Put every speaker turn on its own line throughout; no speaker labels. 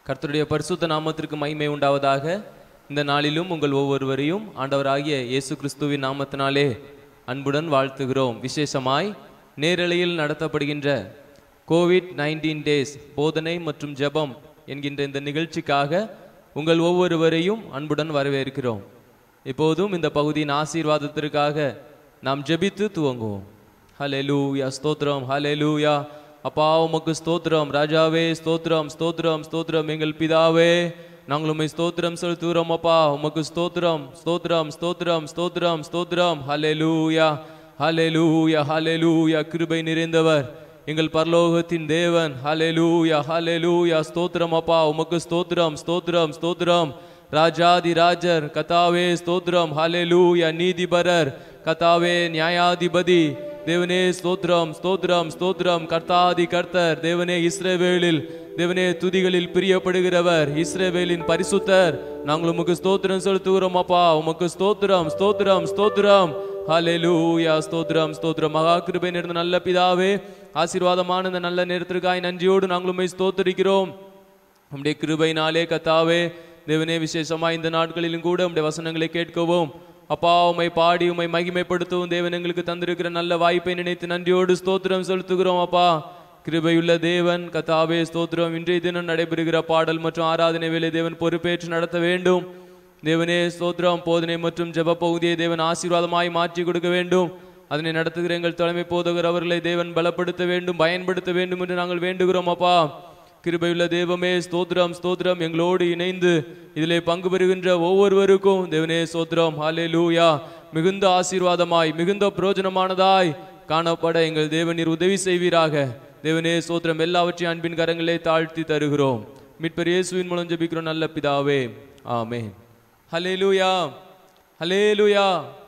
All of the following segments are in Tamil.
கர்த்தருடைய பரிசுத்த நாமத்திற்கு மகிமை உண்டாவதாக இந்த நாளிலும் உங்கள் ஒவ்வொருவரையும் ஆண்டவராகிய இயேசு கிறிஸ்துவின் நாமத்தினாலே அன்புடன் வாழ்த்துகிறோம் விசேஷமாய் நேரலையில் நடத்தப்படுகின்ற கோவிட் நைன்டீன் டேஸ் போதனை மற்றும் ஜெபம் என்கின்ற இந்த நிகழ்ச்சிக்காக உங்கள் ஒவ்வொருவரையும் அன்புடன் வரவேற்கிறோம் இப்போதும் இந்த பகுதியின் ஆசீர்வாதத்திற்காக நாம் ஜெபித்து துவங்குவோம் ஹalleluya ஸ்தோத்திரம் ஹalleluya அப்பா உமக்கு ஸ்தோத்திரம் ராஜாவே ஸ்தோத்திரம் ஸ்தோத்திரம் ஸ்தோத்திரம் எங்கள் பிதாவே நாங்கள் உம்மை ஸ்தோத்திரம் செலுத்துகிறோம் அப்பா உமக்கு ஸ்தோத்திரம் ஸ்தோத்திரம் ஸ்தோத்திரம் ஸ்தோத்திரம் ஸ்தோத்திரம் ஹalleluya ஹalleluya ஹalleluya கிருபை நிறைந்தவர் எங்கள் பரலோகத்தின் தேவன் ஹalleluya ஹalleluya ஸ்தோத்திரம் அப்பா உமக்கு ஸ்தோத்திரம் ஸ்தோத்திரம் ஸ்தோத்திரம் ராஜாதி ராஜர் கதாவே ஸ்தோத்திரம் ஹalleluya நீதிபரர் கதாவே நியாயாதிபதி தேவனே ஸ்தோத்திரம் ஸ்தோத்திரம் ஸ்தோத்திரம் கர்த்தாதி கர்த்தர் தேவனே இஸ்ரவேலில் தேவனே துதிகளில் பிரியப்படுகிறவர் இஸ்ரவேலின் பரிசுத்தர் நாங்கள் உமக்கு ஸ்தோத்திரம் செலுத்துகிறோம் அப்பா உமக்கு ஸ்தோத்திரம் ஸ்தோத்திரம் ஸ்தோத்திரம் ஹalleluya ஸ்தோத்திரம் ஸ்தோத்திரம் மகா கிருபை நிறைந்த நல்ல பிதாவே ஆசீர்வாதமான இந்த நல்ல நேரத்திற்காய் நன்றியோடு நாங்கள் உம்மை ஸ்தோத்திரிக்கிறோம் உம்முடைய கிருபையினாலே கத்தாவே தேவனே விசேஷமா இந்த நாட்களிலும் கூட உம்முடைய வசனங்களை கேட்கவும் அப்பா உம்மை பாடி உம்மை மகிமைப்படுத்தவும் தேவன் எங்களுக்கு தந்திருக்கிற நல்ல வாய்ப்பை நினைத்து நன்றியோடு ஸ்தோத்திரம் செலுத்துகிறோம் அப்பா கிருபையுள்ள தேவன் கத்தாவே ஸ்தோத்திரம் இன்றைய தினம் நடைபெறுகிற பாடல் மற்றும் ஆராதனை வேலை தேவன் பொறுப்பேற்று நடத்த வேண்டும் தேவனே ஸ்தோத்திரம் போதனை மற்றும் ஜெப பகுதியை தேவன் ஆசீர்வாதமாய் மாற்றி கொடுக்க வேண்டும் அதனை நடத்துகிற எங்கள் தலைமை போதகர் அவர்களை தேவன் பலப்படுத்த வேண்டும் பயன்படுத்த வேண்டும் என்று நாங்கள் வேண்டுகிறோம் அப்பா கிருபையுள்ள தேவமே ஸ்தோத்திரம் ஸ்தோத்திரம் எங்களோடு இணைந்து இதிலே பங்கு பெறுகின்ற ஒவ்வொருவருக்கும் தேவனே ஸ்தோத்திரம் ஹalleluya மிகுந்த ஆசீர்வாதமாய் மிகுந்த பிரயோஜனமானதாய் காணப்பட எங்கள் தேவனீர் உதவி செய்வீராக தேவனே ஸ்தோத்திரம் எல்லாவற்றையும் அன்பின் கரங்களே தாழ்த்தி தருகிறோம் மீட்பர் இயேசுவின் மூலம் ஜெபிக்கிறோம் நல்ல பிதாவே ஆமென் ஹalleluya ஹalleluya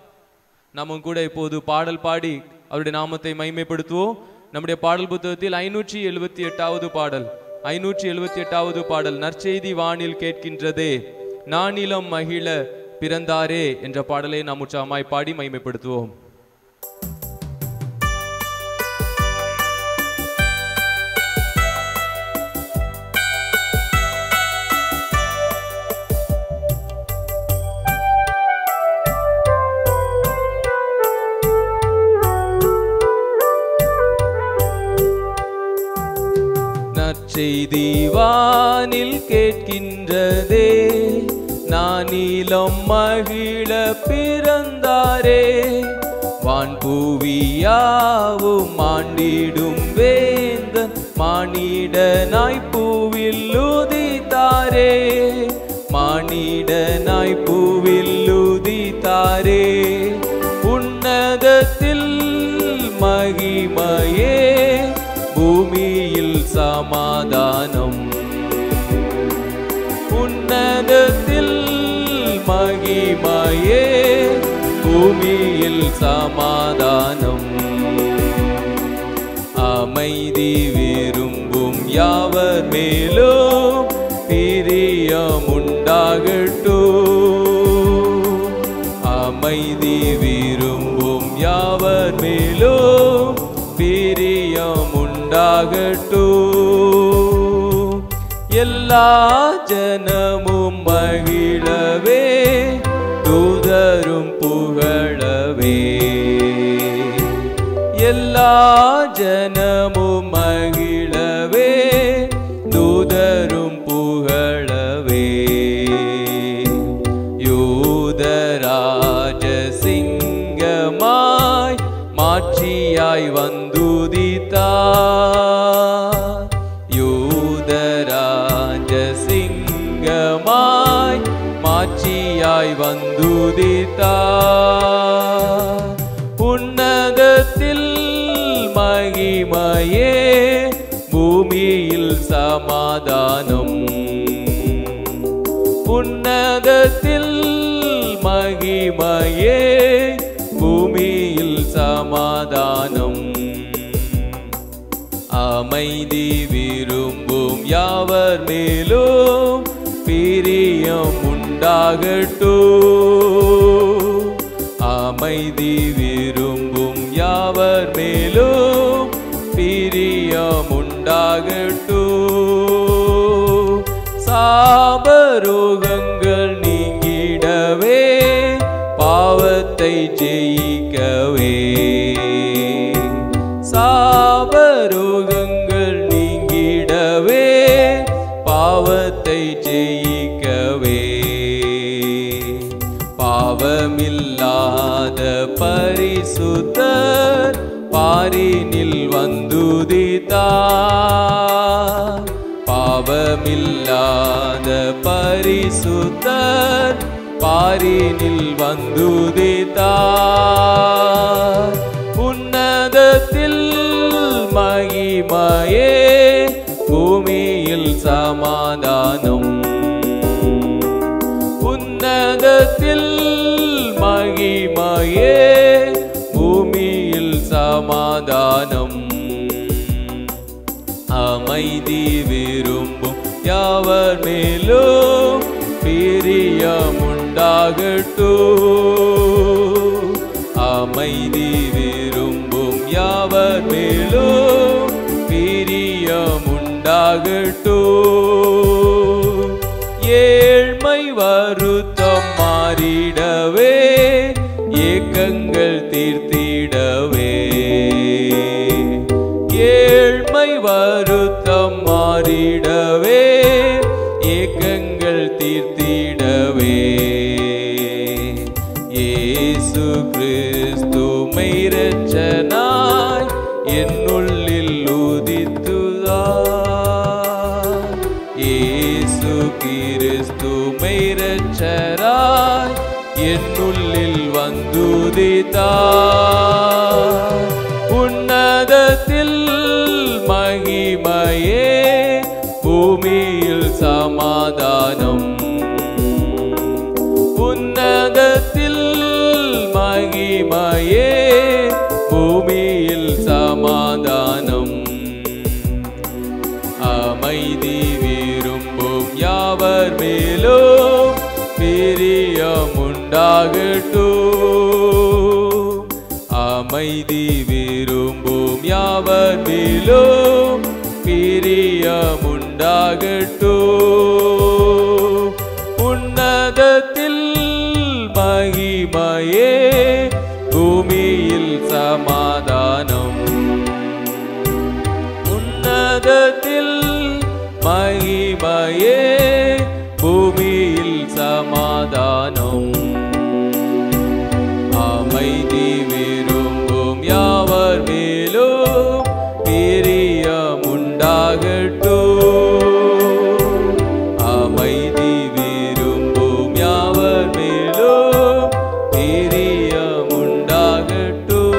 நாமும் கூட இப்போது பாடல் பாடி அவருடைய நாமத்தை மைமைப்படுத்துவோம் நம்முடைய பாடல் புத்தகத்தில் ஐநூற்றி எழுபத்தி எட்டாவது பாடல் ஐநூற்றி எழுபத்தி எட்டாவது பாடல் நற்செய்தி வானில் கேட்கின்றதே நானிலம் மகிழ பிறந்தாரே என்ற பாடலை நாம் உற்சாகமாய் பாடி மைமைப்படுத்துவோம் நற்செய்தி வானில் கேட்கின்றதே நானிலம் மகிழ பிறந்தாரே வான்பூவியாவும் ஆண்டிடும் வேந்தன் மானிடனாய் பூவில் உதித்தாரே மானிடனாய் பூவில் உதித்தாரே உன்னதத்தில் மகிமையே பூமியில் சமாதானம் உன்னதத்தில் மகிமையே பூமியில் சமாதானம் அமைதி விரும்பும் யாவர் மேலும் பிரியம் உண்டாகட்டும் அமைதி விரும்பும் யாவர் மேலும் பிரியம் உண்டாகட்டும் எல்லா ஜனமும் மகிழவே தூதரும் புகழவே எல்லா ஜனமும் மகிழவே தூதரும் புகழவே யூதராஜ சிங்கமாய் மாட்சியாய் வந்துதித்தார் யூதராஜ சிங்கமாய் மாட்சியாய் வந்துதித்தார் உன்னதத்தில் மகிமையே பூமியில் சமாதானம் உன்னதத்தில் மகிமையே பூமியில் சமாதானம் அமைதி விரும்பும் யாவர் மேலும் பிரியம் உண்டாகட்டும் அமைதி விரும்பும் யாவர் மேலும் பிரியம் உண்டாகட்டும் சாபரோகங்கள் நீங்கிடவே பாவத்தை ஜெயிக்கவே சாபரோகங்கள் நீங்கிடவே பாவத்தை ஜெயிக்கவே பாவமில்லாத பரிசுத்தர் பாரினில் வந்துதித்தார் பாவமில்லாத பரிசுத்தர் பாரினில் வந்துதித்தார் உன்னதத்தில் மகிமையே பூமியில் சமாதானம் உன்னதத்தில் மகிமையே பூமியில் சமாதானம் அமைதி விரும்பும் யாவர் மேலும் பிரியமுண்டாகட்டும் அமைதி விரும்பும் யாவர் மேலும் பிரியமுண்டாகட்டும் ஏழ்மை வருத்தம் மாறிடவே ஏக்கங்கள் தீர்த்திடவே ஏழ்மை வருத்தம் மாறிடவே ஏக்கங்கள் தீர்த்திடவே இயேசு கிறிஸ்து மெய்ரச்சனாய் என்னுள்ளில் உதித்துதார் இயேசு கிறிஸ்து மெய்ரச்சராய் என்னுள்ளில் வந்துதித்தார் உன்னதத்தில் மகிமையே பூமியில் சமாதானம் உன்னதத்தில் மகிமையே பூமியில் சமாதானம் அமைதி விரும்பும் யாவர் மேலும் பிரியமுண்டாகட்டும் அமைதி விரும்பும் யாவர் மேலும் பிரியமுண்டாகட்டும் உன்னதத்தில் மகிமையே பூமியில் சமாதானம் உன்னதத்தில் மகிமையே பூமியில் சமாதானம் அமைதி விரும்பும் யாவர் மேலும் பிரியமுண்டாகட்டும் அமைதி விரும்பும் யாவர் மேலும் பிரியமுண்டாகட்டும்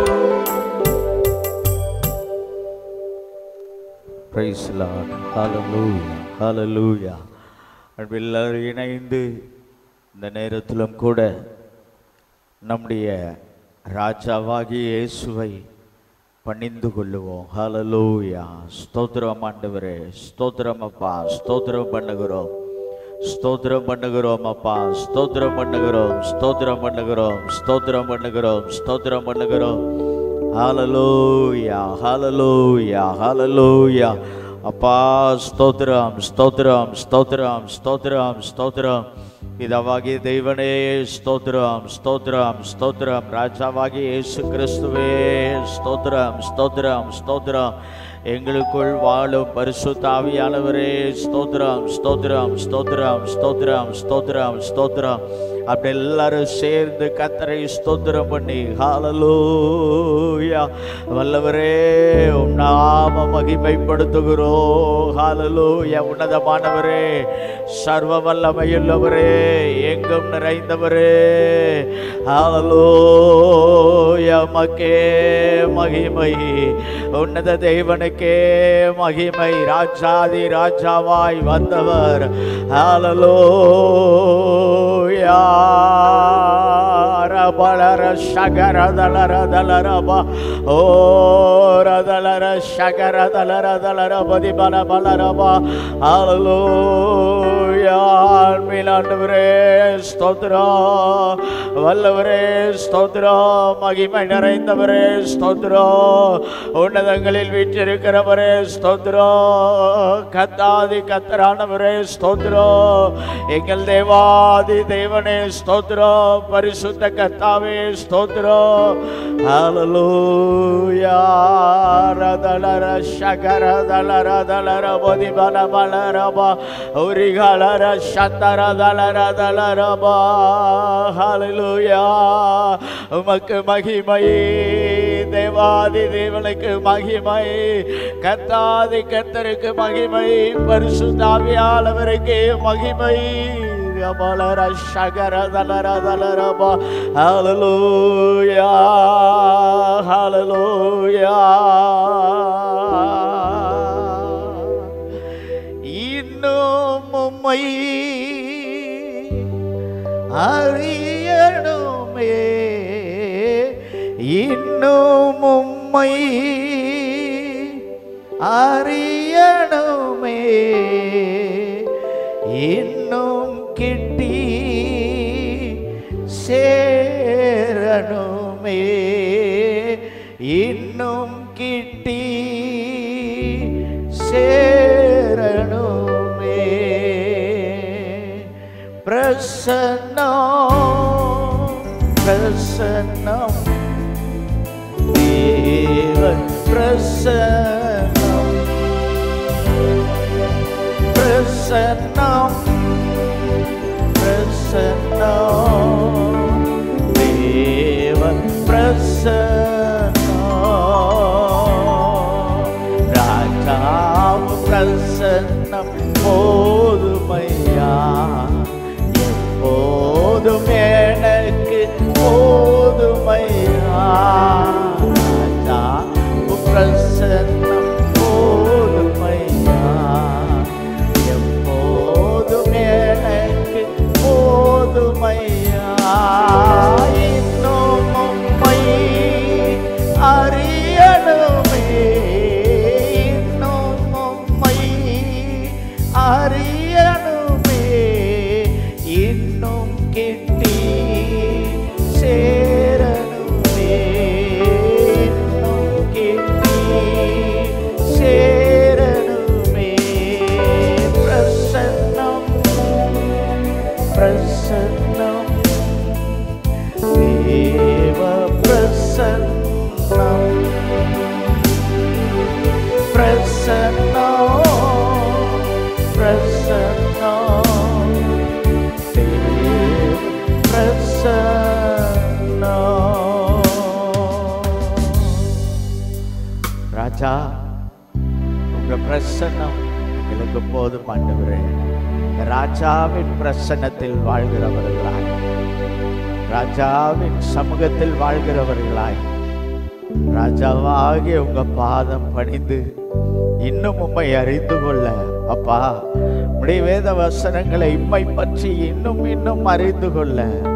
பிரைஸ் லார்ட் ஹalleluya ஹalleluya அன்பில் எல்லாரும் இணைந்து இந்த நேரத்திலும் கூட நம்முடைய ராஜாவாகிய இயேசுவை பணிந்து கொள்ளுவோம் ஹalleluya ஸ்தோத்திரம் ஆண்டவரே ஸ்தோத்திரம் அப்பா ஸ்தோத்திரம் பண்ணுகிறோம் ஸ்தோத்திரம் பண்ணுகிறோம் அப்பா ஸ்தோத்திரம் பண்ணுகிறோம் ஸ்தோத்திரம் பண்ணுகிறோம் ஸ்தோத்திரம் பண்ணுகிறோம் ஸ்தோத்திரம் பண்ணுகிறோம் ஹalleluya ஹalleluya ஹalleluya அப்பா ஸ்தோத்திரம் ஸ்தோத்திரம் ஸ்தோத்திரம் ஸ்தோத்திரம் ஸ்தோத்திரம் பிதாவாகிய தெய்வனே ஸ்தோத்திரம் ஸ்தோத்திரம் ஸ்தோத்திரம் ராஜாவாகிய இயேசு கிறிஸ்துவே ஸ்தோத்திரம் ஸ்தோத்திரம் ஸ்தோத்திரம் எங்களுக்குள் வாழும் பரிசுத்தாவியானவரே ஸ்தோத்திரம் ஸ்தோத்திரம் ஸ்தோத்திரம் ஸ்தோத்திரம் ஸ்தோத்திரம் ஸ்தோத்திரம் அப்படி எல்லாரும் சேர்ந்து கத்தரை ஸ்தோத்திரம் பண்ணி ஹalleluya வல்லவரே உம் நாம மகிமைப்படுத்துகிறோம் ஹalleluya உன்னதமானவரே சர்வ வல்லமையுள்ளவரே எங்கும் நிறைந்தவரே ஹalleluya மக்கே மகிமை உன்னத தேவனுக்கே மகிமை ராஜாதி ராஜாவாய் வந்தவர் ஹalleluya பலர சகர தலர தலரபா ஓ ரதலர சகர தலர தலரபதி பல பலரபா ஹalleluya ஆண்டவரே ஸ்தோத்திரம் வல்லவரே ஸ்தோத்திரம் மகிமை நிறைந்தவரே ஸ்தோத்திரம் உன்னதங்களில் வீற்றிருக்கிறவரே ஸ்தோத்திரம் கத்தாதி கத்தரானவரே ஸ்தோத்திரம் எங்கள் தேவாதி தேவனே ஸ்தோத்திரம் பரிசுத்த கத்தாவே ஸ்தோத்திரம் ஹalleluya ரதலர சகர தலர தலர போதி பல பலரபா உரிகலர சந்தர தலர தலரபா ஹalleluya உமக்கு மகிமை தேவாதி தேவனுக்கு மகிமை கத்தாதி கத்தருக்கு மகிமை பரிசுத்தாவியாளவருக்கு மகிமை மலர சகர தலர தலரபா ஹalleluya ஹalleluya இன்னும் உம்மை அறியணுமே இன்னும் உம்மை அறியணுமே இன்னும் கிட்டி சேரணுமே இன்னும் கிட்டி சேரணுமே பிரசன்னம் பிரசன்னம் தேவ பிரசன்னம் பிரசன்னம் பிரசன்னம் தேவ பிரசன்னம் ராஜாவு பிரசன்னம் போதுமையா எப்போதும் எனக்கு போதுமையா ராஜா பிரசன்னம் போதுமையா எப்போதும் எனக்கு போதுமையா இன்னும் உம்மை அறியணுமே இன்னும் உம்மை அறியணுமே இன்னும் கிட்டி சேரணுமே இன்னும் கிட்டி சேரணுமே பிரசன்னம் பிரசன்னம் தேவ பிரசன்னம் பிரசன்னம் பிரசன்னம் தேவ பிரசன்னம் ராஜா உங்க பிரசன்னம் எங்களுக்கு போதும் ஆண்டவரே ராஜாவின் பிரசன்னத்தில் வாழ்கிறவர்களாய் ராஜாவின் சமூகத்தில் வாழ்கிறவர்களாய் ராஜாவாகிய உங்க பாதம் பணிந்து இன்னும் உம்மை அறிந்து கொள்ள அப்பா உடைய வேத வசனங்களை இம்மை பற்றி இன்னும் இன்னும் அறிந்து கொள்ள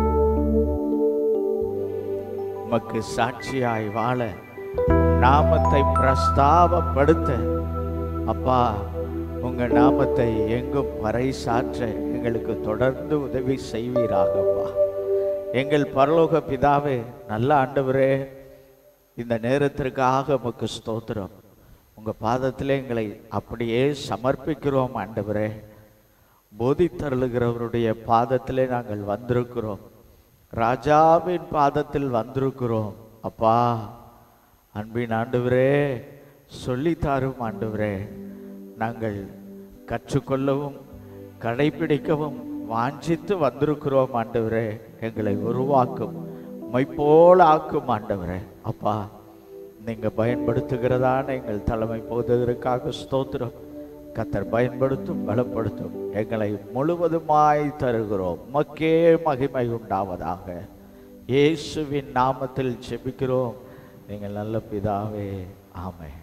உமக்கு சாட்சியாய் வாழ நாமத்தை பிரஸ்தாபப்படுத்த அப்பா உங்க நாமத்தை எங்கும் பறைசாற்ற எங்களுக்கு தொடர்ந்து உதவி செய்வீராகப்பா எங்கள் பரலோக பிதாவே நல்ல ஆண்டவரே இந்த நேரத்திற்காக உமக்கு ஸ்தோத்திரம் உங்க பாதத்திலே எங்களை அப்படியே சமர்ப்பிக்கிறோம் ஆண்டவரே போதித்தருளுகிறவருடைய பாதத்திலே நாங்கள் வந்திருக்கிறோம் ராஜாவின் பாதத்தில் வந்திருக்கிறோம் அப்பா அன்பின் ஆண்டவரே சொல்லித்தாரும் ஆண்டவரே நாங்கள் கற்றுக்கொள்ளவும் கடைபிடிக்கவும் வாஞ்சித்து வந்திருக்கிறோம் ஆண்டவரே எங்களை உருவாக்கும் மைப்போல் ஆக்கும் ஆண்டவரே அப்பா நீங்க பயன்படுத்துகிறதான எங்கள் தலைமை போததற்காக ஸ்தோத்திரம் கத்தர் பயன்படுத்தும் பலப்படுத்தும் எங்களை முழுவதுமாய் தருகிறோம் மக்கே மகிமை உண்டாவதாக இயேசுவின் நாமத்தில் செபிக்கிறோம் நீங்கள் நல்ல பிதாவே ஆமென்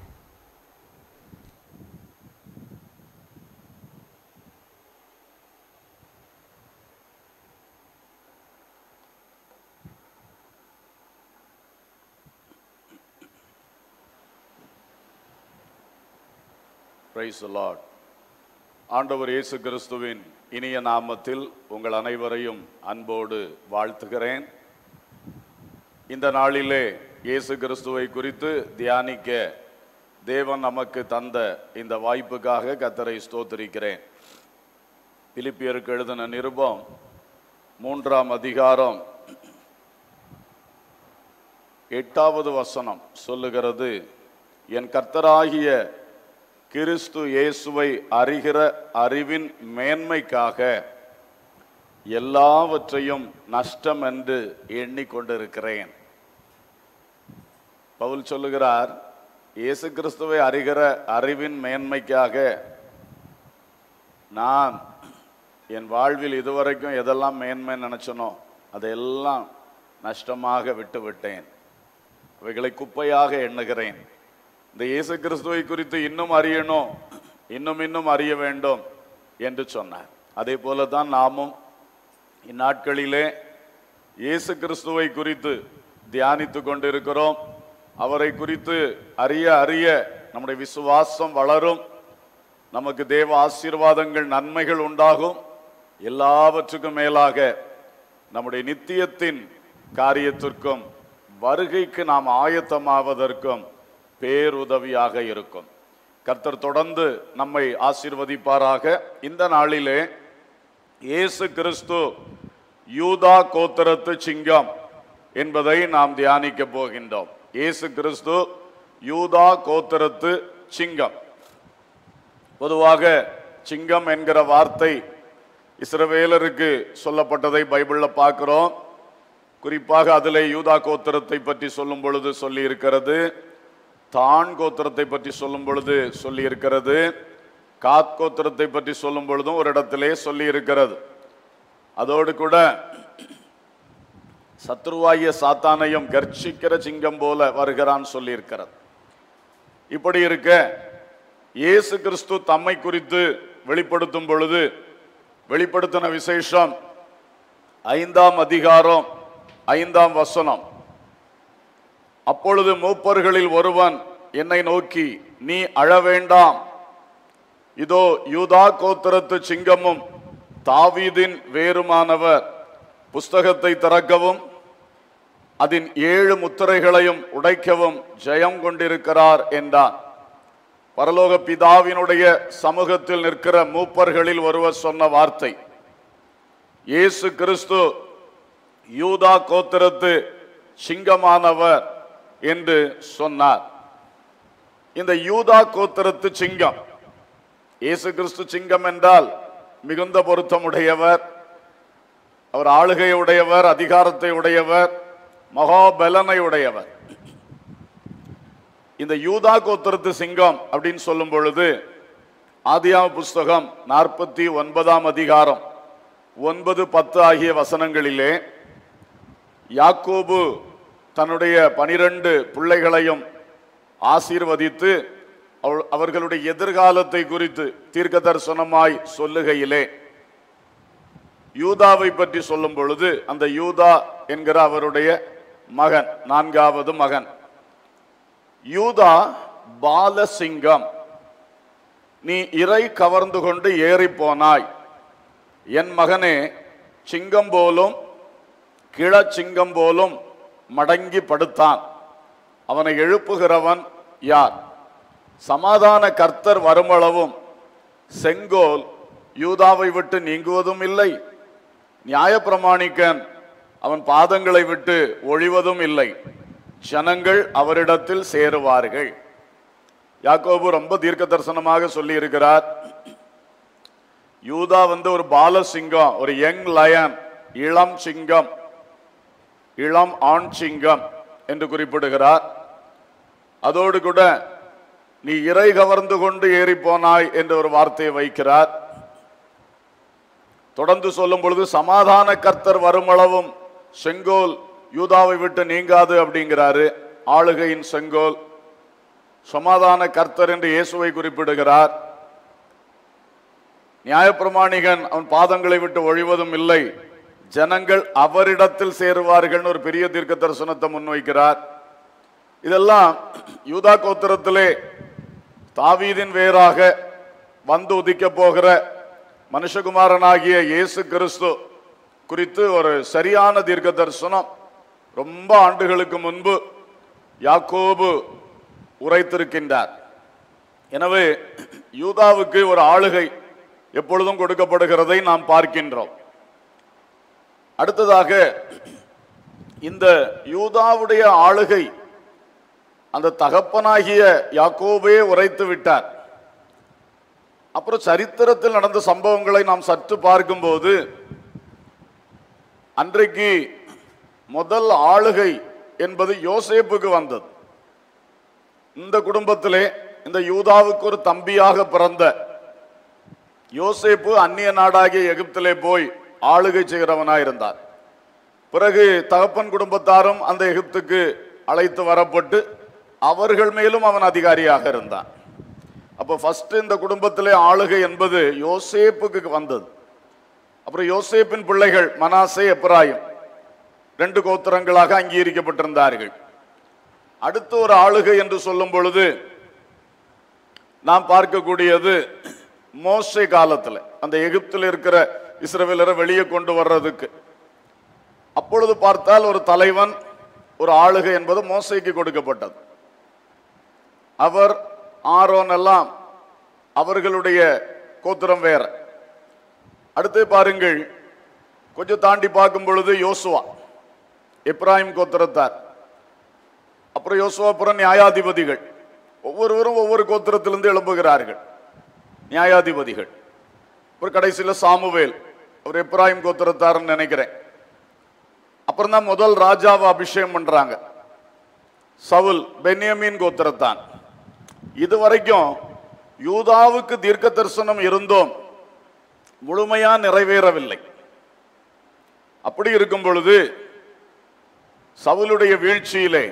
பிரைஸ் லார்ட் ஆண்டவர் இயேசு கிறிஸ்துவின் இனிய நாமத்தில் உங்கள் அனைவரையும் அன்போடு வாழ்த்துகிறேன் இந்த நாளிலே இயேசு கிறிஸ்துவை குறித்து தியானிக்க தேவன் நமக்கு தந்த இந்த வாய்ப்புக்காக கத்தரை ஸ்தோத்திரிக்கிறேன் பிலிப்பியருக்கு எழுதின நிருபம் மூன்றாம் அதிகாரம் எட்டாவது வசனம் சொல்லுகிறது என் கர்த்தராகிய கிறிஸ்து இயேசுவை அறிகிற அறிவின் மேன்மைக்காக எல்லாவற்றையும் நஷ்டம் என்று எண்ணிக்கொண்டிருக்கிறேன் பவுல் சொல்லுகிறார் இயேசு கிறிஸ்துவை அறிகிற அறிவின் மேன்மைக்காக நான் என் வாழ்வில் இதுவரைக்கும் எதெல்லாம் மேன்மை நினைச்சனோ அதையெல்லாம் நஷ்டமாக விட்டு விட்டேன் அவைகளை குப்பையாக எண்ணுகிறேன் இந்த இயேசு கிறிஸ்துவை குறித்து இன்னும் அறியணும் இன்னும் இன்னும் அறிய வேண்டும் என்று சொன்னார் அதே போல தான் நாமும் இந்நாட்களிலே இயேசு கிறிஸ்துவை குறித்து தியானித்து கொண்டிருக்கிறோம் அவரை குறித்து அறிய அறிய நம்முடைய விசுவாசம் வளரும் நமக்கு தேவ ஆசீர்வாதங்கள் நன்மைகள் உண்டாகும் எல்லாவற்றுக்கும் மேலாக நம்முடைய நித்தியத்தின் காரியத்திற்கும் வருகைக்கு நாம் ஆயத்தமாவதற்கும் பேருதவியாக இருக்கும் கர்த்தர் தொடர்ந்து நம்மை ஆசீர்வதிப்பாராக இந்த நாளிலே இயேசு கிறிஸ்து யூதா கோத்திரத்து சிங்கம் என்பதை நாம் தியானிக்க போகின்றோம் இயேசு கிறிஸ்து யூதா கோத்திரத்து சிங்கம் பொதுவாக சிங்கம் என்கிற வார்த்தை இஸ்ரவேலருக்கு சொல்லப்பட்டதை பைபிள்ல பார்க்கிறோம் குறிப்பாக அதிலே யூதா கோத்திரத்தை பற்றி சொல்லும் பொழுது சொல்லி இருக்கிறது தான் கோத்திரத்தை பற்றி சொல்லும் பொழுது சொல்லி இருக்கிறது காத் கோத்திரத்தை பற்றி சொல்லும் பொழுதும் ஒரு இடத்திலே சொல்லி இருக்கிறது அதோடு கூட சத்ருவாகிய சாத்தானையும் கர்ச்சிக்கிற சிங்கம் போல வருகிறான் சொல்லி இருக்கிறது இப்படி இருக்க இயேசு கிறிஸ்து தம்மை குறித்து வெளிப்படுத்தும் பொழுது வெளிப்படுத்தின விசேஷம் ஐந்தாம் அதிகாரம் ஐந்தாம் வசனம் அப்பொழுது மூப்பர்களில் ஒருவன் என்னை நோக்கி நீ அழ வேண்டாம் இதோ யூதா கோத்திரத்து சிங்கமும் தாவீதின் வேறுமானவர் புஸ்தகத்தை திறக்கவும் அதன் ஏழு முத்திரைகளையும் உடைக்கவும் ஜெயம் கொண்டிருக்கிறார் என்றான் பரலோக பிதாவினுடைய சமூகத்தில் நிற்கிற மூப்பர்களில் ஒருவர் சொன்ன வார்த்தை இயேசு கிறிஸ்து யூதா கோத்திரத்து சிங்கமானவர் என்று சொன்னார் இந்த யூதா கோத்திரத்து சிங்கம் இயேசு கிறிஸ்து சிங்கம் என்றால் மிகுந்த பொருத்தமுடையவர் அவர் ஆளுகை உடையவர் அதிகாரத்தை உடையவர் மகாபலனை உடையவர் இந்த யூதா கோத்திரத்து சிங்கம் அப்படின்னு சொல்லும் பொழுது ஆதியாம புஸ்தகம் நாற்பத்தி ஒன்பதாம் அதிகாரம் ஒன்பது பத்து ஆகிய வசனங்களிலே யாக்கோபு தன்னுடைய பனிரெண்டு பிள்ளைகளையும் ஆசீர்வதித்து அவ- அவர்களுடைய எதிர்காலத்தை குறித்து தீர்க்க தரிசனமாய் சொல்லுகையிலே யூதாவை பற்றி சொல்லும் பொழுது அந்த யூதா என்கிற அவருடைய மகன் நான்காவது மகன் யூதா பாலசிங்கம் நீ இறை கவர்ந்து கொண்டு ஏறி போனாய் என் மகனே சிங்கம் போலும் கிழச்சிங்கம் போலும் மடங்கி படுத்தான் அவனை எழுப்புகிறவன் யார் சமாதான கர்த்தர் வருமளவும் செங்கோல் யூதாவை விட்டு நீங்குவதும் இல்லை நியாயப்பிரமாணிக்கன் அவன் பாதங்களை விட்டு ஒழிவதும் இல்லை ஜனங்கள் அவரிடத்தில் சேருவார்கள் யாக்கோபு ரொம்ப தீர்க்க தரிசனமாக சொல்லி இருக்கிறார் யூதா வந்து ஒரு பாலசிங்கம் ஒரு யங் லயன் இளம் சிங்கம் இளம் ஆண் சிங்கம் என்று குறிப்பிடுகிறார் அதோடு கூட நீ இறை கவர்ந்து கொண்டு ஏறி போனாய் என்று ஒரு வார்த்தையை வைக்கிறார் தொடர்ந்து சொல்லும் பொழுது சமாதான கர்த்தர் வருமளவும் செங்கோல் யூதாவை விட்டு நீங்காது அப்படிங்கிறாரு ஆளுகையின் செங்கோல் சமாதான கர்த்தர் என்று இயேசுவை குறிப்பிடுகிறார் நியாயப்பிரமாணிகன் அவன் பாதங்களை விட்டு ஒழிவதும் இல்லை ஜனங்கள் அவரிடத்தில் சேருவார்கள் ஒரு பெரிய தீர்க்க தரிசனத்தை முன்வைக்கிறார் இதெல்லாம் யூதா கோத்திரத்திலே தாவீதின் வேராக வந்து உதிக்க போகிற மனுஷகுமாரனாகிய இயேசு கிறிஸ்து குறித்து ஒரு சரியான தீர்க்க தரிசனம் ரொம்ப ஆண்டுகளுக்கு முன்பு யாக்கோபு உரைத்திருக்கின்றார் எனவே யூதாவுக்கு ஒரு ஆளுகை எப்பொழுதும் கொடுக்கப்படுகிறதை நாம் பார்க்கின்றோம் அடுத்ததாக இந்த யூதாவுடைய ஆளுகை அந்த தகப்பனாகிய யாக்கோபே உரைத்து விட்டார் அப்புறம் சரித்திரத்தில் நடந்த சம்பவங்களை நாம் சற்று பார்க்கும்போது அன்றைக்கு முதல் ஆளுகை என்பது யோசேப்புக்கு வந்தது இந்த குடும்பத்திலே இந்த யூதாவுக்கு ஒரு தம்பியாக பிறந்த யோசேப்பு அந்நிய நாடாகிய எகிப்திலே போய் ஆளுகை செய்கிறவனாய் இருந்தார் பிறகு தகப்பன் குடும்பத்தாரும் அந்த எகிப்துக்கு அழைத்து வரப்பட்டு அவர்கள் மேலும் அவன் அதிகாரியாக இருந்தான் அப்போ ஃபர்ஸ்ட் இந்த குடும்பத்திலே ஆளுகை என்பது யோசேப்புக்கு வந்தது அப்புறம் யோசேப்பின் பிள்ளைகள் மனாசே எப்ராயிம் ரெண்டு கோத்திரங்களாக அங்கீகரிக்கப்பட்டிருந்தார்கள் அடுத்து ஒரு ஆளுகை என்று சொல்லும் பொழுது நாம் பார்க்கக்கூடியது மோசே காலத்தில் அந்த எகிப்தில் இருக்கிற இஸ்ரவேலரை வெளியே கொண்டு வர்றதுக்கு அப்பொழுது பார்த்தால் ஒரு தலைவன் ஒரு ஆளுகை என்பது மோசைக்கு கொடுக்கப்பட்டது அவர் ஆரோன் எல்லாம் அவர்களுடைய கோத்திரம் வேற அடுத்து பாருங்கள் கொஞ்சம் தாண்டி பார்க்கும் பொழுது யோசுவா எப்ராஹிம் கோத்திரத்தார் அப்புறம் யோசுவா அப்புறம் நியாயாதிபதிகள் ஒவ்வொருவரும் ஒவ்வொரு கோத்திரத்திலிருந்து எழும்புகிறார்கள் நியாயாதிபதிகள் அப்புறம் கடைசியில் சாமுவேல் அவர் எப்ராஹிம் கோத்திரத்தார்னு நினைக்கிறேன் அப்புறம் தான் முதல் ராஜாவை அபிஷேகம் பண்றாங்க சவுல் பென்யமீன் கோத்திரத்தான் இது வரைக்கும் யூதாவுக்கு தீர்க்க தரிசனம் இருந்தோம் முழுமையா நிறைவேறவில்லை அப்படி இருக்கும் பொழுது சவுலுடைய வீழ்ச்சியிலே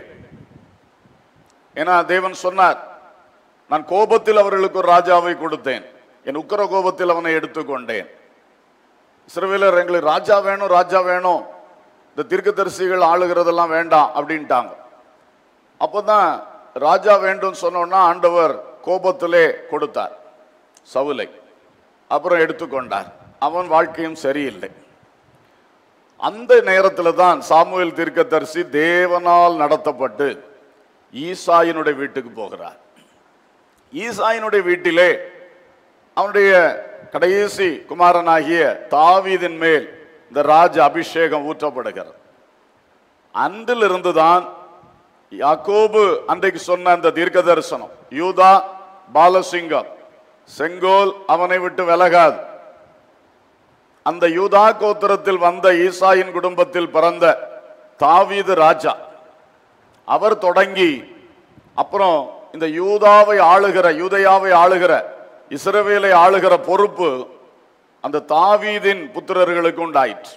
ஏன்னா தேவன் சொன்னார் நான் கோபத்தில் அவர்களுக்கு ஒரு ராஜாவை கொடுத்தேன் என் உக்கர கோபத்தில் அவனை எடுத்துக்கொண்டேன் இஸ்ரவேலர் எங்களுக்கு ராஜா வேணும் ராஜா வேணும் இந்த தீர்க்கதரிசிகள் ஆளுகிறதெல்லாம் வேண்டாம் அப்படின்ட்டாங்க அப்பதான் ராஜா வேண்டும் சொன்னோன்னா ஆண்டவர் கோபத்திலே கொடுத்தார் சவுலை அப்புறம் எடுத்துக்கொண்டார் அவன் வாழ்க்கையும் சரியில்லை அந்த நேரத்தில் தான் சாமுவேல் தீர்க்கதரிசி தேவனால் நடத்தப்பட்டு ஈசாயினுடைய வீட்டுக்கு போகிறார் ஈசாயினுடைய வீட்டிலே அவனுடைய கடைசி குமாரனாகிய தாவீதின் மேல் இந்த ராஜ அபிஷேகம் ஊற்றப்படுகிறது அன்றிலிருந்து தான் யாக்கோபு அன்றைக்கு சொன்ன அந்த தீர்க்க தரிசனம் யூதா பாலசிங்கம் செங்கோல் அவனை விட்டு விலகாது அந்த யூதா கோத்திரத்தில் வந்த ஈசாயின் குடும்பத்தில் பிறந்த தாவீது ராஜா அவர் தொடங்கி அப்புறம் இந்த யூதாவை ஆளுகிற யூதயாவை ஆளுகிற இஸ்ரவேலை ஆளுகிற பொறுப்பு அந்த தாவீதின் புத்திரர்களுக்கு உண்டாயிற்று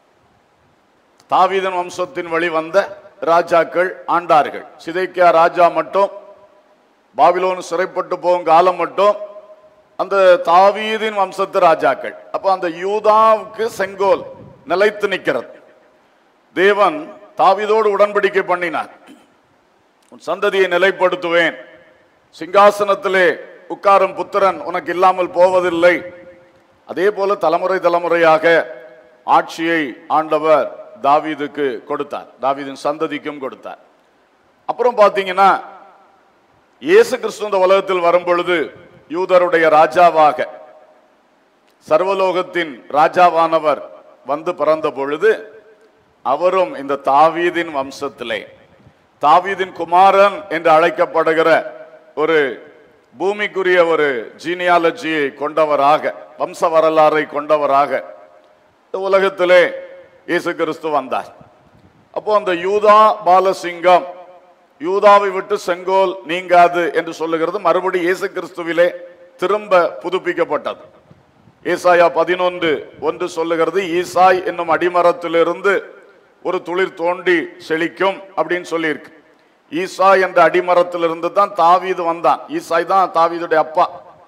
தாவீதின் வம்சத்தின் வழி வந்த ராஜாக்கள் ஆண்டார்கள் சிதைக்கியா ராஜா மட்டும் பாபிலோன் சிறைப்பட்டு போகும் காலம் மட்டும் அந்த தாவீதின் வம்சத்து ராஜாக்கள் அப்ப அந்த யூதாவுக்கு செங்கோல் நிலைத்து நிற்கிறது தேவன் தாவீதோடு உடன்படிக்கை பண்ணினார் உன் சந்ததியை நிலைப்படுத்துவேன் சிங்காசனத்திலே உட்காரும் புத்திரன் உனக்கு இல்லாமல் போவதில்லை அதே போல தலைமுறை தலைமுறையாக ஆட்சியை ஆண்டவர் தாவீதுக்கு கொடுத்தார் தாவீதின் சந்ததிக்கும் கொடுத்தார் அப்புறம் பார்த்தீங்கன்னா இயேசு கிறிஸ்து இந்த உலகத்தில் வரும் பொழுது யூதருடைய ராஜாவாக சர்வலோகத்தின் ராஜாவானவர் வந்து பிறந்த பொழுது அவரும் இந்த தாவீதின் வம்சத்திலே தாவீதின் குமாரன் என்று அழைக்கப்படுகிற ஒரு பூமிக்குரிய ஒரு ஜீனியாலஜியை கொண்டவராக வம்ச வரலாறை கொண்டவராக இந்த உலகத்திலே இயேசு கிறிஸ்து வந்தார் அப்போ அந்த யூதா பாலசிங்கம் யூதாவை விட்டு செங்கோல் நீங்காது என்று சொல்லுகிறது மறுபடி இயேசு கிறிஸ்துவிலே திரும்ப புதுப்பிக்கப்பட்டது ஏசாயா பதினொன்று ஒன்று சொல்லுகிறது ஈசாய் என்னும் அடிமரத்திலிருந்து ஒரு துளிர் தோண்டி செழிக்கும் அப்படின்னு சொல்லியிருக்கு ஈசா என்ற அடிமரத்திலிருந்து தான் தாவீது வந்தான் ஈசாய் தான் தாவீதுடைய அப்பா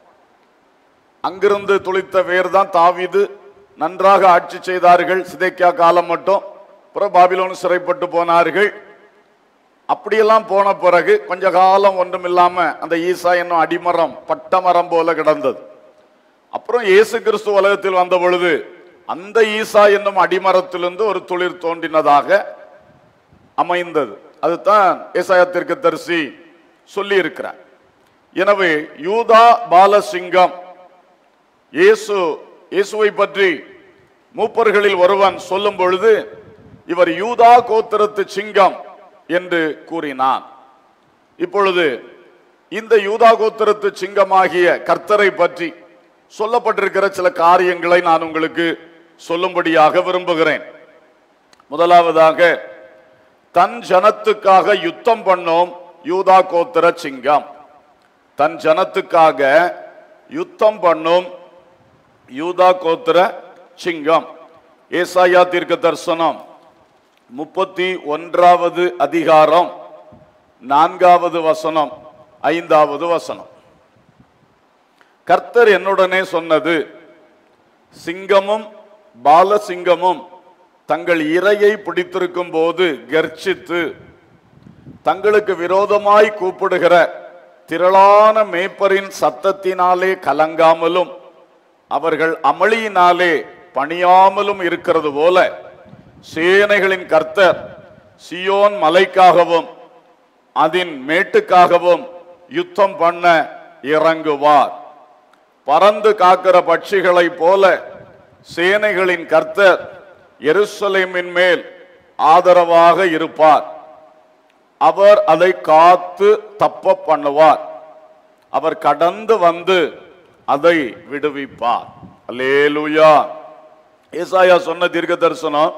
அங்கிருந்து துளித்த வேர் தான் தாவீது நன்றாக ஆட்சி செய்தார்கள் சிதைக்கா காலம் மட்டும் அப்புறம் பாபிலோன் சிறைப்பட்டு போனார்கள் அப்படியெல்லாம் போன பிறகு கொஞ்ச காலம் ஒன்றும் இல்லாம அந்த ஈசா என்னும் அடிமரம் பட்டமரம் போல கிடந்தது அப்புறம் இயேசு கிறிஸ்து உலகத்தில் வந்த பொழுது அந்த ஈசா என்னும் அடிமரத்திலிருந்து ஒரு துளிர் தோன்றினதாக அமைந்தது அதுதான் ஏசாயத்திற்கு தரிசி சொல்லி இருக்கிறார் எனவே யூதா பாலசிங்கம் இயேசு இயேசுவை பற்றி மூப்பர்களில் ஒருவன் சொல்லும் பொழுது இவர் யூதா கோத்திரத்து சிங்கம் என்று கூறினான் இப்பொழுது இந்த யூதா கோத்திரத்து சிங்கமாகிய கர்த்தரை பற்றி சொல்லப்பட்டிருக்கிற சில காரியங்களை நான் உங்களுக்கு சொல்லும்படியாக விரும்புகிறேன் முதலாவதாக தன் ஜனத்துக்காக யுத்தம் பண்ணோம் யூதா கோத்திர சிங்கம் தன் ஜனத்துக்காக யுத்தம் பண்ணும் யூதா கோத்திர சிங்கம் ஏசாயா தீர்க்க தரிசனம் முப்பத்தி ஒன்றாவது அதிகாரம் நான்காவது வசனம் ஐந்தாவது வசனம் கர்த்தர் என்னுடனே சொன்னது சிங்கமும் பாலசிங்கமும் தங்கள் இரையை பிடித்திருக்கும் போது கர்ச்சித்து தங்களுக்கு விரோதமாய் கூப்பிடுகிற திரளான மேய்ப்பரின் சத்தத்தினாலே கலங்காமலும் அவர்கள் அமளியினாலே பணியாமலும் இருக்கிறது போல சேனைகளின் கர்த்தர் சியோன் மலைக்காகவும் அதன் மேட்டுக்காகவும் யுத்தம் பண்ண இறங்குவார் பறந்து காக்கிற பட்சிகளைப் போல சேனைகளின் கர்த்தர் எருசலேமின் மேல் ஆதரவாக இருப்பார் அவர் அதை காத்து தப்ப பண்ணுவார் அவர் கடந்து வந்து அதை விடுவிப்பார் அல்லேலூயா ஏசாயா சொன்ன தீர்க்க தரிசனம்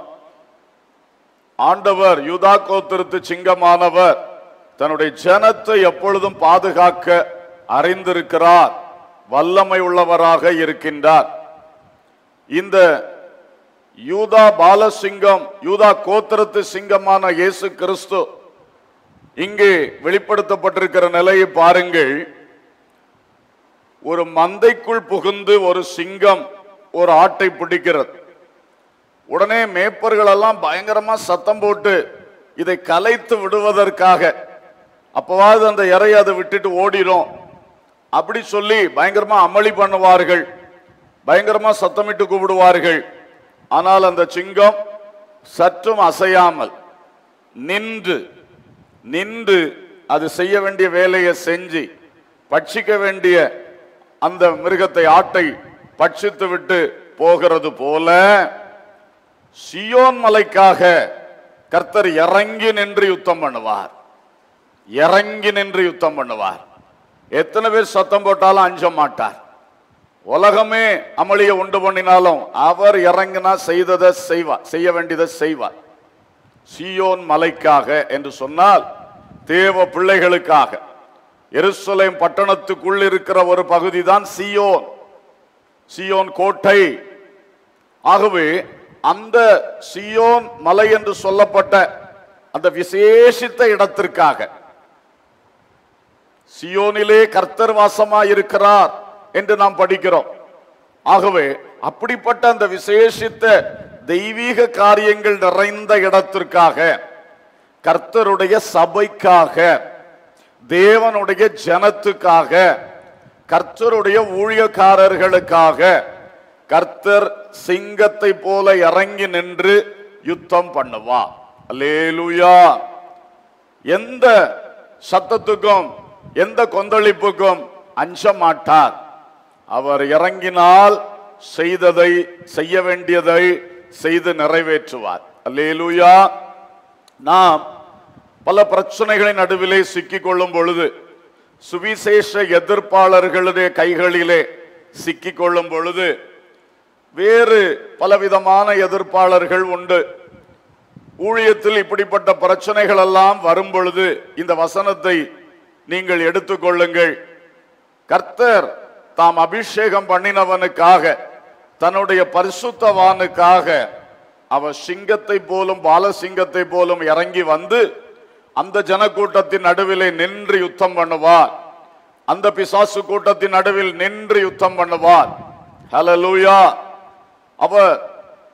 ஆண்டவர் யூதா கோத்திரத்து சிங்கமானவர் தன்னுடைய ஜனத்தை எப்பொழுதும் பாதுகாக்க அறிந்திருக்கிறார் வல்லமை உள்ளவராக இருக்கின்றார் இந்த யூதா பாலசிங்கம் யூதா கோத்திரத்து சிங்கமான இயேசு கிறிஸ்து இங்கே வெளிப்படுத்தப்பட்டிருக்கிற நிலையை பாருங்கள் ஒரு மந்தைக்குள் புகுந்து ஒரு சிங்கம் ஒரு ஆட்டை பிடிக்கிறது உடனே மேய்ப்பர்கள் எல்லாம் பயங்கரமா சத்தம் போட்டு இதை கலைத்து விடுவதற்காக அப்பவாவது அந்த இறையை அதை விட்டுட்டு ஓடிடும் அப்படி சொல்லி பயங்கரமா அமளி பண்ணுவார்கள் பயங்கரமா சத்தமிட்டு கூப்பிடுவார்கள் ஆனால் அந்த சிங்கம் சற்றும் அசையாமல் நின்று நின்று அது செய்ய வேண்டிய வேலையை செஞ்சு பட்சிக்க வேண்டிய அந்த மிருகத்தை ஆட்டை பட்சித்து விட்டு போகிறது போல சியோன் மலைக்காக கர்த்தர் இறங்கி நின்று யுத்தம் பண்ணுவார் இறங்கி நின்று யுத்தம் பண்ணுவார் எத்தனை பேர் சத்தம் போட்டாலும் அஞ்ச மாட்டார் உலகமே அமளியை உண்டு பண்ணினாலும் அவர் இறங்கினா செய்ததை செய்வார் செய்ய வேண்டியதை செய்வார் சியோன் மலைக்காக என்று சொன்னால் தேவ பிள்ளைகளுக்காக எருசலேம் பட்டணத்துக்குள் இருக்கிற ஒரு பகுதி தான் சியோன் சியோன் கோட்டை ஆகவே அந்த சியோன் மலை என்று சொல்லப்பட்ட அந்த விசேஷித்த இடத்திற்காக சியோனிலே கர்த்தர் வாசமாய் இருக்கிறார் என்று நாம் படிக்கிறோம் ஆகவே அப்படிப்பட்ட அந்த விசேஷித்த தெய்வீக காரியங்கள் நிறைந்த இடத்திற்காக கர்த்தருடைய சபைக்காக தேவனுடைய ஜனத்துக்காக கர்த்தருடைய ஊழியக்காரர்களுக்காக கர்த்தர் சிங்கத்தை போல இறங்கி நின்று யுத்தம் பண்ணுவா அல்லேலூயா எந்த சத்தத்துக்கும் எந்த கொந்தளிப்புக்கும் அஞ்ச மாட்டார் அவர் இறங்கினால் செய்ததை செய்ய வேண்டியதை செய்து நிறைவேற்றுவார் அல்லேலூயா நாம் பல பிரச்சனைகளின் நடுவிலே சிக்கிக் கொள்ளும் பொழுது சுவிசேஷ எதிர்ப்பாளர்களுடைய கைகளிலே சிக்கிக் கொள்ளும் பொழுது வேறு பலவிதமான எதிர்ப்பாளர்கள் உண்டு ஊழியத்தில் இப்படிப்பட்ட பிரச்சனைகள் எல்லாம் வரும் பொழுது இந்த வசனத்தை நீங்கள் எடுத்துக்கொள்ளுங்கள் கர்த்தர் தாம் அபிஷேகம் பண்ணினவனுக்காக தன்னுடைய பரிசுத்தவானுக்காக அவர் சிங்கத்தை போலும் பாலசிங்கத்தை போலும் இறங்கி வந்து அந்த ஜனக்கூட்டத்தின் நடுவிலே நின்று யுத்தம் பண்ணுவார் அந்த பிசாசு கூட்டத்தின் நடுவில் நின்று யுத்தம் பண்ணுவார் ஹalleluya அவர்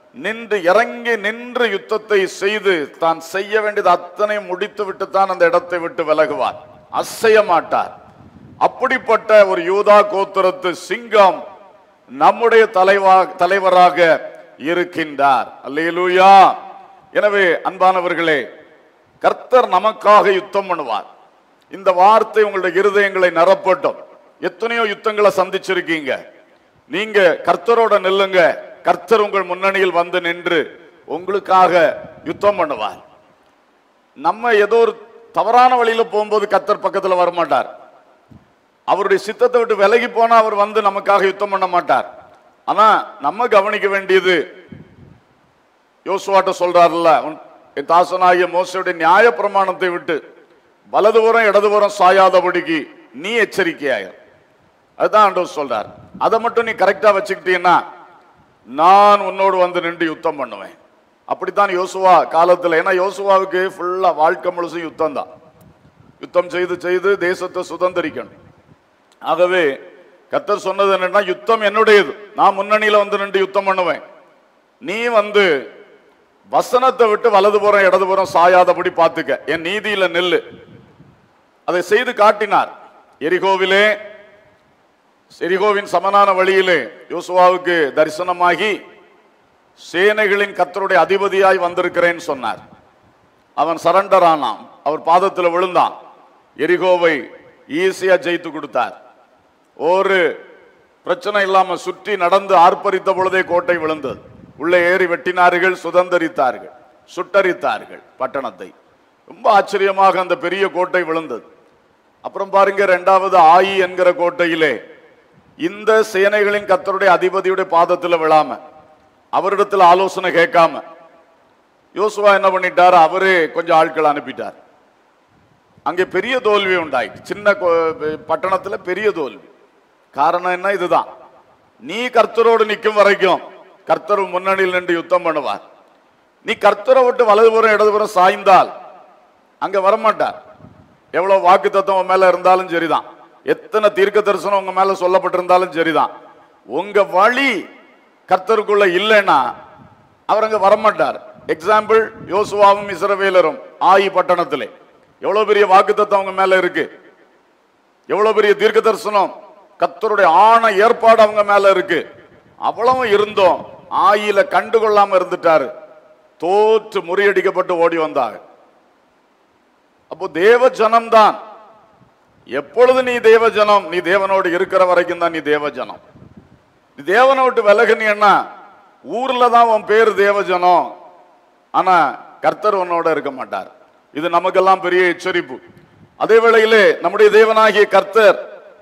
நின்று இறங்கி நின்று யுத்தத்தை செய்து தான் செய்ய வேண்டியது அத்தனை முடித்து விட்டு தான் அந்த இடத்தை விட்டு விலகுவார் அசைய மாட்டார் அப்படிப்பட்ட ஒரு யூதா கோத்திரத்து சிங்கம் நம்முடைய தலைவா தலைவராக இருக்கின்றார் அல்லேலூயா எனவே அன்பானவர்களே கர்த்தர் நமக்காக யுத்தம் பண்ணுவார் இந்த வார்த்தை உங்களுடைய இருதயங்களை நிரப்பட்டும் எத்தனையோ யுத்தங்களை சந்திச்சிருக்கீங்க நீங்க கர்த்தரோட நில்லுங்க கர்த்தர் உங்கள் முன்னணியில் வந்து நின்று உங்களுக்காக யுத்தம் பண்ணுவார் நம்ம ஏதோ ஒரு தவறான வழியில போகும்போது கர்த்தர் பக்கத்துல வரமாட்டார் அவருடைய சித்தத்தை விட்டு விலகி போனா அவர் வந்து நமக்காக யுத்தம் பண்ண மாட்டார் ஆனா நம்ம கவனிக்க வேண்டியது யோசுவாட்ட சொல்றாருல்ல உன் என் தாசனாகிய மோசையுடைய நியாய பிரமாணத்தை விட்டு வலதுபுறம் இடதுபுறம் சாயாதபடிக்கு நீ எச்சரிக்கையாயிரு அதுதான் ஆண்டவர் சொல்றார் அதை மட்டும் நீ கரெக்டா வச்சுக்கிட்டீங்கன்னா நான் உன்னோடு வந்து நின்று யுத்தம் பண்ணுவேன் அப்படித்தான் யோசுவா காலத்துல ஏன்னா யோசுவாவுக்கு ஃபுல்லா வாழ்க்கை முழுசும் யுத்தம் தான் யுத்தம் செய்து செய்து தேசத்தை சுதந்திரிக்கணும் ஆகவே கத்தர் சொன்னது என்னன்னா யுத்தம் என்னுடையது நான் முன்னணியில வந்து நின்று யுத்தம் பண்ணுவேன் நீ வந்து வசனத்தை விட்டு வலதுபுறம் இடதுபுறம் சாயாதபடி பார்த்துக்க என் நீதியில நெல்லு அதை செய்து காட்டினார் எரிகோவிலே எரிகோவின் சமனான வழியிலே யோசுவாவுக்கு தரிசனமாகி சேனைகளின் கத்தருடைய அதிபதியாய் வந்திருக்கிறேன்னு சொன்னார் அவன் சரண்டர் ஆனான் அவர் பாதத்தில் விழுந்தான் எரிகோவை ஈஸியா ஜெயித்து கொடுத்தார் ஒரு பிரச்சனை இல்லாம சுற்றி நடந்து ஆர்ப்பரித்த பொழுதே கோட்டை விழுந்தது உள்ளே ஏறி வெட்டினார்கள் சுதந்தரித்தார்கள் சுட்டரித்தார்கள் பட்டணத்தை ரொம்ப ஆச்சரியமாக அந்த பெரிய கோட்டை விழுந்தது அப்புறம் பாருங்க இரண்டாவது ஆயி என்கிற கோட்டையிலே இந்த சேனைகளின் கத்தருடைய அதிபதியுடைய பாதத்துல விழாம அவரிடத்துல ஆலோசனை கேட்காம யோசுவா என்ன பண்ணிட்டார் அவரே கொஞ்சம் ஆட்கள் அனுப்பிட்டார் அங்கே பெரிய தோல்வி உண்டாயிட்டு சின்ன கோ- பட்டணத்துல பெரிய தோல்வி காரணம் என்ன இதுதான் நீ கர்த்தரோடு நிற்கும் வரைக்கும் கர்த்தர் உன் முன்னணியில் நின்று யுத்தம் பண்ணுவார் நீ கர்த்தரை விட்டு வலதுபுறம் இடதுபுறம் சாய்ந்தால் அங்க வரமாட்டார் எவ்வளவு வாக்கு தத்துவம் உன் மேல இருந்தாலும் சரிதான் எத்தனை தீர்க்க தரிசனம் உங்க மேல சொல்லப்பட்டிருந்தாலும் சரிதான் உங்க வழி கர்த்தருக்குள்ள இல்லைன்னா அவர் அங்க வரமாட்டார் எக்ஸாம்பிள் யோசுவாவும் இஸ்ரவேலரும் ஆயி பட்டணத்திலே எவ்வளவு பெரிய வாக்கு தத்துவம் அவங்க மேல இருக்கு எவ்வளவு பெரிய தீர்க்க தரிசனம் கர்த்தருடைய ஆணை ஏற்பாடு அவங்க மேல இருக்கு அவ்வளவும் இருந்தோம் ஆயில கண்டுகொள்ளாம இருந்துட்டாரு தோற்று முறியடிக்கப்பட்டு ஓடி வந்தாங்க அப்போ தேவ ஜனம்தான் எப்பொழுது நீ தேவ ஜனம் நீ தேவனோடு இருக்கிற வரைக்கும் தான் நீ தேவ ஜனம் நீ தேவனை விட்டு விலகுனீன்னா ஊர்ல தான் உன் பேர் தேவ ஜனம் ஆனா கர்த்தர் உன்னோட இருக்க மாட்டார் இது நமக்கெல்லாம் பெரிய எச்சரிப்பு அதே வேளையிலே நம்முடைய தேவனாகிய கர்த்தர்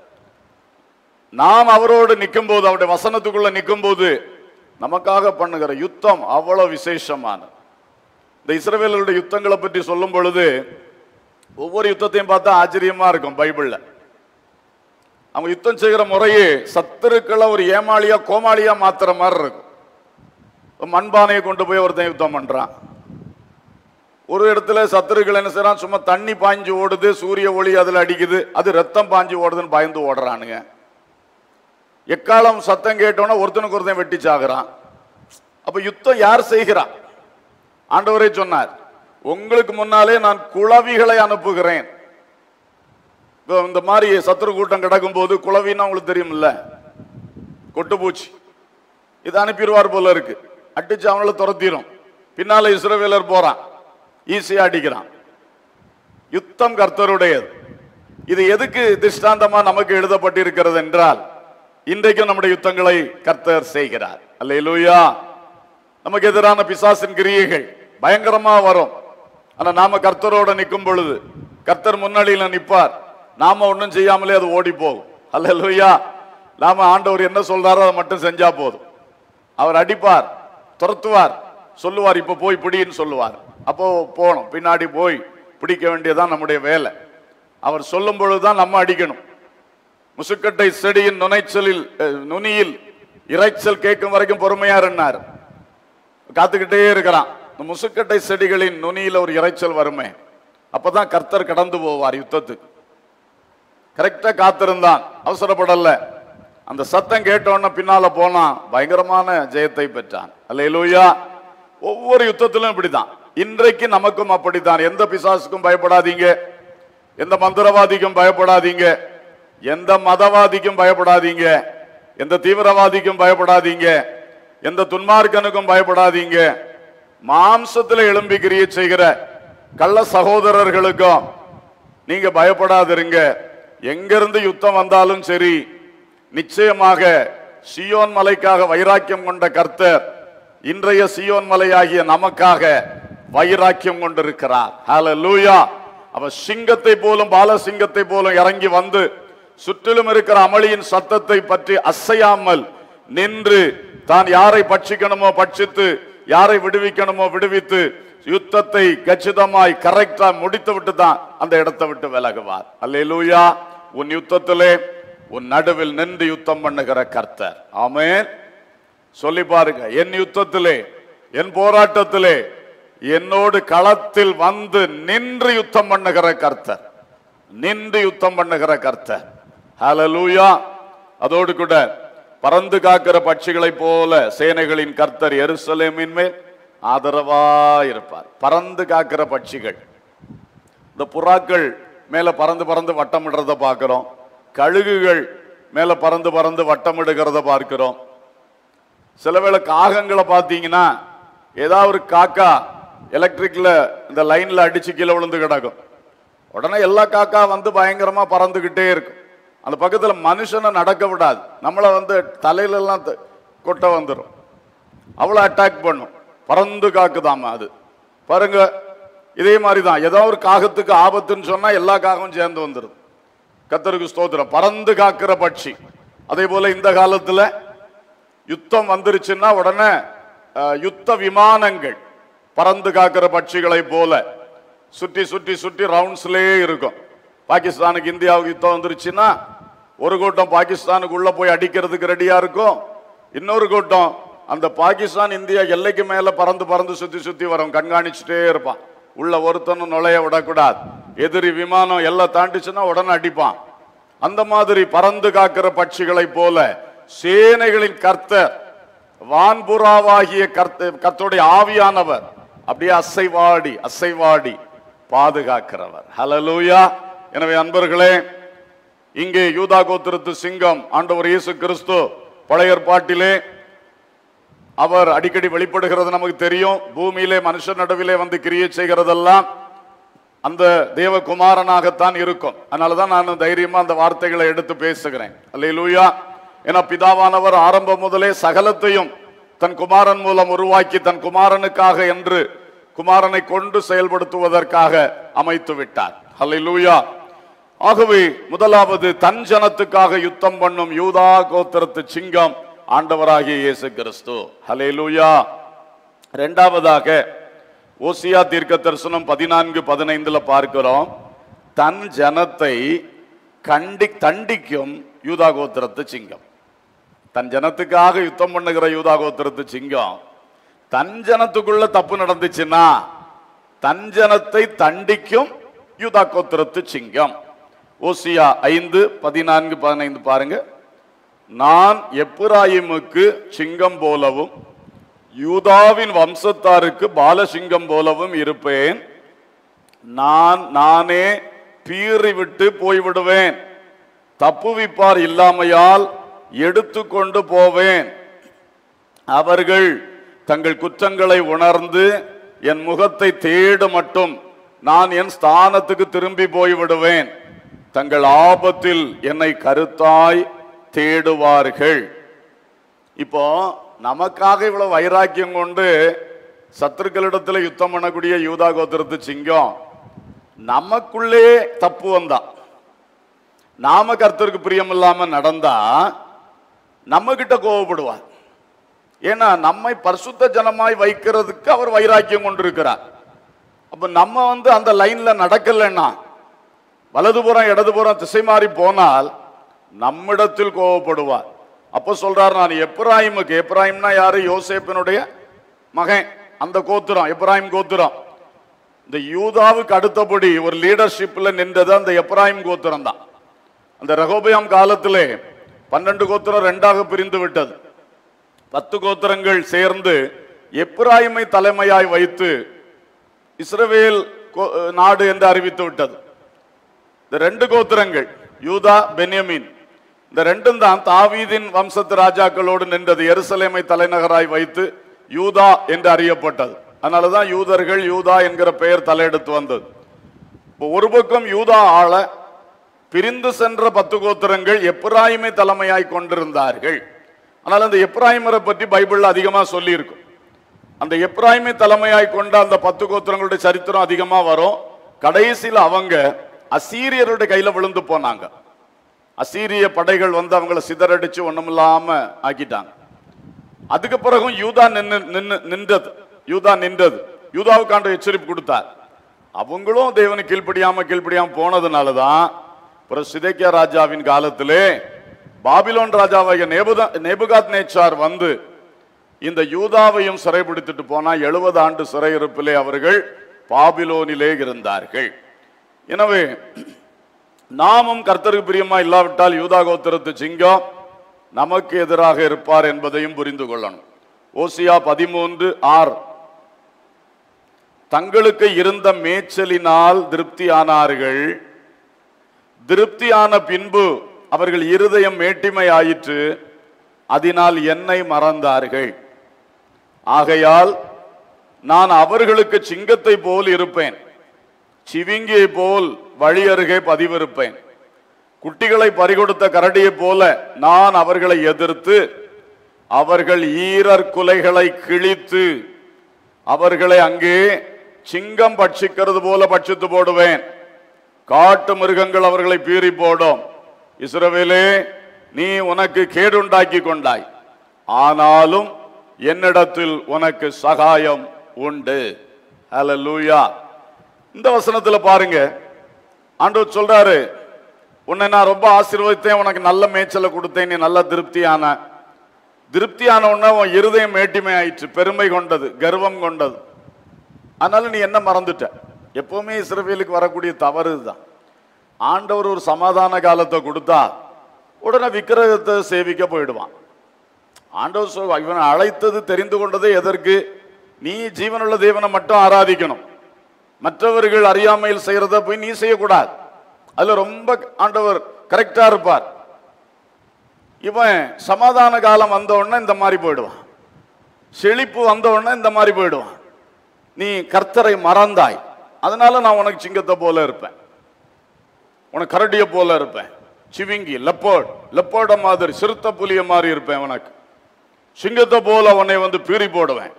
நாம் அவரோடு நிற்கும் போது அவருடைய வசனத்துக்குள்ள நிற்கும் போது நமக்காக பண்ணுகிற யுத்தம் அவ்வளவு விசேஷமானது இந்த இஸ்ரவேலருடைய யுத்தங்களை பற்றி சொல்லும் பொழுது ஒவ்வொரு யுத்தத்தையும் பார்த்தா ஆச்சரியமா இருக்கும் பைபிள்ல அவங்க யுத்தம் செய்கிற முறையே சத்துருக்களை ஒரு ஏமாளியா கோமாளியா மாத்துற மாதிரி இருக்கும் ஒரு மண்பானையை கொண்டு போய் ஒருத்தன் யுத்தம் பண்றான் ஒரு இடத்துல சத்துருக்கள் என்ன செய்றான் சும்மா தண்ணி பாய்ஞ்சு ஓடுது சூரிய ஒளி அதுல அடிக்குது அது ரத்தம் பாஞ்சு ஓடுதுன்னு பயந்து ஓடுறானுங்க எக்காலம் சத்தம் கேட்டோன்னா ஒருத்தனுக்கு ஒருத்தன் வெட்டி சாகுறான் அப்ப யுத்தம் யார் செய்கிறான் ஆண்டவரே சொன்னார் உங்களுக்கு முன்னாலே நான் குளவிகளை அனுப்புகிறேன் இப்போ இந்த மாதிரி சத்துரு கூட்டம் கிடக்கும் போது குளவின்னா உங்களுக்கு தெரியும்ல கொட்டுப்பூச்சி இது அனுப்பிடுவார் போல இருக்கு அடிச்சு அவங்கள துரத்திரும் பின்னால இஸ்ரவேலர் போறான் ஈஸியா அடிக்கிறான் யுத்தம் கர்த்தருடையது இது எதுக்கு திஷ்டாந்தமா நமக்கு எழுதப்பட்டிருக்கிறது என்றால் இன்றைக்கும் நம்முடைய யுத்தங்களை கர்த்தர் செய்கிறார் அல்லேலூயா நமக்கு எதிரான பிசாசின் கிரியைகள் பயங்கரமா வரும் ஆனா நாம கர்த்தரோட நிற்கும் பொழுது கர்த்தர் முன்னாடியில நிப்பார் நாம ஒண்ணும் செய்யாமலே அது ஓடி போகும் அல்லேலூயா நாம ஆண்டவர் என்ன சொல்றாரோ அதை மட்டும் செஞ்சா போதும் அவர் அடிப்பார் துரத்துவார் சொல்லுவார் இப்ப போய் பிடின்னு சொல்லுவார் அப்போ போகணும் பின்னாடி போய் பிடிக்க வேண்டியதுதான் நம்முடைய வேலை அவர் சொல்லும் பொழுதுதான் நம்ம அடிக்கணும் முசுக்கட்டை செடியின் நுனைச்சலில் அஹ், நுனியில் இறைச்சல் கேட்கும் வரைக்கும் பொறுமையா இருந்தார் காத்துக்கிட்டே இருக்கிறான் இந்த முசுக்கட்டை செடிகளின் நுனியில ஒரு இறைச்சல் வருமே அப்பதான் கர்த்தர் கடந்து போவார் யுத்தத்துக்கு கரெக்டா காத்திருந்தான் அவசரப்படல அந்த சத்தம் கேட்டோன்ன பின்னால போனான் பயங்கரமான ஜெயத்தை பெற்றான் அல்லேலூயா ஒவ்வொரு யுத்தத்திலும் இப்படிதான் இன்றைக்கு நமக்கும் அப்படித்தான் எந்த பிசாசுக்கும் பயப்படாதீங்க எந்த மந்திரவாதிக்கும் பயப்படாதீங்க எந்த மதவாதிக்கும் பயப்படாதீங்க எந்த தீவிரவாதிக்கும் பயப்படாதீங்க எந்த துன்மார்க்கனுக்கும் பயப்படாதீங்க மாம்சத்துல எழும்பி கிரிய செய்கிற கள்ள சகோதரர்களுக்கும் நீங்க பயப்படாதிருங்க எங்கிருந்து யுத்தம் வந்தாலும் சரி நிச்சயமாக சியோன் மலைக்காக வைராக்கியம் கொண்ட கர்த்தர் இன்றைய சியோன் மலையாகிய நமக்காக வைராக்கியம் கொண்டிருக்கிறார் ஹalleluya அவ சிங்கத்தை போலும் பாலசிங்கத்தை போலும் இறங்கி வந்து சுற்றிலும் இருக்கிற அமளியின் சத்தத்தை பற்றி அசையாமல் நின்று தான் யாரை பட்சிக்கணுமோ பட்சித்து யாரை விடுவிக்கணுமோ விடுவித்து யுத்தத்தை கச்சிதமாய் கரெக்டா முடித்து விட்டு தான் அந்த இடத்தை விட்டு விலகுவார் அல்லேலூயா உன் யுத்தத்திலே உன் நடுவில் நின்று யுத்தம் பண்ணுகிற கர்த்தர் ஆமென் சொல்லி பாருங்க என் யுத்தத்திலே என் போராட்டத்திலே என்னோடு களத்தில் வந்து நின்று யுத்தம் பண்ணுகிற கர்த்தர் நின்று யுத்தம் பண்ணுகிற கர்த்தர் ஹalleluya அதோடு கூட பறந்து காக்கிற பட்சிகளைப் போல சேனைகளின் கர்த்தர் எருசலேமின் மேல் ஆதரவா இருப்பார் பறந்து காக்கிற பட்சிகள் இந்த புறாக்கள் மேல பறந்து பறந்து வட்டமிடுறத பார்க்கிறோம் கழுகுகள் மேல பறந்து பறந்து வட்டமிடுகிறத பார்க்கிறோம் சில வேளை காகங்களை பார்த்தீங்கன்னா ஏதாவது ஒரு காக்கா எலக்ட்ரிக்ல இந்த லைன்ல அடிச்சு கீழே விழுந்து கிடக்கும் உடனே எல்லா காக்கா வந்து பயங்கரமா பறந்துகிட்டே இருக்கும் அந்த பக்கத்துல மனுஷனை நடக்க விடாது நம்மளை வந்து தலையில எல்லாம் த- கொட்ட வந்துடும் அவ்வளோ அட்டாக் பண்ணும் பறந்து காக்குதாமா அது பாருங்க இதே மாதிரி தான் ஏதோ ஒரு காகத்துக்கு ஆபத்துன்னு சொன்னா எல்லா காகமும் சேர்ந்து வந்துடும் கத்தருக்கு ஸ்தோத்திரம் பறந்து காக்கிற பட்சி அதே போல இந்த காலத்துல யுத்தம் வந்துருச்சுன்னா உடனே அஹ், யுத்த விமானங்கள் பறந்து காக்கிற பட்சிகளை போல சுற்றி சுற்றி சுற்றி ரவுண்ட்ஸ்லயே இருக்கும் பாகிஸ்தானுக்கு இந்தியாவுக்கு யுத்தம் வந்துருச்சுன்னா ஒரு கூட்டம் பாகிஸ்தானுக்கு உள்ள போய் அடிக்கிறதுக்கு ரெடியா இருக்கும் இன்னொரு கூட்டம் அந்த பாகிஸ்தான் இந்தியா எல்லைக்கு மேல பறந்து பறந்து சுத்தி சுத்தி வரும் கண்காணிச்சுட்டே இருப்பான் உள்ள ஒருத்தனும் நுழைய விடக்கூடாது எதிரி விமானம் எல்லாம் தாண்டிச்சுன்னா உடனே அடிப்பான் அந்த மாதிரி பறந்து காக்கிற பட்சிகளைப் போல சேனைகளின் கர்த்தர் வான்புறாவாகிய கர்த்த கர்த்தருடைய ஆவியானவர் அப்படியே அசைவாடி அசைவாடி பாதுகாக்கிறவர் ஹalleluya எனவே அன்பர்களே இங்கே யூதா கோத்திரத்து சிங்கம் ஆண்டவர் இயேசு கிறிஸ்து பழைய ஏற்பாட்டிலே அவர் அடிக்கடி வெளிப்படுகிறது நமக்கு தெரியும் பூமியிலே மனுஷ நடுவிலே வந்து கிரியை செய்கிறதெல்லாம் அந்த தேவகுமாரனாகத்தான் இருக்கும் அதனாலதான் நான் தைரியமா அந்த வார்த்தைகளை எடுத்து பேசுகிறேன் அல்லேலூயா ஏன்னா பிதாவானவர் ஆரம்பம் முதலே சகலத்தையும் தன் குமாரன் மூலம் உருவாக்கி தன் குமாரனுக்காக என்று குமாரனை கொண்டு செயல்படுத்துவதற்காக அமைத்து விட்டார் அல்லேலூயா ஆகவே முதலாவது தன் ஜனத்துக்காக யுத்தம் பண்ணும் யூதா கோத்திரத்து சிங்கம் ஆண்டவராகிய இயேசு கிறிஸ்து ஹalleluya இரண்டாவதாக ஓசியா தீர்க்க தரிசனம் பதினான்கு பதினைந்துல பார்க்கிறோம் தன் ஜனத்தை கண்டி தண்டிக்கும் யூதா கோத்திரத்து சிங்கம் தன் ஜனத்துக்காக யுத்தம் பண்ணுகிற யூதா கோத்திரத்து சிங்கம் தன் ஜனத்துக்குள்ள தப்பு நடந்துச்சுன்னா தன் ஜனத்தை தண்டிக்கும் யூதா கோத்திரத்து சிங்கம் ஓசியா ஐந்து பதினான்கு பதினைந்து பாருங்க நான் எப்புராயிமுக்கு சிங்கம் போலவும் யூதாவின் வம்சத்தாருக்கு பாலசிங்கம் போலவும் இருப்பேன் நான் நானே பீறி விட்டு போய்விடுவேன் தப்புவிப்பார் இல்லாமையால் எடுத்துக்கொண்டு போவேன் அவர்கள் தங்கள் குற்றங்களை உணர்ந்து என் முகத்தை தேடு மட்டும் நான் என் ஸ்தானத்துக்கு திரும்பி போய்விடுவேன் தங்கள் ஆபத்தில் என்னை கருத்தாய் தேடுவார்கள் இப்போ நமக்காக இவ்வளவு வைராக்கியம் கொண்டு சத்துருக்களிடத்துல யுத்தம் பண்ணக்கூடிய யூதா கோத்திரத்து சிங்கம் நமக்குள்ளே தப்பு வந்தா நாம கர்த்தருக்கு பிரியம் இல்லாம நடந்தா நம்ம கிட்ட கோவப்படுவார் ஏன்னா நம்மை பரிசுத்த ஜனமாய் வைக்கிறதுக்கு அவர் வைராக்கியம் கொண்டிருக்கிறார் அப்ப நம்ம வந்து அந்த லைன்ல நடக்கலைன்னா வலதுபுறம் இடதுபுறம் திசை மாறி போனால் நம்மிடத்தில் கோவப்படுவார் அப்போ சொல்றார் நான் எப்ராயிமுக்கு எப்ராயிம்னா யாரு யோசேப்பினுடைய மகன் அந்த கோத்திரம் எப்ராயிம் கோத்திரம் இந்த யூதாவுக்கு அடுத்தபடி ஒரு லீடர்ஷிப்ல நின்றது அந்த எப்ராயிம் கோத்திரம் தான் அந்த ரகோபயாம் காலத்திலே பன்னெண்டு கோத்திரம் ரெண்டாக பிரிந்து விட்டது பத்து கோத்திரங்கள் சேர்ந்து எப்ராயிமை தலைமையாய் வைத்து இஸ்ரவேல் கோ- நாடு என்று அறிவித்து விட்டது இந்த ரெண்டு கோத்திரங்கள் யூதா பென்யமீன் இந்த ரெண்டும் தான் தாவீதின் வம்சத்து ராஜாக்களோடு நின்றது எருசலேமை தலைநகராய் வைத்து யூதா என்று அறியப்பட்டது அதனாலதான் யூதர்கள் யூதா என்கிற பெயர் தலையெடுத்து வந்தது இப்போ ஒரு பக்கம் யூதா ஆள பிரிந்து சென்ற பத்து கோத்திரங்கள் எப்ராயிமை தலைமையாய் கொண்டிருந்தார்கள் ஆனால் அந்த எப்ராயிமரை பற்றி பைபிள்ல அதிகமா சொல்லியிருக்கும் அந்த எப்ராயிமை தலைமையாய் கொண்ட அந்த பத்து கோத்திரங்களுடைய சரித்திரம் அதிகமா வரும் கடைசியில் அவங்க அசீரியருடைய கையில விழுந்து போனாங்க அசீரிய படைகள் வந்து அவங்கள சிதறடிச்சு ஒண்ணுமில்லாம ஆக்கிட்டாங்க அதுக்கு பிறகும் யூதா நின்னு நின்னு நின்றது யூதா நின்றது யூதாவுக்காண்ட எச்சரிப்பு கொடுத்தார் அவங்களும் தேவனுக்கு கீழ்ப்படியாம கீழ்ப்படியாம போனதுனால தான் அப்புறம் சிதைக்கியா ராஜாவின் காலத்திலே பாபிலோன் ராஜாவாகிய நேபுதா நேபுகாத் நேச்சார் வந்து இந்த யூதாவையும் சிறைபிடித்துட்டு போனா எழுபது ஆண்டு சிறையிருப்பிலே அவர்கள் பாபிலோனிலே இருந்தார்கள் எனவே நாமும் கர்த்தருக்கு பிரியமா இல்லாவிட்டால் யூதா கோத்திரத்து சிங்கம் நமக்கு எதிராக இருப்பார் என்பதையும் புரிந்து கொள்ளணும் ஓசியா பதிமூன்று ஆறு தங்களுக்கு இருந்த மேய்ச்சலினால் திருப்தியானார்கள் திருப்தியான பின்பு அவர்கள் இருதயம் மேட்டிமை ஆயிற்று அதனால் என்னை மறந்தார்கள் ஆகையால் நான் அவர்களுக்கு சிங்கத்தை போல் இருப்பேன் சிவிங்கியை போல் வழி அருகே பதிவிருப்பேன் குட்டிகளை பறிகொடுத்த கரடியைப் போல நான் அவர்களை எதிர்த்து அவர்கள் ஈரர் குலைகளை கிழித்து அவர்களை அங்கே சிங்கம் பட்சிக்கிறது போல பட்சித்து போடுவேன் காட்டு மிருகங்கள் அவர்களை பீறி போடும் இஸ்ரவேலே நீ உனக்கு கேடுண்டாக்கி கொண்டாய் ஆனாலும் என்னிடத்தில் உனக்கு சகாயம் உண்டு ஹalleluya இந்த வசனத்துல பாருங்க ஆண்டவர் சொல்றாரு உன்னை நான் ரொம்ப ஆசீர்வதித்தேன் உனக்கு நல்ல மேய்ச்சலை கொடுத்தேன் நீ நல்ல திருப்தியான திருப்தியான உடனே உன் இருதயம் மேட்டிமை ஆயிற்று பெருமை கொண்டது கர்வம் கொண்டது அதனால நீ என்ன மறந்துட்ட எப்பவுமே இஸ்ரவேலுக்கு வரக்கூடிய தவறு இதுதான் ஆண்டவர் ஒரு சமாதான காலத்தை கொடுத்தா உடனே விக்கிரகத்தை சேவிக்க போயிடுவான் ஆண்டவர் சொல் இவனை அழைத்தது தெரிந்து கொண்டதே எதற்கு நீ ஜீவனுள்ள தேவனை மட்டும் ஆராதிக்கணும் மற்றவர்கள் அறியாமையில் செய்யறத போய் நீ செய்யக்கூடாது அதுல ரொம்ப ஆண்டவர் கரெக்டா இருப்பார் இவன் சமாதான காலம் வந்த உடனே இந்த மாதிரி போயிடுவான் செழிப்பு வந்த உடனே இந்த மாதிரி போயிடுவான் நீ கர்த்தரை மறந்தாய் அதனால நான் உனக்கு சிங்கத்தை போல இருப்பேன் உனக்கு கரடிய போல இருப்பேன் சிவிங்கி லெப்பர்ட் லெப்பர்ட மாதிரி சிறுத்தை புலிய மாதிரி இருப்பேன் உனக்கு சிங்கத்தை போல உன்னை வந்து பீறி போடுவேன்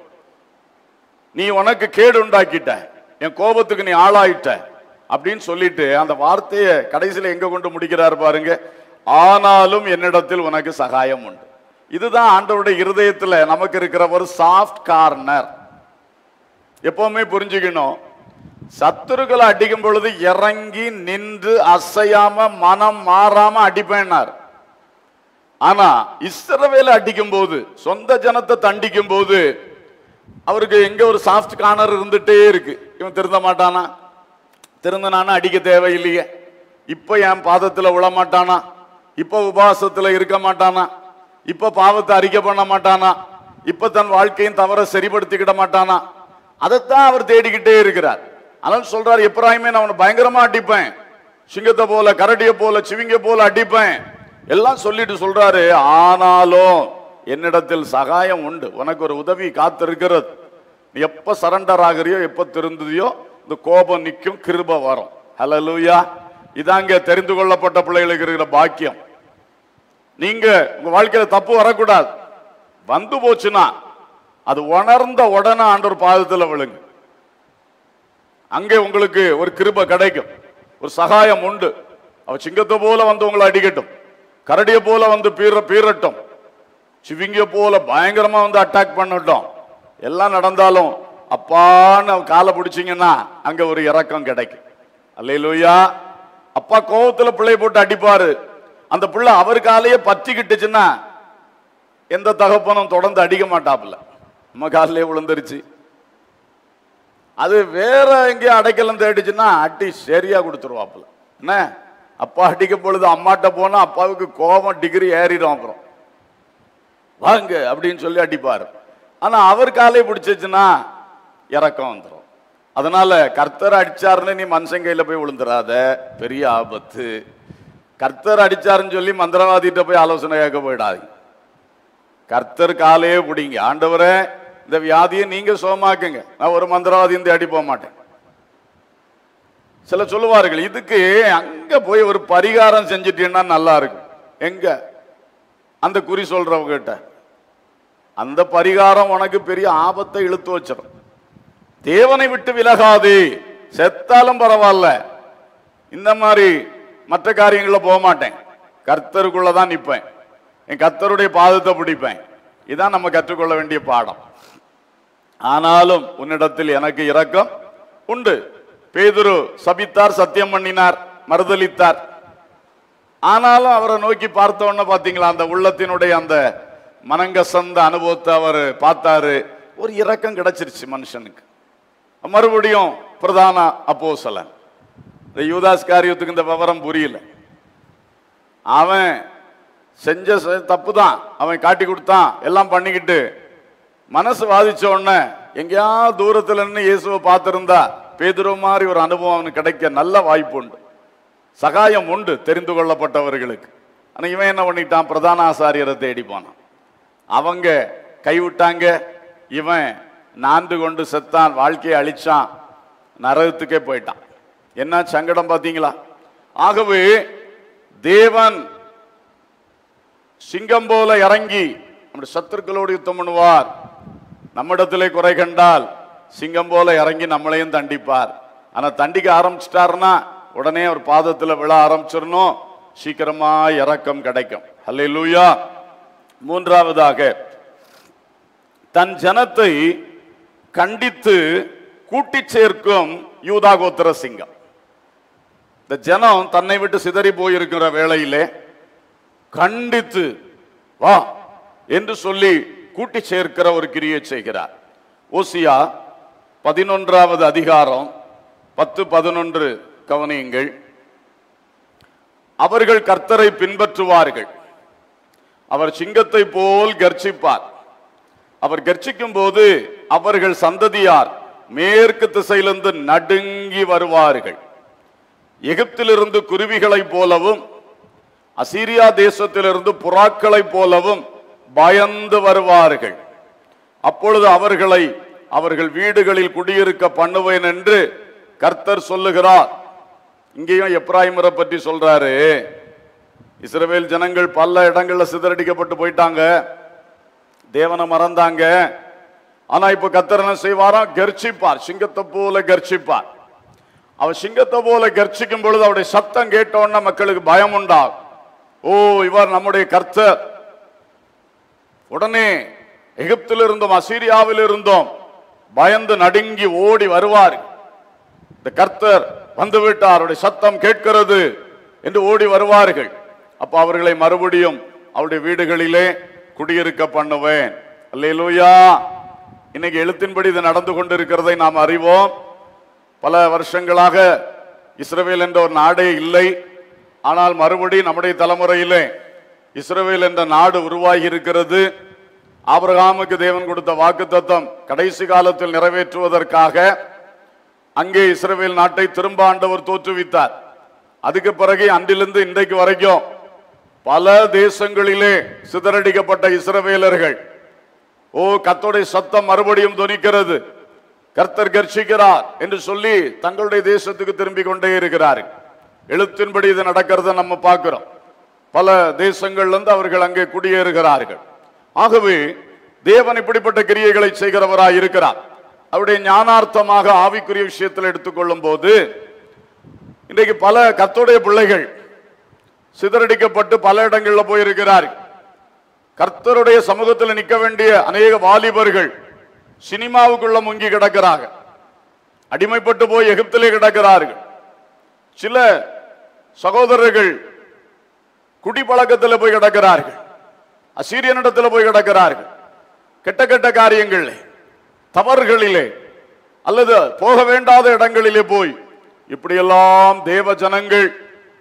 நீ உனக்கு கேடு உண்டாக்கிட்ட என் கோபத்துக்கு நீ ஆளாயிட்ட அப்படின்னு சொல்லிட்டு அந்த வார்த்தையை கடைசியில எங்க கொண்டு முடிக்கிறார் பாருங்க ஆனாலும் என்னிடத்தில் உனக்கு சகாயம் உண்டு இதுதான் ஆண்டவருடைய இருதயத்துல நமக்கு இருக்கிற ஒரு சாஃப்ட் கார்னர் எப்பவுமே புரிஞ்சுக்கணும் சத்துருக்களை அடிக்கும் பொழுது இறங்கி நின்று அசையாம மனம் மாறாம அடிப்பேன்னார் ஆனா இஸ்ரவேல அடிக்கும் போது சொந்த ஜனத்தை தண்டிக்கும் போது அவருக்கு எங்க ஒரு சாஃப்ட் கார்னர் இருந்துட்டே இருக்கு இவன் திருந்த மாட்டானா திருந்தனானா அடிக்க தேவையில்லையே இப்ப என் பாதத்துல விழ மாட்டானா இப்ப உபவாசத்துல இருக்க மாட்டானா இப்ப பாவத்தை அறிக்கை பண்ண மாட்டானா இப்ப தன் வாழ்க்கையின் தவற சரிப்படுத்திக்கிட மாட்டானா அதைத்தான் அவர் தேடிக்கிட்டே இருக்கிறார் அதனால சொல்றாரு எப்ராஹிமே நான் அவனை பயங்கரமா அடிப்பேன் சிங்கத்தை போல கரடியை போல சிவிங்க போல அடிப்பேன் எல்லாம் சொல்லிட்டு சொல்றாரு ஆனாலும் என்னிடத்தில் சகாயம் உண்டு உனக்கு ஒரு உதவி காத்திருக்கிறது நீ எப்ப சரண்டர் ஆகுறியோ எப்ப திருந்துதியோ இந்த கோபம் நிற்கும் கிருப வரும் ஹalleluya இதாங்க தெரிந்து கொள்ளப்பட்ட பிள்ளைகளுக்கு இருக்கிற பாக்கியம் நீங்க உங்க வாழ்க்கையில தப்பு வரக்கூடாது வந்து போச்சுன்னா அது உணர்ந்த உடனே ஆண்டவர் பாதத்துல விழுங்க அங்கே உங்களுக்கு ஒரு கிருப கிடைக்கும் ஒரு சகாயம் உண்டு அவ சிங்கத்தை போல வந்து உங்களை அடிக்கட்டும் கரடியை போல வந்து பீற பீரட்டும் சிவிங்கிய போல பயங்கரமா வந்து அட்டாக் பண்ணட்டும் எல்லாம் நடந்தாலும் அப்பான்னு அவ காலை பிடிச்சீங்கன்னா அங்க ஒரு இறக்கம் கிடைக்கும் அல்லையிலூயா அப்பா கோவத்துல பிள்ளை போட்டு அடிப்பாரு அந்த பிள்ளை அவர் காலையே பற்றிக்கிட்டுச்சுன்னா எந்த தகப்பனும் தொடர்ந்து அடிக்க மாட்டாப்புல நம்ம காலிலே விழுந்துருச்சு அது வேற எங்கேயும் அடைக்கலம் தேடிச்சுன்னா அடி சரியா கொடுத்துருவாப்புல என்ன அப்பா அடிக்கும் பொழுது அம்மாட்ட போனா அப்பாவுக்கு கோபம் டிகிரி ஏறிடும் அப்புறம் வாங்க அப்படின்னு சொல்லி அடிப்பார் ஆனா அவர் காலை பிடிச்சிச்சுன்னா இறக்கம் வந்துடும் அதனால கர்த்தர் அடிச்சாருன்னு நீ மனுஷன் கையில போய் விழுந்துடாத பெரிய ஆபத்து கர்த்தர் அடிச்சாருன்னு சொல்லி மந்திரவாதிகிட்ட போய் ஆலோசனை கேட்க போயிடாது கர்த்தர் காலையே பிடிங்க ஆண்டவரே இந்த வியாதியை நீங்க சுகமாக்குங்க நான் ஒரு மந்திரவாதி இந்த அடி போக மாட்டேன் சில சொல்லுவார்கள் இதுக்கு அங்க போய் ஒரு பரிகாரம் செஞ்சிட்டீங்கன்னா நல்லா இருக்கும் எங்க அந்த குறி சொல்றவங்க கிட்ட அந்த பரிகாரம் உனக்கு பெரிய ஆபத்தை இழுத்து வச்சிடும் தேவனை விட்டு விலகாதே செத்தாலும் பரவாயில்ல இந்த மாதிரி மற்ற காரியங்களில் போக மாட்டேன் கர்த்தருக்குள்ள தான் நிற்பேன் என் கர்த்தருடைய பாதத்தை பிடிப்பேன் இதான் நம்ம கற்றுக்கொள்ள வேண்டிய பாடம் ஆனாலும் உன்னிடத்தில் எனக்கு இரக்கம் உண்டு பேதுரு சபித்தார் சத்தியம் பண்ணினார் மறுதலித்தார் ஆனாலும் அவரை நோக்கி பார்த்த உடனே பாத்தீங்களா அந்த உள்ளத்தினுடைய அந்த மனங்கசந்த அனுபவத்தை அவர் பார்த்தாரு ஒரு இரக்கம் கிடைச்சிருச்சு மனுஷனுக்கு மறுபடியும் பிரதான அப்போஸ்தலன் இந்த யூதாஸ் காரியத்துக்கு இந்த விவரம் புரியல அவன் செஞ்ச தப்பு தான் அவன் காட்டி கொடுத்தான் எல்லாம் பண்ணிக்கிட்டு மனசு வாதிச்ச உடனே எங்கேயாவது தூரத்துல நின்னு இயேசுவை பார்த்திருந்தா பேதுரு மாதிரி ஒரு அனுபவம் அவனுக்கு கிடைக்க நல்ல வாய்ப்பு உண்டு சகாயம் உண்டு தெரிந்து கொள்ளப்பட்டவர்களுக்கு ஆனா இவன் என்ன பண்ணிட்டான் பிரதான ஆசாரியரை தேடி போனான் அவங்க கைவிட்டாங்க இவன் நான்கு கொண்டு செத்தான் வாழ்க்கையை அழிச்சான் நரகத்துக்கே போயிட்டான் என்ன சங்கடம் பார்த்தீங்களா ஆகவே தேவன் சிங்கம் போல இறங்கி நம்முடைய சத்துருக்களோடு யுத்தம் பண்ணுவார் நம்மிடத்திலே குறை கண்டால் சிங்கம் போல இறங்கி நம்மளையும் தண்டிப்பார் ஆனா தண்டிக்க ஆரம்பிச்சிட்டாருன்னா உடனே அவர் பாதத்துல விழ ஆரம்பிச்சிடணும் சீக்கிரமா இறக்கம் கிடைக்கும் அல்லேலூயா மூன்றாவதாக தன் ஜனத்தை கண்டித்து கூட்டிச் சேர்க்கும் யூதா கோத்திர சிங்கம் இந்த ஜனம் தன்னை விட்டு சிதறி போயிருக்கிற வேளையிலே கண்டித்து வா என்று சொல்லி கூட்டி சேர்க்கிற ஒரு கிரியை செய்கிறார் ஓசியா பதினொன்றாவது அதிகாரம் பத்து பதினொன்று கவனியுங்கள் அவர்கள் கர்த்தரை பின்பற்றுவார்கள் அவர் சிங்கத்தை போல் கர்ச்சிப்பார் அவர் கர்ச்சிக்கும் போது அவர்கள் சந்ததியார் மேற்கு திசையிலிருந்து நடுங்கி வருவார்கள் எகிப்திலிருந்து குருவிகளைப் போலவும் அசீரியா தேசத்திலிருந்து புறாக்களைப் போலவும் பயந்து வருவார்கள் அப்பொழுது அவர்களை அவர்கள் வீடுகளில் குடியிருக்க பண்ணுவேன் என்று கர்த்தர் சொல்லுகிறார் இங்கேயும் எப்ராஹிமரை பற்றி சொல்றாரு இஸ்ரவேல் ஜனங்கள் பல இடங்கள்ல சிதறடிக்கப்பட்டு போயிட்டாங்க தேவனை மறந்தாங்க ஆனா இப்ப கர்த்தர் என்ன செய்வாராம் கர்ச்சிப்பார் சிங்கத்தை போல கர்ச்சிப்பார் அவர் சிங்கத்தை போல கர்ச்சிக்கும் பொழுது அவருடைய சத்தம் கேட்டோன்னா மக்களுக்கு பயம் உண்டாகும் ஓ இவர் நம்முடைய கர்த்தர் உடனே எகிப்தில் இருந்தும் அசீரியாவில் இருந்தும் பயந்து நடுங்கி ஓடி வருவார் இந்த கர்த்தர் வந்து விட்டார் அவருடைய சத்தம் கேட்கிறது என்று ஓடி வருவார்கள் அப்ப அவர்களை மறுபடியும் அவருடைய வீடுகளிலே குடியிருக்க பண்ணுவேன் அல்லேலூயா இன்னைக்கு எழுத்தின்படி இது நடந்து கொண்டிருக்கிறதை நாம் அறிவோம் பல வருஷங்களாக இஸ்ரவேல் என்ற ஒரு நாடே இல்லை ஆனால் மறுபடி நம்முடைய தலைமுறையிலே இஸ்ரவேல் என்ற நாடு உருவாகி இருக்கிறது ஆபிரகாமுக்கு தேவன் கொடுத்த வாக்குத்தத்தம் கடைசி காலத்தில் நிறைவேற்றுவதற்காக அங்கே இஸ்ரவேல் நாட்டை திரும்ப ஆண்டவர் தோற்றுவித்தார் அதுக்கு பிறகு அன்றிலிருந்து இன்றைக்கு வரைக்கும் பல தேசங்களிலே சிதறடிக்கப்பட்ட இஸ்ரவேலர்கள் ஓ கத்தோடைய சத்தம் மறுபடியும் தொனிக்கிறது கர்த்தர் கர்ஷிக்கிறார் என்று சொல்லி தங்களுடைய தேசத்துக்கு திரும்பிக் கொண்டே இருக்கிறார்கள் எழுத்தின்படி இது நடக்கிறத நம்ம பார்க்கிறோம் பல தேசங்கள்ல இருந்து அவர்கள் அங்கே குடியேறுகிறார்கள் ஆகவே தேவன் இப்படிப்பட்ட கிரியைகளை செய்கிறவராய் இருக்கிறார் அவருடைய ஞானார்த்தமாக ஆவிக்குரிய விஷயத்தில் எடுத்துக்கொள்ளும் போது இன்றைக்கு பல கர்த்தருடைய பிள்ளைகள் சிதறடிக்கப்பட்டு பல இடங்கள்ல போயிருக்கிறார்கள் கர்த்தருடைய சமூகத்தில் நிற்க வேண்டிய அநேக வாலிபர்கள் சினிமாவுக்குள்ள முங்கி கிடக்கிறாங்க அடிமைப்பட்டு போய் எகிப்திலே கிடக்கிறார்கள் சில சகோதரர்கள் குடிப்பழக்கத்தில் போய் கிடக்கிறார்கள் அசீரியனிடத்தில் போய் கிடக்கிறார்கள் கெட்ட கெட்ட காரியங்களிலே தவறுகளிலே அல்லது போக வேண்டாத இடங்களிலே போய் இப்படியெல்லாம் தேவ ஜனங்கள்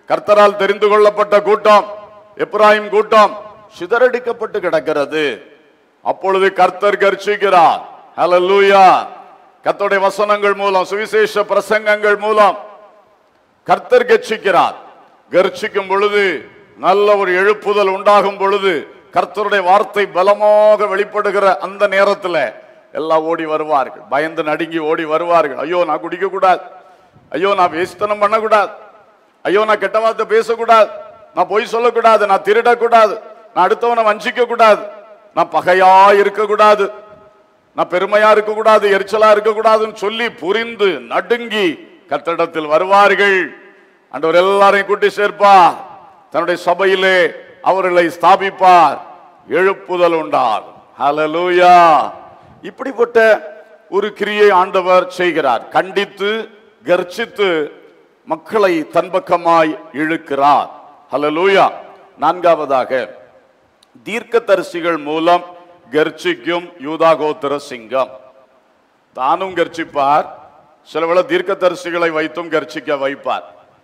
கர்த்தரால் தெரிந்து கொள்ளப்பட்ட கூட்டம் எப்ராஹிம் கூட்டம் சிதறடிக்கப்பட்டு கிடக்கிறது அப்பொழுது கர்த்தர் கர்ச்சிக்கிறார் ஹalleluya கர்த்தருடைய வசனங்கள் மூலம் சுவிசேஷ பிரசங்கங்கள் மூலம் கர்த்தர் கர்ச்சிக்கிறார் கர்ச்சிக்கும் பொழுது நல்ல ஒரு எழுப்புதல் உண்டாகும் பொழுது கர்த்தருடைய வார்த்தை பலமாக வெளிப்படுகிற அந்த நேரத்துல எல்லாம் ஓடி வருவார்கள் பயந்து நடுங்கி ஓடி வருவார்கள் ஐயோ நான் குடிக்க கூடாது ஐயோ நான் வேஸ்தனம் பண்ணக்கூடாது ஐயோ நான் கெட்ட வார்த்தை பேசக்கூடாது நான் பொய் சொல்லக்கூடாது நான் திருடக்கூடாது நான் அடுத்தவனை வஞ்சிக்க கூடாது நான் பகையா இருக்கக்கூடாது நான் பெருமையா இருக்கக்கூடாது எரிச்சலா இருக்கக்கூடாதுன்னு சொல்லி புரிந்து நடுங்கி கத்தடத்தில் வருவார்கள் ஆண்டவர் எல்லாரையும் கூட்டி சேர்ப்பார் தன்னுடைய சபையிலே அவர்களை ஸ்தாபிப்பார் எழுப்புதல் உண்டாகும் ஹalleluya இப்படிப்பட்ட ஒரு கிரியை ஆண்டவர் செய்கிறார் கண்டித்து கர்ச்சித்து மக்களை தன் பக்கமாய் இழுக்கிறார் ஹalleluya நான்காவதாக தீர்க்கதரிசிகள் மூலம் கர்ச்சிக்கும் யூதா கோத்திர சிங்கம் தானும் கர்ச்சிப்பார் சிலவேளை தீர்க்கதரிசிகளை வைத்தும் கர்ச்சிக்க வைப்பார்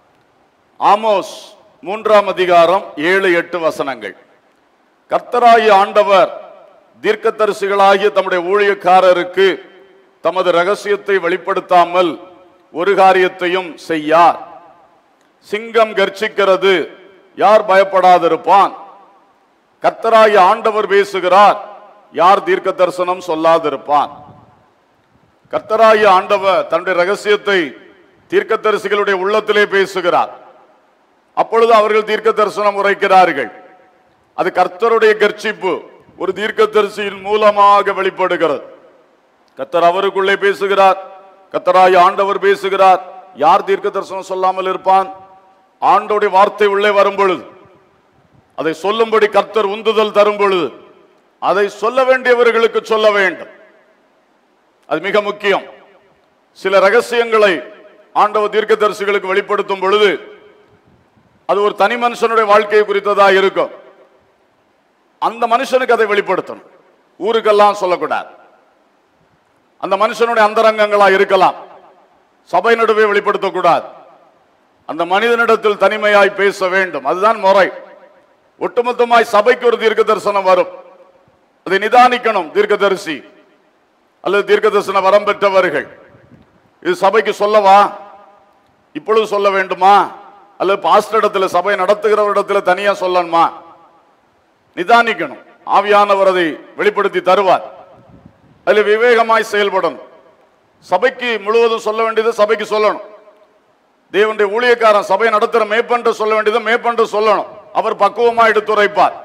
ஆமோஸ் மூன்றாம் அதிகாரம் ஏழு எட்டு வசனங்கள் கர்த்தராகிய ஆண்டவர் தீர்க்கதரிசிகளாகிய தம்முடைய ஊழியக்காரருக்கு தமது ரகசியத்தை வெளிப்படுத்தாமல் ஒரு காரியத்தையும் செய்யார் சிங்கம் கர்ச்சிக்கிறது யார் பயப்படாதிருப்பான் கர்த்தராகிய ஆண்டவர் பேசுகிறார் யார் தீர்க்க தரிசனம் சொல்லாதிருப்பான் கர்த்தராகிய ஆண்டவர் தன்னுடைய ரகசியத்தை தீர்க்கதரிசிகளுடைய உள்ளத்திலே பேசுகிறார் அப்பொழுது அவர்கள் தீர்க்க தரிசனம் உரைக்கிறார்கள் அது கர்த்தருடைய கர்ச்சிப்பு ஒரு தீர்க்கதரிசியின் மூலமாக வெளிப்படுகிறது கர்த்தர் அவருக்குள்ளே பேசுகிறார் கர்த்தராகிய ஆண்டவர் பேசுகிறார் யார் தீர்க்க தரிசனம் சொல்லாமல் இருப்பான் ஆண்டோடைய வார்த்தை உள்ளே வரும் பொழுது அதை சொல்லும்படி கர்த்தர் உந்துதல் தரும் பொழுது அதை சொல்ல வேண்டியவர்களுக்கு சொல்ல வேண்டும் அது மிக முக்கியம் சில ரகசியங்களை ஆண்டவர் தீர்க்கதரிசிகளுக்கு வெளிப்படுத்தும் பொழுது அது ஒரு தனி மனுஷனுடைய வாழ்க்கையை குறித்ததா இருக்கும் அந்த மனுஷனுக்கு அதை வெளிப்படுத்தணும் ஊருக்கெல்லாம் சொல்லக்கூடாது அந்த மனுஷனுடைய அந்தரங்கங்களா இருக்கலாம் சபை நடுவே வெளிப்படுத்தக்கூடாது அந்த மனிதனிடத்தில் தனிமையாய் பேச வேண்டும் அதுதான் முறை ஒட்டுமொத்தமாய் சபைக்கு ஒரு தீர்க்க தரிசனம் வரும் அதை நிதானிக்கணும் தீர்க்கதரிசி அல்லது தீர்க்க தரிசன வரம் பெற்றவர்கள் இது சபைக்கு சொல்லவா இப்பொழுது சொல்ல வேண்டுமா அல்லது பாஸ்டர் இடத்துல சபை நடத்துகிறவரிடத்துல தனியா சொல்லணுமா நிதானிக்கணும் ஆவியானவர் அதை வெளிப்படுத்தி தருவார் அதில் விவேகமாய் செயல்படணும் சபைக்கு முழுவதும் சொல்ல வேண்டியது சபைக்கு சொல்லணும் தேவனுடைய ஊழியக்காரன் சபையை நடத்துற மேப்பன்று சொல்ல வேண்டியது மேப்பன்று சொல்லணும் அவர் பக்குவமா எடுத்துரைப்பார்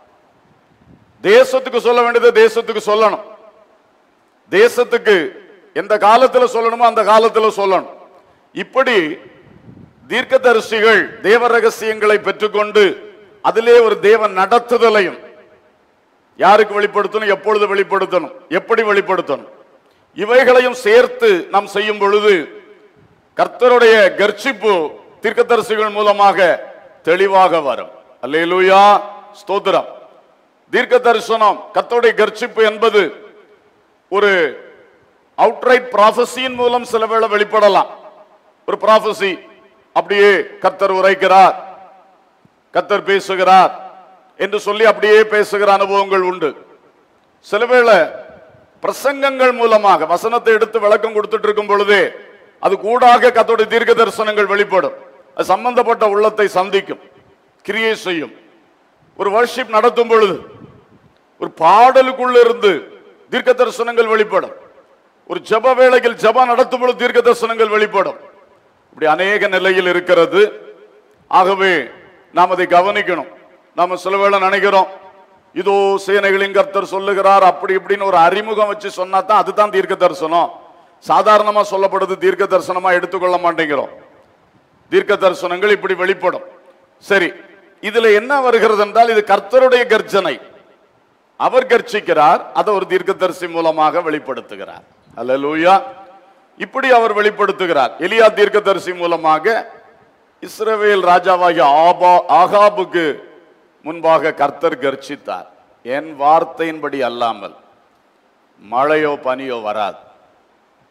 தேசத்துக்கு சொல்ல வேண்டியது தேசத்துக்கு சொல்லணும் தேசத்துக்கு எந்த காலத்துல சொல்லணுமோ அந்த காலத்துல சொல்லணும் இப்படி தீர்க்கதரிசிகள் தேவ ரகசியங்களை பெற்றுக்கொண்டு அதிலே ஒரு தேவ நடத்துதலையும் யாருக்கு வெளிப்படுத்தணும் எப்பொழுது வெளிப்படுத்தணும் எப்படி வெளிப்படுத்தணும் இவைகளையும் சேர்த்து நாம் செய்யும் பொழுது கர்த்தருடைய கர்ச்சிப்பு தீர்க்கதரிசிகள் மூலமாக தெளிவாக வரும் அல்லேலூயா ஸ்தோத்திரம் தீர்க்க தரிசனம் கர்த்தருடைய கர்ச்சிப்பு என்பது ஒரு அவுட்ரைட் ப்ராஃபஸியின் மூலம் சில வேளை வெளிப்படலாம் ஒரு ப்ராஃபஸி அப்படியே கர்த்தர் உரைக்கிறார் கர்த்தர் பேசுகிறார் என்று சொல்லி அப்படியே பேசுகிற அனுபவங்கள் உண்டு சில வேளை பிரசங்கங்கள் மூலமாக வசனத்தை எடுத்து விளக்கம் கொடுத்துட்டு இருக்கும் பொழுதே அது கூடாக கத்தோடைய தீர்க்க தரிசனங்கள் வெளிப்படும் அது சம்பந்தப்பட்ட உள்ளத்தை சந்திக்கும் கிரியை செய்யும் ஒரு வர்ஷிப் நடத்தும் பொழுது ஒரு பாடலுக்குள்ள இருந்து தீர்க்க தரிசனங்கள் வெளிப்படும் ஒரு ஜப வேளையில் ஜப நடத்தும் பொழுது தீர்க்க தரிசனங்கள் வெளிப்படும் இப்படி அநேக நிலையில் இருக்கிறது ஆகவே நாம் அதை கவனிக்கணும் நாம சில வேளை நினைக்கிறோம் இதோ சேனைகளின் கர்த்தர் சொல்லுகிறார் அப்படி இப்படின்னு ஒரு அறிமுகம் வச்சு சொன்னா தான் அதுதான் தீர்க்க தரிசனம் சாதாரணமா சொல்லப்படுது தீர்க்க தரிசனமா எடுத்துக்கொள்ள மாட்டேங்கிறோம் தீர்க்க தரிசனங்கள் இப்படி வெளிப்படும் சரி இதுல என்ன வருகிறது என்றால் இது கர்த்தருடைய கர்ஜனை அவர் கர்ச்சிக்கிறார் அதை ஒரு தீர்க்கதரிசி மூலமாக வெளிப்படுத்துகிறார் அல்லேலூயா இப்படி அவர் வெளிப்படுத்துகிறார் எலியா தீர்க்கதரிசி மூலமாக இஸ்ரவேல் ராஜாவாகிய ஆபா ஆகாபுக்கு முன்பாக கர்த்தர் கர்ச்சித்தார் என் வார்த்தையின்படி அல்லாமல் மழையோ பனியோ வராது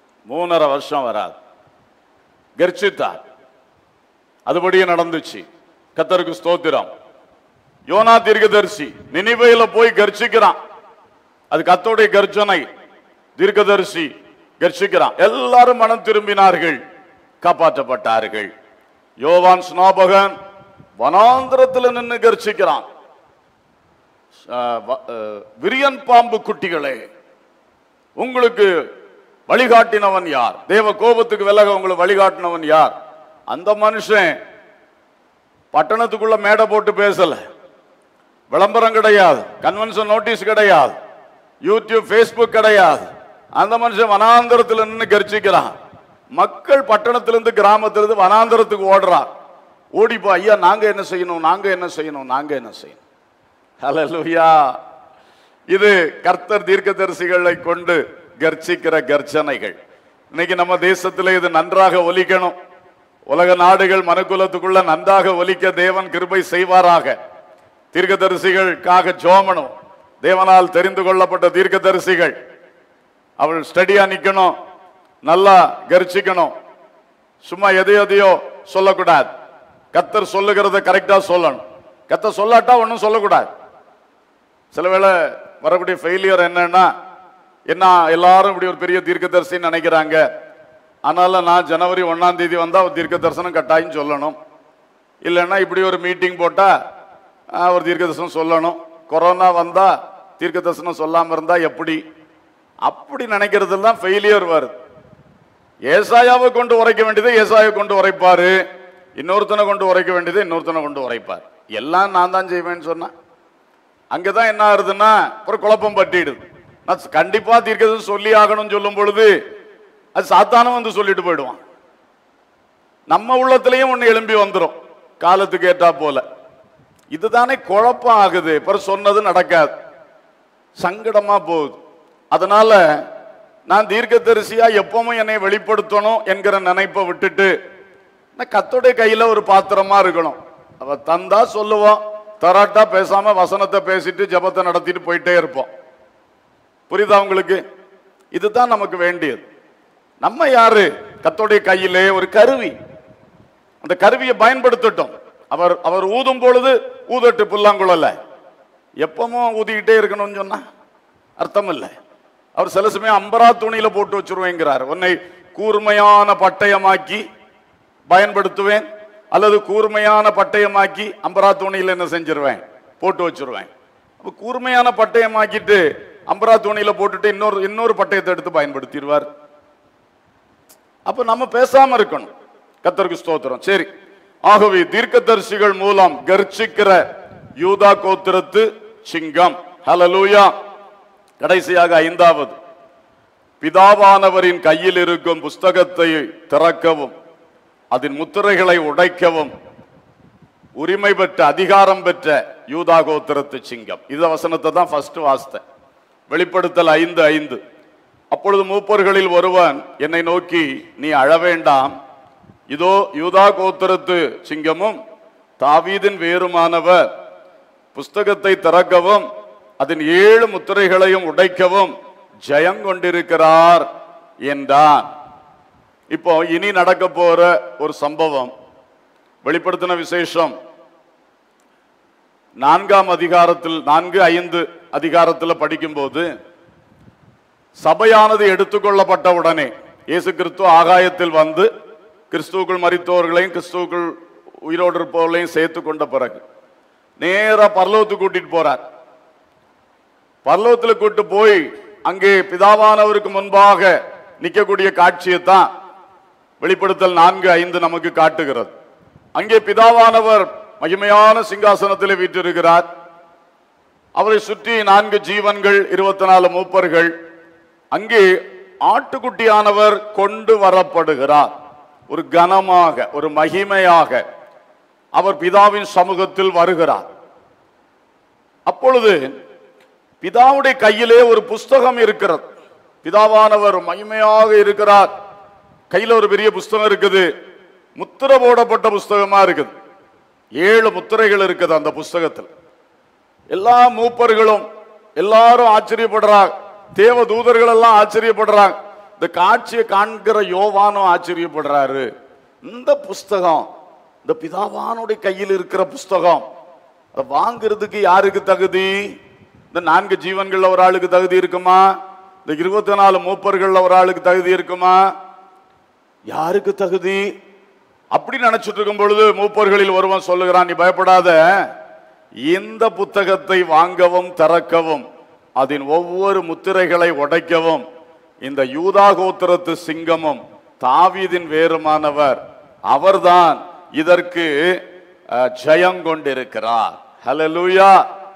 மூணரை வருஷம் வராது கர்ச்சித்தார் அதுபடியே நடந்துச்சு கத்தருக்கு ஸ்தோத்திரம் யோனா தீர்க்கதரிசி நினிவையில போய் கர்ச்சிக்கிறான் அது கத்தோடைய கர்ஜனை தீர்க்கதரிசி கர்ச்சிக்கிறான் எல்லாரும் மனம் திரும்பினார்கள் காப்பாற்றப்பட்டார்கள் யோவான் ஸ்நாபகன் வனாந்திரத்தில் நின்று கர்ச்சிக்கிறான் அஹ், வ- அஹ், விரியன் பாம்பு குட்டிகளே உங்களுக்கு வழிகாட்டினவன் யார் தேவ கோபத்துக்கு விலக உங்களுக்கு வழிகாட்டினவன் யார் அந்த மனுஷன் பட்டணத்துக்குள்ள மேடை போட்டு பேசல விளம்பரம் கிடையாது கன்வென்ஷன் நோட்டீஸ் கிடையாது யூடியூப் ஃபேஸ்புக் கிடையாது அந்த மனுஷன் வனாந்தரத்தில் நின்று கரிச்சிக்கிறான் மக்கள் பட்டணத்திலிருந்து கிராமத்திலிருந்து வனாந்தரத்துக்கு ஓடுறான் ஓடிப்போ ஐயா நாங்க என்ன செய்யணும் நாங்க என்ன செய்யணும் நாங்க என்ன செய்யணும் ஹalleluya இது கர்த்தர் தீர்க்கதரிசிகளை கொண்டு கர்ச்சிக்கிற கர்ச்சனைகள் இன்னைக்கு நம்ம தேசத்திலே இது நன்றாக ஒலிக்கணும் உலக நாடுகள் மனுக்குலத்துக்குள்ள நன்றாக ஒலிக்க தேவன் கிருபை செய்வாராக தீர்க்கதரிசிகளுக்காக ஜோமனும் தேவனால் தெரிந்து கொள்ளப்பட்ட தீர்க்கதரிசிகள் அவள் ஸ்டடியா நிக்கணும் நல்லா கரிச்சிக்கணும் சும்மா எதையோ எதையோ சொல்லக்கூடாது கத்தர் சொல்லுகிறத கரெக்டா சொல்லணும் கத்தர் சொல்லாட்டா ஒன்றும் சொல்லக்கூடாது சில வேளை வரக்கூடிய ஃபெயிலியர் என்னன்னா என்ன எல்லாரும் இப்படி ஒரு பெரிய தீர்க்கதரிசின்னு நினைக்கிறாங்க அதனால நான் ஜனவரி ஒண்ணாம் தேதி வந்தா ஒரு தீர்க்க தரிசனம் கட்டாயம் சொல்லணும் இல்லைன்னா இப்படி ஒரு மீட்டிங் போட்டா ஆஹ், ஒரு தீர்க்க தரிசனம் சொல்லணும் கொரோனா வந்தா தீர்க்க தரிசனம் சொல்லாம இருந்தா எப்படி அப்படி நினைக்கிறதுல தான் ஃபெயிலியர் வருது ஏசாயாவை கொண்டு உரைக்க வேண்டியதை ஏசாயை கொண்டு உரைப்பாரு இன்னொருத்தனை கொண்டு உரைக்க வேண்டியதை இன்னொருத்தனை கொண்டு உரைப்பார் எல்லாம் நான் தான் செய்வேன்னு சொன்னா அங்கதான் என்ன ஆகுதுன்னா அப்புறம் குழப்பம் பட்டிடுது நான் கண்டிப்பா தீர்க்கதரிசனம் சொல்லி ஆகணும்னு சொல்லும் பொழுது அது சாத்தானும் வந்து சொல்லிட்டு போயிடுவான் நம்ம உள்ளத்திலையும் ஒண்ணு எழும்பி வந்துரும் காலத்துக்கு ஏற்றா போல இதுதானே குழப்பம் ஆகுது அப்புறம் சொன்னது நடக்காது சங்கடமா போகுது அதனால நான் தீர்க்கதரிசியா எப்பவும் என்னை வெளிப்படுத்தணும் என்கிற நினைப்பை விட்டுட்டு நான் கத்தோடைய கையில ஒரு பாத்திரமா இருக்கணும் அவ தந்தா சொல்லுவோம் தராட்டா பேசாம வசனத்தை பேசிட்டு ஜெபத்தை நடத்திட்டு போயிட்டே இருப்போம் புரியுதா உங்களுக்கு இதுதான் நமக்கு வேண்டியது நம்ம யாரு கத்தோடைய கையிலே ஒரு கருவி அந்த கருவியை பயன்படுத்தட்டும் அவர் அவர் ஊதும் பொழுது ஊதட்டு புல்லாங்குழல எப்பவும் ஊதிக்கிட்டே இருக்கணும்னு சொன்னா அர்த்தம் இல்லை அவர் சில சமயம் அம்பரா துணியில போட்டு வச்சிருவேங்கிறார் உன்னை கூர்மையான பட்டயமாக்கி பயன்படுத்துவேன் அல்லது கூர்மையான பட்டயமாக்கி அம்பரா துணியில என்ன செஞ்சிருவேன் போட்டு வச்சிருவேன் அப்ப கூர்மையான பட்டயமாக்கிட்டு அம்பரா துணியில போட்டுட்டு இன்னொரு இன்னொரு பட்டயத்தை எடுத்து பயன்படுத்திடுவார் அப்ப நம்ம பேசாம இருக்கணும் கத்தருக்கு ஸ்தோத்திரம் சரி ஆகவே தீர்க்கதரிசிகள் மூலம் கர்ச்சிக்கிற யூதா கோத்திரத்து சிங்கம் ஹalleluya கடைசியாக ஐந்தாவது பிதாவானவரின் கையில் இருக்கும் புஸ்தகத்தை திறக்கவும் அதன் முத்திரைகளை உடைக்கவும் உரிமை பெற்ற அதிகாரம் பெற்ற யூதா கோத்திரத்து சிங்கம் இந்த வசனத்தை தான் ஃபர்ஸ்ட் வாசித்தேன் வெளிப்படுத்தல் ஐந்து ஐந்து அப்பொழுது மூப்பர்களில் ஒருவன் என்னை நோக்கி நீ அழ வேண்டாம் இதோ யூதா கோத்திரத்து சிங்கமும் தாவீதின் வேறுமானவர் புஸ்தகத்தை திறக்கவும் அதன் ஏழு முத்திரைகளையும் உடைக்கவும் ஜெயம் கொண்டிருக்கிறார் என்றான் இப்போ இனி நடக்க போற ஒரு சம்பவம் வெளிப்படுத்தின விசேஷம் நான்காம் அதிகாரத்தில் நான்கு ஐந்து அதிகாரத்தில் படிக்கும்போது சபையானது எடுத்துக்கொள்ளப்பட்ட உடனே இயேசு கிறிஸ்து ஆகாயத்தில் வந்து கிறிஸ்துவுக்குள் மரித்தோர்களையும் கிறிஸ்துவுக்குள் உயிரோடு இருப்பவர்களையும் சேர்த்து கொண்ட பிறகு நேரா பரலோகத்துக்கு கூட்டிட்டு போறார் பரலோகத்துல கூட்டு போய் அங்கே பிதாவானவருக்கு முன்பாக நிற்கக்கூடிய காட்சியை தான் வெளிப்படுத்தல் நான்கு ஐந்து நமக்கு காட்டுகிறது அங்கே பிதாவானவர் மகிமையான சிங்காசனத்தில் வீற்றிருக்கிறார் அவரை சுற்றி நான்கு ஜீவன்கள் இருபத்தி நாலு மூப்பர்கள் அங்கே ஆட்டுக்குட்டியானவர் கொண்டு வரப்படுகிறார் ஒரு கனமாக ஒரு மகிமையாக அவர் பிதாவின் சமூகத்தில் வருகிறார் அப்பொழுது பிதாவுடைய கையிலே ஒரு புஸ்தகம் இருக்கிறது பிதாவானவர் மகிமையாக இருக்கிறார் கையில ஒரு பெரிய புஸ்தகம் இருக்குது முத்திர போடப்பட்ட புஸ்தகமா இருக்குது ஏழு முத்திரைகள் இருக்குது அந்த புஸ்தகத்தில் எல்லா மூப்பர்களும் எல்லாரும் ஆச்சரியப்படுறாங்க தேவ தூதர்கள் எல்லாம் ஆச்சரியப்படுறாங்க இந்த காட்சியை காண்கிற யோவானும் ஆச்சரியப்படுறாரு இந்த புஸ்தகம் இந்த பிதாவானுடைய கையில் இருக்கிற புஸ்தகம் அதை வாங்குறதுக்கு யாருக்கு தகுதி இந்த நான்கு ஜீவன்கள்ல ஒரு ஆளுக்கு தகுதி இருக்குமா இந்த இருபத்தி நாலு மூப்பர்கள்ல ஒரு ஆளுக்கு தகுதி இருக்குமா யாருக்கு தகுதி அப்படி நினைச்சிட்டு இருக்கும் பொழுது மூப்பர்களில் ஒருவன் சொல்லுகிறான் நீ பயப்படாத இந்த புத்தகத்தை வாங்கவும் திறக்கவும் அதன் ஒவ்வொரு முத்திரைகளை உடைக்கவும் இந்த யூதா கோத்திரத்து சிங்கமும் தாவீதின் வேறுமானவர் அவர்தான் இதற்கு அஹ், ஜெயம் கொண்டிருக்கிறார் ஹalleluya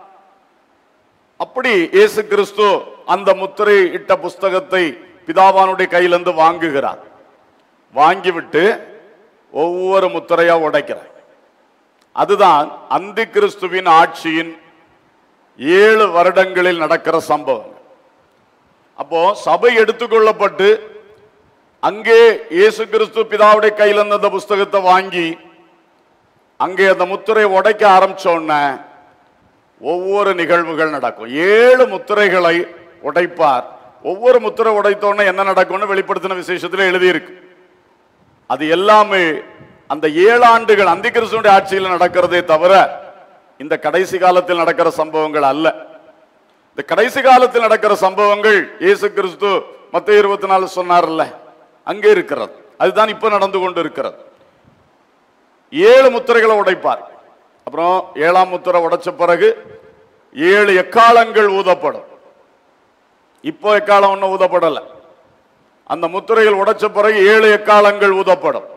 அப்படி இயேசு கிறிஸ்து அந்த முத்திரை இட்ட புஸ்தகத்தை பிதாவானுடைய கையிலிருந்து வாங்குகிறார் வாங்கிவிட்டு ஒவ்வொரு முத்திரையா உடைக்கிறார் அதுதான் அந்தி கிறிஸ்துவின் ஆட்சியின் ஏழு வருடங்களில் நடக்கிற சம்பவம் அப்போ சபை எடுத்துக்கொள்ளப்பட்டு அங்கே இயேசு கிறிஸ்து பிதாவுடைய கையில இருந்து அந்த புஸ்தகத்தை வாங்கி அங்கே அந்த முத்திரை உடைக்க ஆரம்பிச்ச உடனே ஒவ்வொரு நிகழ்வுகள் நடக்கும் ஏழு முத்திரைகளை உடைப்பார் ஒவ்வொரு முத்திரை உடைத்த உடனே என்ன நடக்கும்னு வெளிப்படுத்தின விசேஷத்துல எழுதியிருக்கு அது எல்லாமே அந்த ஏழு ஆண்டுகள் அந்தி கிறிஸ்துவனுடைய ஆட்சியில் நடக்கிறதே தவிர இந்த கடைசி காலத்தில் நடக்கிற சம்பவங்கள் அல்ல இந்த கடைசி காலத்தில் நடக்கிற சம்பவங்கள் இயேசு கிறிஸ்து மத்த இருபத்தி நாலு சொன்னார்ல அங்கே இருக்கிறது அதுதான் இப்ப நடந்து கொண்டு இருக்கிறது ஏழு முத்திரைகளை உடைப்பார் அப்புறம் ஏழாம் முத்திரை உடைச்ச பிறகு ஏழு எக்காலங்கள் ஊதப்படும் இப்போ எக்காலம் ஒன்றும் ஊதப்படல அந்த முத்திரைகள் உடைச்ச பிறகு ஏழு எக்காலங்கள் ஊதப்படும்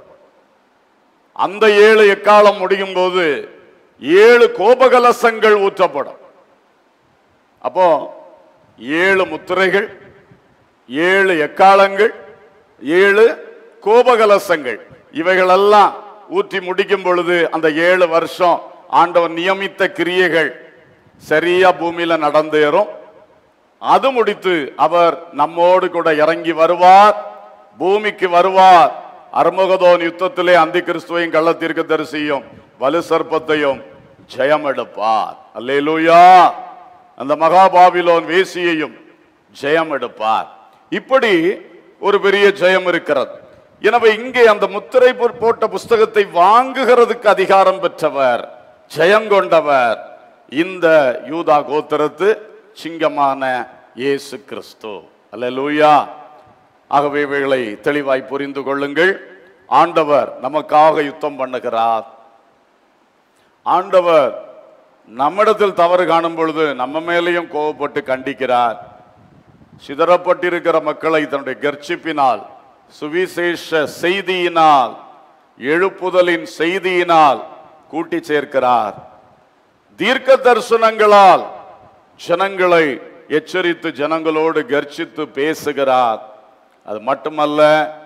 அந்த ஏழு எக்காலம் முடியும் போது ஏழு கோபகலசங்கள் ஊற்றப்படும் அப்போ ஏழு முத்திரைகள் ஏழு எக்காலங்கள் ஏழு கோபகலசங்கள் இவைகளெல்லாம் ஊற்றி முடிக்கும் பொழுது அந்த ஏழு வருஷம் ஆண்டவர் நியமித்த கிரியைகள் சரியா பூமியில நடந்தேறும் அது முடித்து அவர் நம்மோடு கூட இறங்கி வருவார் பூமிக்கு வருவார் அர்முகதோன் யுத்தத்திலே அந்தி கிறிஸ்துவையும் கள்ளத்திற்கு தரிசியும் வலு சர்ப்பத்தையும் ஜெயம் எடுப்பார் அல்லேலூயா அந்த மகாபாபிலோன் வேசியையும் ஜெயம் எடுப்பார் இப்படி ஒரு பெரிய ஜெயம் இருக்கிறது எனவே இங்கே அந்த முத்திரை போ- போட்ட புஸ்தகத்தை வாங்குகிறதுக்கு அதிகாரம் பெற்றவர் ஜெயம் கொண்டவர் இந்த யூதா கோத்திரத்து சிங்கமான இயேசு கிறிஸ்து அல்லேலூயா ஆகவே இவைகளை தெளிவாய் புரிந்து கொள்ளுங்கள் ஆண்டவர் நமக்காக யுத்தம் பண்ணுகிறார் ஆண்டவர் நம்மிடத்தில் தவறு காணும் பொழுது நம்ம மேலேயும் கோபப்பட்டு கண்டிக்கிறார் சிதறப்பட்டிருக்கிற மக்களை தன்னுடைய கர்ச்சிப்பினால் சுவிசேஷ செய்தியினால் எழுப்புதலின் செய்தியினால் கூட்டி சேர்க்கிறார் தீர்க்க தரிசனங்களால் ஜனங்களை எச்சரித்து ஜனங்களோடு கர்ச்சித்து பேசுகிறார் அது மட்டுமல்ல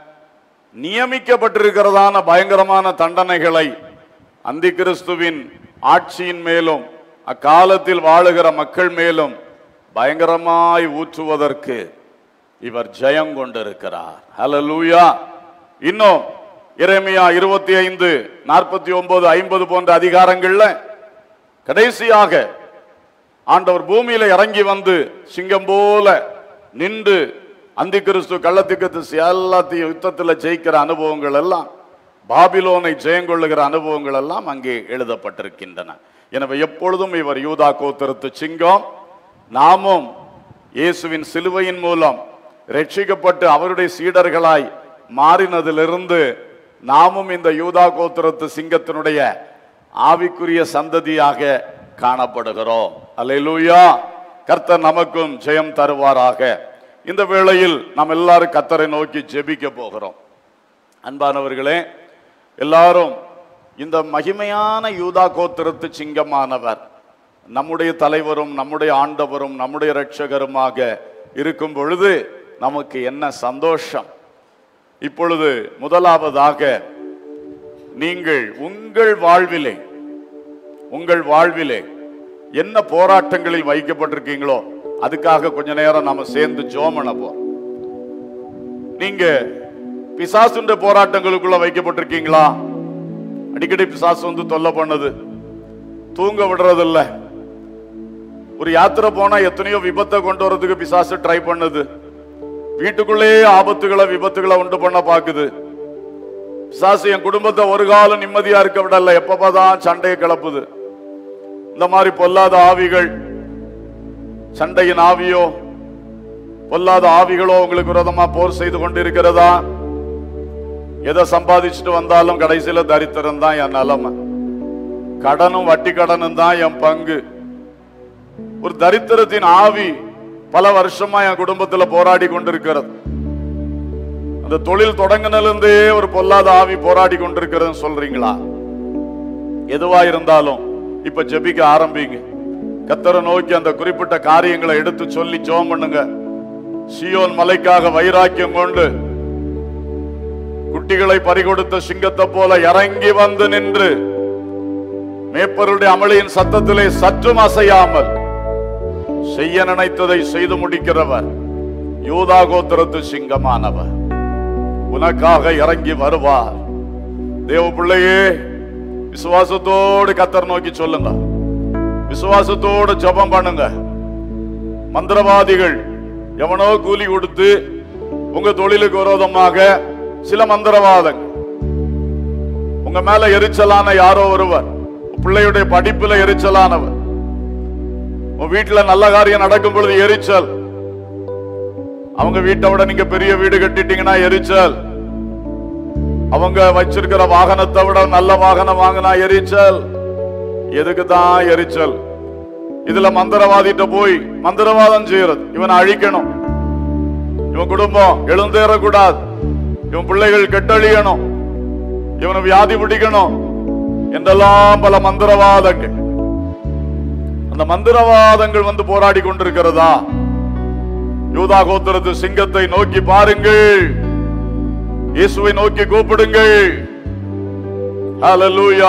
நியமிக்கப்பட்டிருக்கிறதான பயங்கரமான தண்டனைகளை அந்தி கிறிஸ்துவின் ஆட்சியின் மேலும் அக்காலத்தில் வாழுகிற மக்கள் மேலும் பயங்கரமாய் ஊற்றுவதற்கு இவர் ஜெயம் கொண்டிருக்கிறார் ஹalleluya இன்னும் எரேமியா இருபத்தி ஐந்து நாற்பத்தி ஒன்பது ஐம்பது போன்ற அதிகாரங்கள்ல கடைசியாக ஆண்டவர் பூமியில இறங்கி வந்து சிங்கம் போல நின்று அந்தி கிறிஸ்து கள்ளத்திற்கு எல்லாத்தையும் யுத்தத்துல ஜெயிக்கிற அனுபவங்கள் எல்லாம் பாபிலோனை ஜெயங்கொள்ளுகிற அனுபவங்கள் எல்லாம் அங்கே எழுதப்பட்டிருக்கின்றன எனவே எப்பொழுதும் இவர் யூதா கோத்திரத்து சிங்கம் நாமும் இயேசுவின் சிலுவையின் மூலம் ரட்சிக்கப்பட்டு அவருடைய சீடர்களாய் மாறினதிலிருந்து நாமும் இந்த யூதா கோத்திரத்து சிங்கத்தினுடைய ஆவிக்குரிய சந்ததியாக காணப்படுகிறோம் அல்லேலூயா கர்த்தர் நமக்கும் ஜெயம் தருவாராக இந்த வேளையில் நாம் எல்லாரும் கர்த்தரை நோக்கி ஜெபிக்க போகிறோம் அன்பானவர்களே எல்லாரும் இந்த மகிமையான யூதா கோத்திரத்து சிங்கமானவர் நம்முடைய தலைவரும் நம்முடைய ஆண்டவரும் நம்முடைய இரட்சகருமாக இருக்கும் பொழுது நமக்கு என்ன சந்தோஷம் இப்பொழுது முதலாவதாக நீங்கள் உங்கள் வாழ்விலே உங்கள் வாழ்விலே என்ன போராட்டங்களில் வைக்கப்பட்டிருக்கீங்களோ அதுக்காக கொஞ்ச நேரம் நாம சேர்ந்து ஜோம் பண்ண போறோம் நீங்க பிசாசுன்ற போராட்டங்களுக்குள்ள வைக்கப்பட்டிருக்கீங்களா அடிக்கடி பிசாசு வந்து தொல்லை பண்ணுது தூங்க விடுறதில்ல ஒரு யாத்திரை போனா எத்தனையோ விபத்தை கொண்டு வரதுக்கு பிசாசு ட்ரை பண்ணுது வீட்டுக்குள்ளேயே ஆபத்துகளை விபத்துகளை உண்டு பண்ண பாக்குது பிசாசு என் குடும்பத்தை ஒரு காலம் நிம்மதியா இருக்க விடல எப்பதான் சண்டையை கிளப்புது இந்த மாதிரி பொல்லாத ஆவிகள் சண்டையின் ஆவியோ பொல்லாத ஆவிகளோ உங்களுக்கு விரோதமா போர் செய்து கொண்டிருக்கிறதா எதை சம்பாதிச்சுட்டு வந்தாலும் கடைசியில தரித்திரம் தான் என் நிலைமை கடனும் வட்டி கடனும் தான் என் பங்கு ஒரு தரித்திரத்தின் ஆவி பல வருஷமா என் குடும்பத்துல போராடி கொண்டிருக்கிறது அந்த தொழில் தொடங்கினிலிருந்தே ஒரு பொல்லாத ஆவி போராடி கொண்டிருக்கிறதுன்னு சொல்றீங்களா எதுவா இருந்தாலும் இப்ப ஜெபிக்க ஆரம்பிங்க கத்தரை நோக்கி அந்த குறிப்பிட்ட காரியங்களை எடுத்து சொல்லி ஜெபம் பண்ணுங்க சியோன் மலைக்காக வைராக்கியம் கொண்டு குட்டிகளை பறிகொடுத்த சிங்கத்தை போல இறங்கி வந்து நின்று மேப்பருடைய அமளியின் சத்தத்திலே சற்றும் அசையாமல் செய்ய நினைத்ததை செய்து முடிக்கிறவர் யூதா கோத்திரத்து சிங்கமானவர் உனக்காக இறங்கி வருவார் தேவ பிள்ளையே விசுவாசத்தோடு கத்தர் நோக்கி சொல்லுங்க விசுவாசத்தோடு ஜெபம் பண்ணுங்க மந்திரவாதிகள் எவனோ கூலி கொடுத்து உங்க தொழிலுக்கு விரோதமாக சில மந்திரவாதங்கள் உங்க மேல எரிச்சலான யாரோ ஒருவர் உன் பிள்ளையுடைய படிப்புல எரிச்சலானவர் உன் வீட்டுல நல்ல காரியம் நடக்கும் பொழுது எரிச்சல் அவங்க வீட்டை விட நீங்க பெரிய வீடு கட்டிட்டீங்கன்னா எரிச்சல் அவங்க வச்சிருக்கிற வாகனத்தை விட நல்ல வாகனம் வாங்கினா எரிச்சல் எதுக்கு தான் எரிச்சல் இதுல மந்திரவாதிட்ட போய் மந்திரவாதம் செய்யறது இவனை அழிக்கணும் இவன் குடும்பம் எழுந்தேறக்கூடாது இவன் பிள்ளைகள் கெட்டழியணும் இவனை வியாதி பிடிக்கணும் என்றெல்லாம் பல மந்திரவாதங்கள் அந்த மந்திரவாதங்கள் வந்து போராடி கொண்டிருக்கிறதா யூதா கோத்திரத்து சிங்கத்தை நோக்கி பாருங்கள் இயேசுவை நோக்கி கூப்பிடுங்கள் ஹalleluya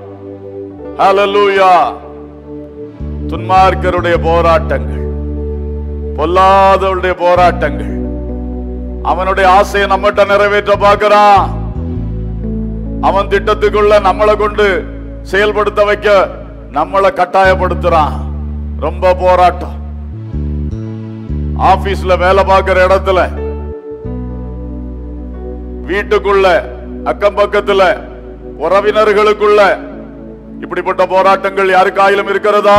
ஹalleluya துன்மார்க்கருடைய போராட்டங்கள் பொல்லாதவருடைய போராட்டங்கள் அவனுடைய ஆசையை நம்மகிட்ட நிறைவேற்ற பார்க்கிறான் அவன் திட்டத்துக்குள்ள நம்மளை கொண்டு செயல்படுத்த வைக்க நம்மளை கட்டாயப்படுத்துறான் ரொம்ப போராட்டம் ஆபீஸ்ல வேலை பார்க்கிற இடத்துல வீட்டுக்குள்ள அக்கம் பக்கத்துல உறவினர்களுக்குள்ள இப்படிப்பட்ட போராட்டங்கள் யாருக்காயிலும் இருக்கிறதா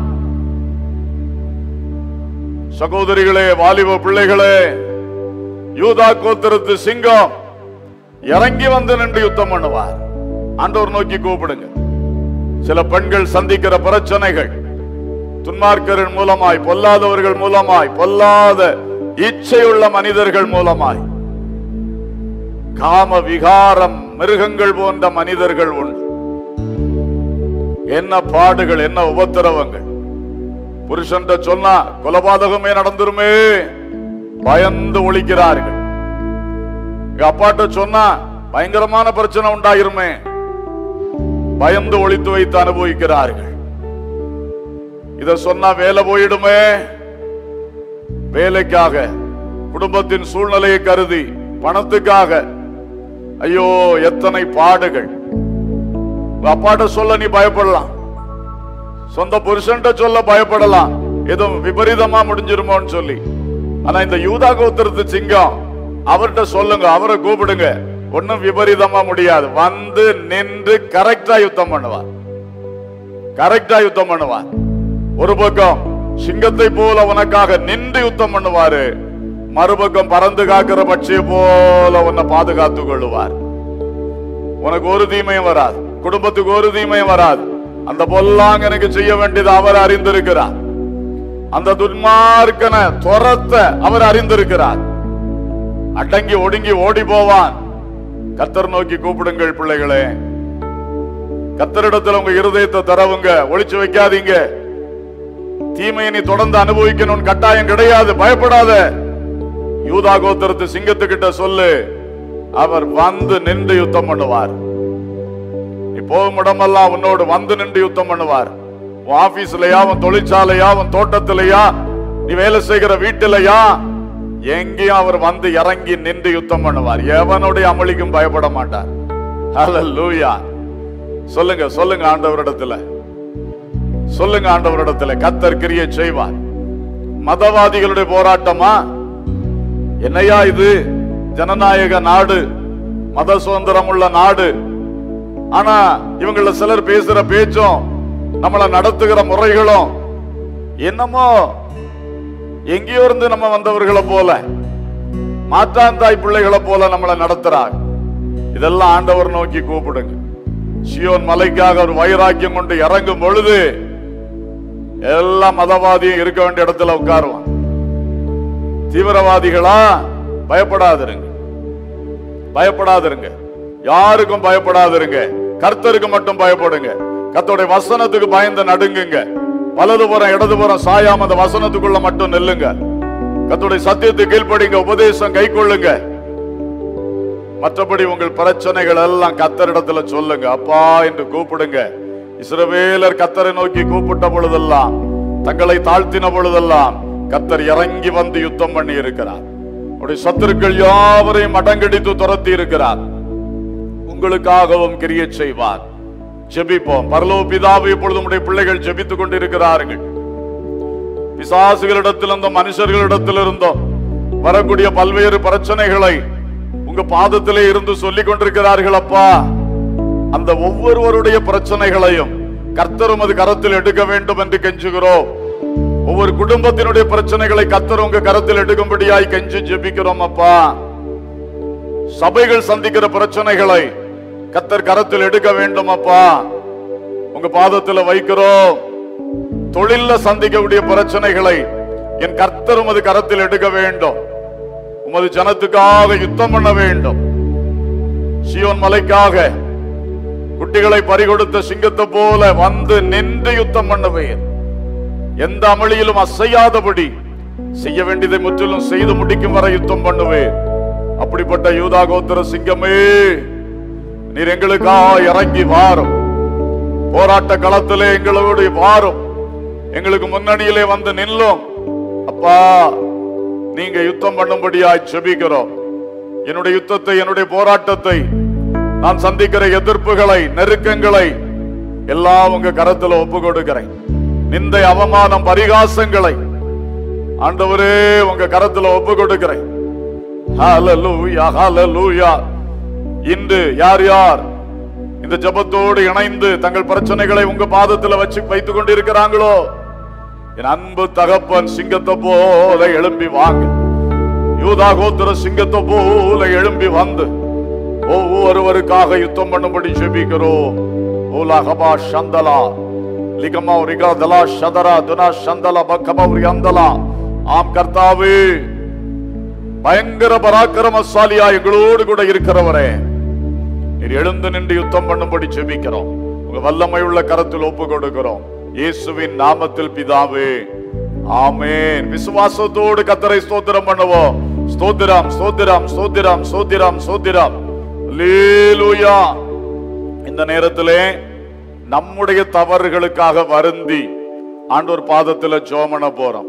சகோதரிகளே வாலிப பிள்ளைகளே யூதா கோத்திரத்து சிங்கம் இறங்கி வந்து நின்று யுத்தம் பண்ணுவார் ஆண்டவர் நோக்கி கூப்பிடுங்க சில பெண்கள் சந்திக்கிற பிரச்சனைகள் துன்மார்க்கரின் மூலமாய் பொல்லாதவர்கள் மூலமாய் பொல்லாத இச்சையுள்ள மனிதர்கள் மூலமாய் காம விகாரம் மிருகங்கள் போன்ற மனிதர்கள் உண்டு என்ன பாடுகள் என்ன உபத்திரவங்கள் புருஷன் சொன்னா கொலபாதகமே நடந்துருமே பயந்து ஒழிக்கிறார்கள் எங்க அப்பாட்ட சொன்னா பயங்கரமான பிரச்சனை உண்டாயிருமே பயந்து ஒழித்து வைத்து அனுபவிக்கிறார்கள் இத சொன்னா வேலை போயிடுமே வேலைக்காக குடும்பத்தின் சூழ்நிலையை கருதி பணத்துக்காக ஐயோ எத்தனை பாடுகள் உங்க அப்பாட்ட சொல்ல நீ பயப்படலாம் சொந்த புருஷன்ட்ட சொல்ல பயப்படலாம் எதுவும் விபரீதமா முடிஞ்சிருமோன்னு சொல்லி ஆனா இந்த யூதா கோத்திரத்து சிங்கம் அவர்கிட்ட சொல்லுங்க அவரை கூப்பிடுங்க ஒண்ணும் விபரீதமா முடியாது வந்து நின்று கரெக்டா யுத்தம் பண்ணுவார் கரெக்டா யுத்தம் பண்ணுவார் ஒரு பக்கம் சிங்கத்தை போல உனக்காக நின்று யுத்தம் பண்ணுவாரு மறுபக்கம் பறந்து காக்கிற பட்சியை போல உன்னை பாதுகாத்துக் கொள்ளுவார் உனக்கு ஒரு தீமையும் வராது குடும்பத்துக்கு ஒரு தீமையும் வராது அந்த பொல்லாங்க எனக்கு செய்ய வேண்டியது அவர் அறிந்திருக்கிறார் அந்த துன்மார்க்கனை துரத்த அவர் அறிந்திருக்கிறார் அடங்கி ஒடுங்கி ஓடி போவான் கத்தர் நோக்கி கூப்பிடுங்கள் பிள்ளைகளே கத்தரிடத்துல உங்க இருதயத்தை தரவுங்க ஒளிச்சு வைக்காதீங்க தீமையை நீ தொடர்ந்து அனுபவிக்கணும்னு கட்டாயம் கிடையாது பயப்படாத யூதா கோத்திரத்து சிங்கத்துக்கிட்ட சொல்லு அவர் வந்து நின்று யுத்தம் பண்ணுவார் நீ போகும் இடமெல்லாம் உன்னோடு வந்து நின்று யுத்தம் பண்ணுவார் உன் ஆபீஸ்லயா உன் தொழிற்சாலையா உன் தோட்டத்திலையா நீ வேலை செய்கிற வீட்டிலையா எங்கேயும் அவர் வந்து இறங்கி நின்று யுத்தம் பண்ணுவார் எவனுடைய அமளிக்கும் பயப்பட மாட்டார் ஹalleluya சொல்லுங்க சொல்லுங்க ஆண்டவரிடத்துல சொல்லுங்க ஆண்டவரிடத்துல கத்தர் கிரியை செய்வார் மதவாதிகளுடைய போராட்டமா என்னையா இது ஜனநாயக நாடு மத சுதந்திரம் உள்ள நாடு ஆனா இவங்கள சிலர் பேசுற பேச்சும் நம்மள நடத்துகிற முறைகளும் என்னமோ எங்கேயோ இருந்து நம்ம வந்தவர்களை போல மாற்றாந்தாய் பிள்ளைகளை போல நம்மளை நடத்துறாங்க இதெல்லாம் ஆண்டவர் நோக்கி கூப்பிடுங்க சியோன் மலைக்காக ஒரு வைராக்கியம் கொண்டு இறங்கும் பொழுது எல்லா மதவாதியும் இருக்க வேண்டிய இடத்துல உட்காருவான் தீவிரவாதிகளா பயப்படாதிருங்க பயப்படாதிருங்க யாருக்கும் பயப்படாதிருங்க கர்த்தருக்கு மட்டும் பயப்படுங்க கர்த்தருடைய வசனத்துக்கு பயந்து நடுங்குங்க வலதுபுறம் இடதுபுறம் சாயாம அந்த வசனத்துக்குள்ள மட்டும் நில்லுங்க கர்த்தருடைய சத்தியத்தை கீழ்ப்படிங்க உபதேசம் கை கொள்ளுங்க மற்றபடி உங்கள் பிரச்சனைகள் எல்லாம் கத்தரிடத்துல சொல்லுங்க அப்பா என்று கூப்பிடுங்க இஸ்ரவேலர் கத்தரை நோக்கி கூப்பிட்ட பொழுதெல்லாம் தங்களை தாழ்த்தின பொழுதெல்லாம் கத்தர் இறங்கி வந்து யுத்தம் பண்ணி இருக்கிறார் அவருடைய சத்துருக்கள் யாவரையும் அடங்கடித்து துரத்தி இருக்கிறார் உங்களுக்காகவும் கிரியை செய்வார் ஜெபிப்போம் பரலோ பிதாவை இப்பொழுது உடைய பிள்ளைகள் ஜெபித்துக் கொண்டிருக்கிறார்கள் பிசாசுகளிடத்திலிருந்தும் மனுஷர்களிடத்திலிருந்தும் வரக்கூடிய பல்வேறு பிரச்சனைகளை உங்க பாதத்திலே இருந்து சொல்லிக் கொண்டிருக்கிறார்கள் அப்பா அந்த ஒவ்வொருவருடைய பிரச்சனைகளையும் கர்த்தரும் அது கரத்தில் எடுக்க வேண்டும் என்று கெஞ்சுகிறோம் ஒவ்வொரு குடும்பத்தினுடைய பிரச்சனைகளை கர்த்தர் உங்க கரத்தில் எடுக்கும்படியாய் கெஞ்சி ஜெபிக்கிறோம் அப்பா சபைகள் சந்திக்கிற பிரச்சனைகளை கர்த்தர் கரத்தில் எடுக்க வேண்டும் அப்பா உங்க பாதத்துல வைக்கிறோம் தொழில்ல சந்திக்கக்கூடிய பிரச்சனைகளை என் கர்த்தர் உமது கரத்தில் எடுக்க வேண்டும் உமது ஜனத்துக்காக யுத்தம் பண்ண வேண்டும் சியோன் மலைக்காக குட்டிகளை பறிகொடுத்த சிங்கத்தை போல வந்து நின்று யுத்தம் பண்ணுவேன் எந்த அமளியிலும் அசையாதபடி செய்ய வேண்டியதை முற்றிலும் செய்து முடிக்கும் வரை யுத்தம் பண்ணுவேன் அப்படிப்பட்ட யூதா கோத்திர சிங்கமே நீர் எங்களுக்கா இறங்கி வாரும் போராட்ட களத்திலே எங்களோடு வாரும் எங்களுக்கு முன்னணியிலே வந்து நில்லும் அப்பா நீங்க யுத்தம் பண்ணும்படியாய் செபிக்கிறோம் என்னுடைய யுத்தத்தை என்னுடைய போராட்டத்தை நான் சந்திக்கிற எதிர்ப்புகளை நெருக்கங்களை எல்லாம் உங்க கரத்துல ஒப்பு கொடுக்கிறேன் நிந்தை அவமானம் பரிகாசங்களை ஆண்டவரே உங்க கரத்துல ஒப்பு கொடுக்கிறேன் ஹalleluya ஹalleluya இன்று யார் யார் இந்த ஜெபத்தோடு இணைந்து தங்கள் பிரச்சனைகளை உங்க பாதத்துல வச்சு வைத்துக் கொண்டிருக்கிறாங்களோ என் அன்பு தகப்பன் சிங்கத்தை போல எழும்பி வாங்க யூதா கோத்திர சிங்கத்தை போல எழும்பி வந்து ஒவ்வொருவருக்காக யுத்தம் பண்ணும்படி ஜெபிக்கிறோம் ஓலா ஹபா சந்தலா லிகமா ரிகா தலா ஷதரா துனா சந்தலா பக்கமா அந்தலா ஆம் கர்த்தாவே பயங்கர பராக்கிரமசாலியா எங்களோடு கூட இருக்கிறவரே நீர் எழுந்து நின்று யுத்தம் பண்ணும்படி ஜெபிக்கிறோம் உங்க வல்லமை உள்ள கரத்தில் ஒப்பு கொடுக்கிறோம் இயேசுவின் நாமத்தில் பிதாவே ஆமென் விசுவாசத்தோடு கத்தரை ஸ்தோத்திரம் பண்ணுவோம் ஸ்தோத்திரம் ஸ்தோத்திரம் ஸ்தோத்திரம் ஸ்தோத்திரம் ஸ்தோத்திரம் அல்லேலூயா இந்த நேரத்திலே நம்முடைய தவறுகளுக்காக வருந்தி ஆண்டவர் பாதத்துல ஜோமன போறோம்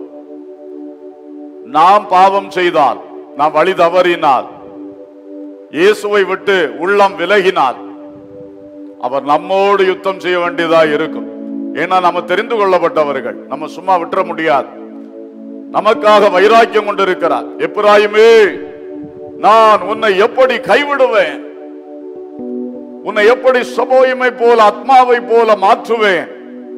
நாம் பாவம் செய்தால் நாம் வழி தவறினால் இயேசுவை விட்டு உள்ளம் விலகினால் அவர் நம்மோடு யுத்தம் செய்ய வேண்டியதா இருக்கும் ஏன்னா நம்ம தெரிந்து கொள்ளப்பட்டவர்கள் நம்ம சும்மா விட்டுற முடியாது நமக்காக வைராக்கியம் கொண்டிருக்கிறார் எப்பிராயுமே நான் உன்னை எப்படி கைவிடுவேன் உன்னை எப்படி சபோயமை போல ஆத்மாவை போல மாற்றுவேன்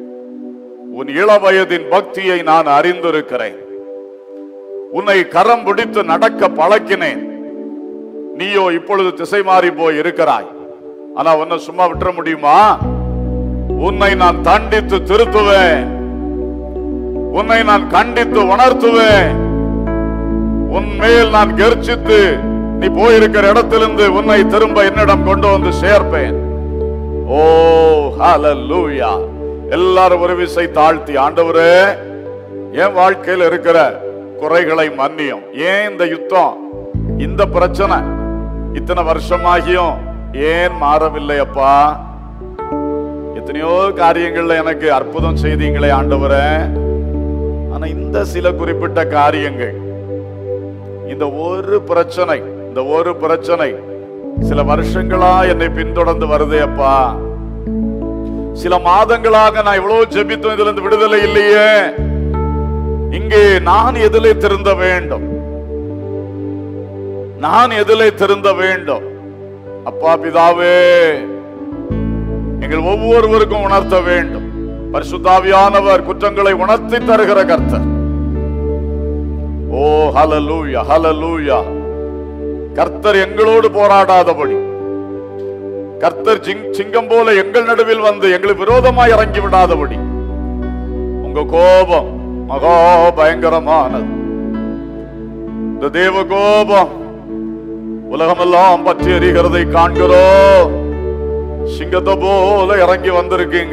உன் இள வயதின் பக்தியை நான் அறிந்திருக்கிறேன் உன்னை கரம் பிடித்து நடக்க பழக்கினேன் நீயோ இப்பொழுது திசை மாறி போய் இருக்கிறாய் ஆனா உன்னை சும்மா விட்டுற முடியுமா உன்னை நான் தண்டித்து திருத்துவேன் உன்னை நான் கண்டித்து உணர்த்துவேன் உன் மேல் நான் கர்ச்சித்து நீ போயிருக்கிற இடத்திலிருந்து உன்னை திரும்ப என்னிடம் கொண்டு வந்து சேர்ப்பேன் ஓ ஹalleluya எல்லாரும் ஒரு விசை தாழ்த்தி ஆண்டவரே என் வாழ்க்கையில் இருக்கிற குறைகளை மன்னியும் ஏன் இந்த யுத்தம் இந்த பிரச்சனை இத்தனை வருஷமாகியும் ஏன் மாறவில்லை அப்பா எத்தனையோ காரியங்கள்ல எனக்கு அற்புதம் செய்தீங்களே ஆண்டவரே ஆனா இந்த சில குறிப்பிட்ட காரியங்கள் இந்த ஒரு பிரச்சனை இந்த ஒரு பிரச்சனை சில வருஷங்களா என்னை பின்தொடர்ந்து வருதே அப்பா சில மாதங்களாக நான் இவ்வளவு ஜெபித்தும் இதுல இருந்து விடுதலை இல்லையே இங்கே நான் எதிலே திருந்த வேண்டும் நான் எதிலே திருந்த வேண்டும் அப்பா பிதாவே எங்கள் ஒவ்வொருவருக்கும் உணர்த்த வேண்டும் பரிசுத்தாவியானவர் குற்றங்களை உணர்த்தி தருகிற கர்த்தர் ஓ ஹலலூயா ஹலலூயா கர்த்தர் எங்களோடு போராடாதபடி கர்த்தர் சிங்- சிங்கம் போல எங்கள் நடுவில் வந்து எங்களுக்கு விரோதமாய் இறங்கி விடாதபடி உங்க கோபம் மகா பயங்கரமானது இந்த தேவ கோபம் உலகமெல்லாம் பற்றி எறிகிறதை காண்கிறோம் சிங்கத்தை போல இறங்கி வந்திருக்கீங்க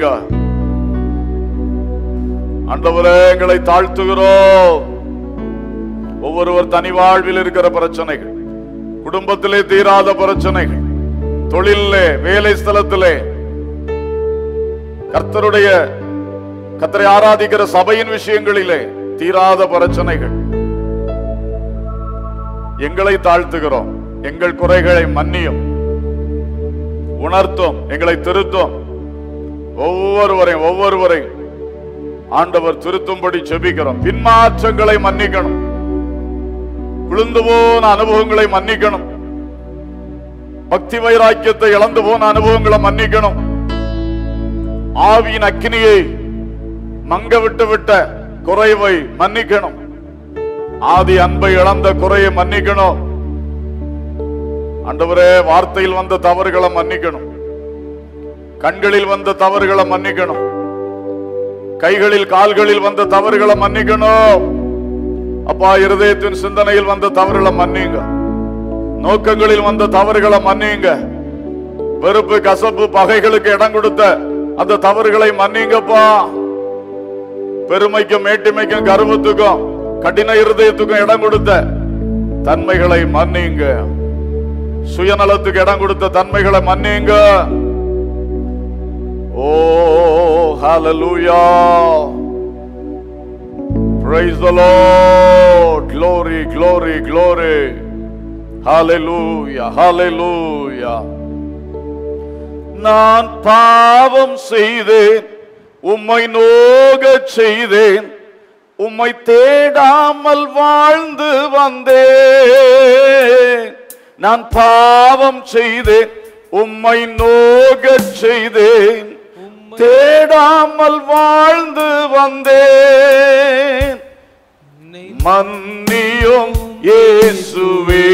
ஆண்டவரே எங்களை தாழ்த்துகிறோம் ஒவ்வொருவர் தனி வாழ்வில் இருக்கிற பிரச்சனைகள் குடும்பத்திலே தீராத பிரச்சனைகள் தொழிலே வேலை ஸ்தலத்திலே கர்த்தருடைய கர்த்தரை ஆராதிக்கிற சபையின் விஷயங்களிலே தீராத பிரச்சனைகள் எங்களை தாழ்த்துகிறோம் எங்கள் குறைகளை மன்னியும் உணர்த்தும் எங்களை திருத்தும் ஒவ்வொருவரையும் ஒவ்வொருவரையும் ஆண்டவர் திருத்தும்படி செபிக்கிறோம் பின்மாற்றங்களை மன்னிக்கணும் விழுந்து போன அனுபவங்களை மன்னிக்கணும் பக்தி வைராக்கியத்தை இழந்து போன அனுபவங்களை மன்னிக்கணும் ஆவியின் அக்கினியை மங்க விட்டு விட்ட குறைவை மன்னிக்கணும் ஆதி அன்பை இழந்த குறையை மன்னிக்கணும் ஆண்டவரே வார்த்தையில் வந்த தவறுகளை மன்னிக்கணும் கண்களில் வந்த தவறுகளை மன்னிக்கணும் கைகளில் கால்களில் வந்த தவறுகளை மன்னிக்கணும் அப்பா இருதயத்தின் சிந்தனையில் வந்த தவறுகளை மன்னிங்க நோக்கங்களில் வந்த தவறுகளை மன்னிங்க வெறுப்பு கசப்பு பகைகளுக்கு இடம் கொடுத்த அந்த தவறுகளை மன்னிங்கப்பா பெருமைக்கும் மேட்டிமைக்கும் கர்வத்துக்கும் கடின இருதயத்துக்கும் இடம் கொடுத்த தன்மைகளை மன்னிங்க சுயநலத்துக்கு இடம் கொடுத்த தன்மைகளை மன்னிங்க ஓ ஹalleluya praise the lord glory glory glory hallelujah hallelujah நான் பாவம் செய்தேன் உம்மை நோகச் செய்தேன் உம்மை தேடாமல் வாழ்ந்து வந்தேன் நான் பாவம் செய்தேன் உம்மை நோகச் செய்தேன் தேடாமல் வாழ்ந்து வந்தேன் மன்னியும் இயேசுவே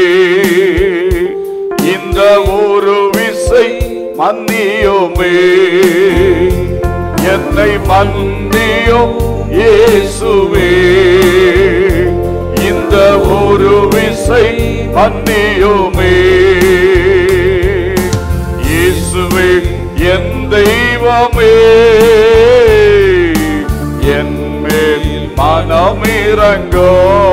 இந்த ஒரு விசை மன்னியுமே என்னை மன்னியும் இயேசுவே இந்த ஒரு விசை மன்னியுமே இயேசுவே என் தெய்வமே என் மேல் மனமிறங்கோ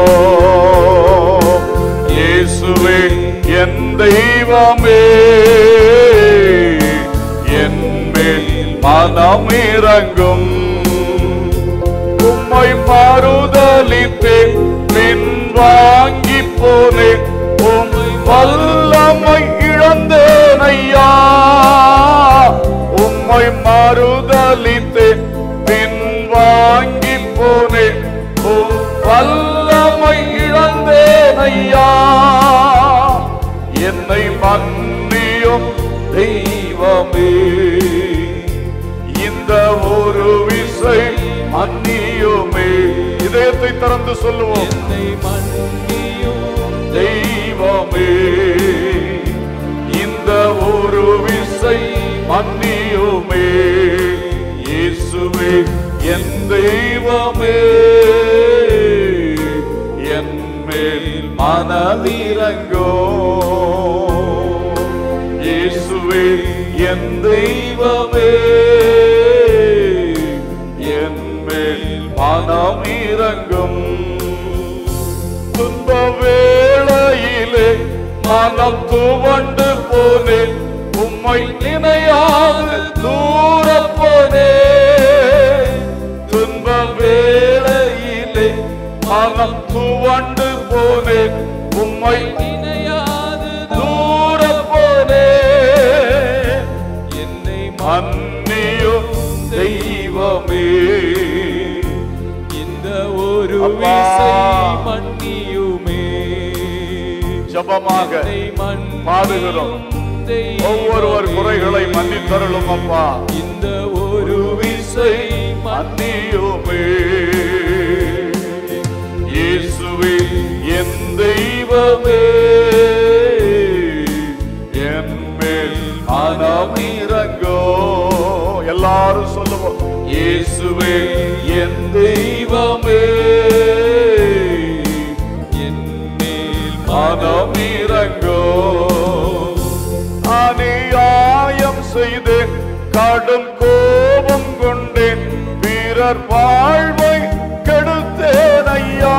இயேசுவே என் தெய்வமே என் மேல் மனமிறங்கும் உம்மை மாறுதலித்தேன் பின் வாங்கி போனேன் உம் வல்லமை இழந்தேன் ஐயா உம்மை மறுதலித்தேன் பின் வாங்கி போனேன் உம் வல்லமை இழந்தேன் ஐயா என்னை மன்னியும் தெய்வமே இந்த ஒரு விசை மன்னியுமே இதயத்தை திறந்து சொல்லுவோம் தெய்வமே இந்த ஒரு விசை மன்னியுமே இயேசுவே என் தெய்வமே என் மேல் மனதிறங்கோ இயேசுவே என் தெய்வமே என் மேல் மனம் இறங்கும் துன்ப வேளையிலே மனம் துவண்டு போனேன் உம்மை நினையாது தூர போனேன் துன்ப வேளையிலே மனம் துவண்டு போனேன் உம்மை நினையாது தூர போனேன் என்னை மன்னியும் தெய்வமே
இந்த ஒரு
அப்பா.
விசை மன்னியுமே
ஜபமாக
என்னை மன்னியும்
பாடுகிறோம். ஒவ்வொருவர் குறைகளை மன்னித்தருளும் அப்பா
இந்த ஒரு விசை
மன்னியுமே இயேசுவே என் தெய்வமே என் மேல் மனமிரங்கோ எல்லாரும் சொல்லுவோம் இயேசுவே என் தெய்வமே
என் மேல்
மனமிரங்கோ அநியாயம் செய்தேன் கடும் கோபம் கொண்டேன் வீரர் வாழ்வை கெடுத்தேன் ஐயா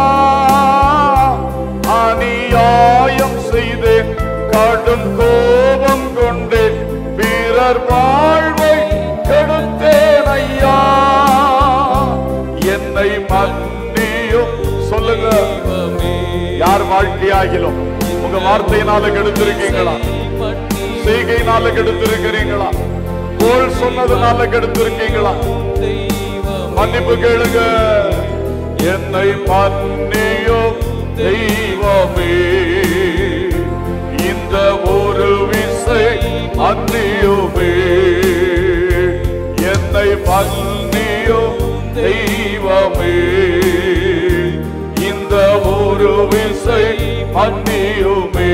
அநியாயம் செய்தேன் கடும் கோபம் கொண்டேன் வீரர் வாழ்வை கெடுத்தேன் ஐயா என்னை மன்னியும் சொல்லுங்க யார் வாழ்க்கையாகிலும் உங்க வார்த்தையினால கெடுத்திருக்கீங்களா செய்கையினால கெடுத்திருக்கிறீங்களா போல் சொன்னதுனால கெடுத்திருக்கீங்களா மன்னிப்பு கேளுங்க என்னை மன்னியும் தெய்வமே இந்த ஒரு விசை மன்னியுமே என்னை மன்னியும் தெய்வமே இந்த ஒரு விசை மன்னியுமே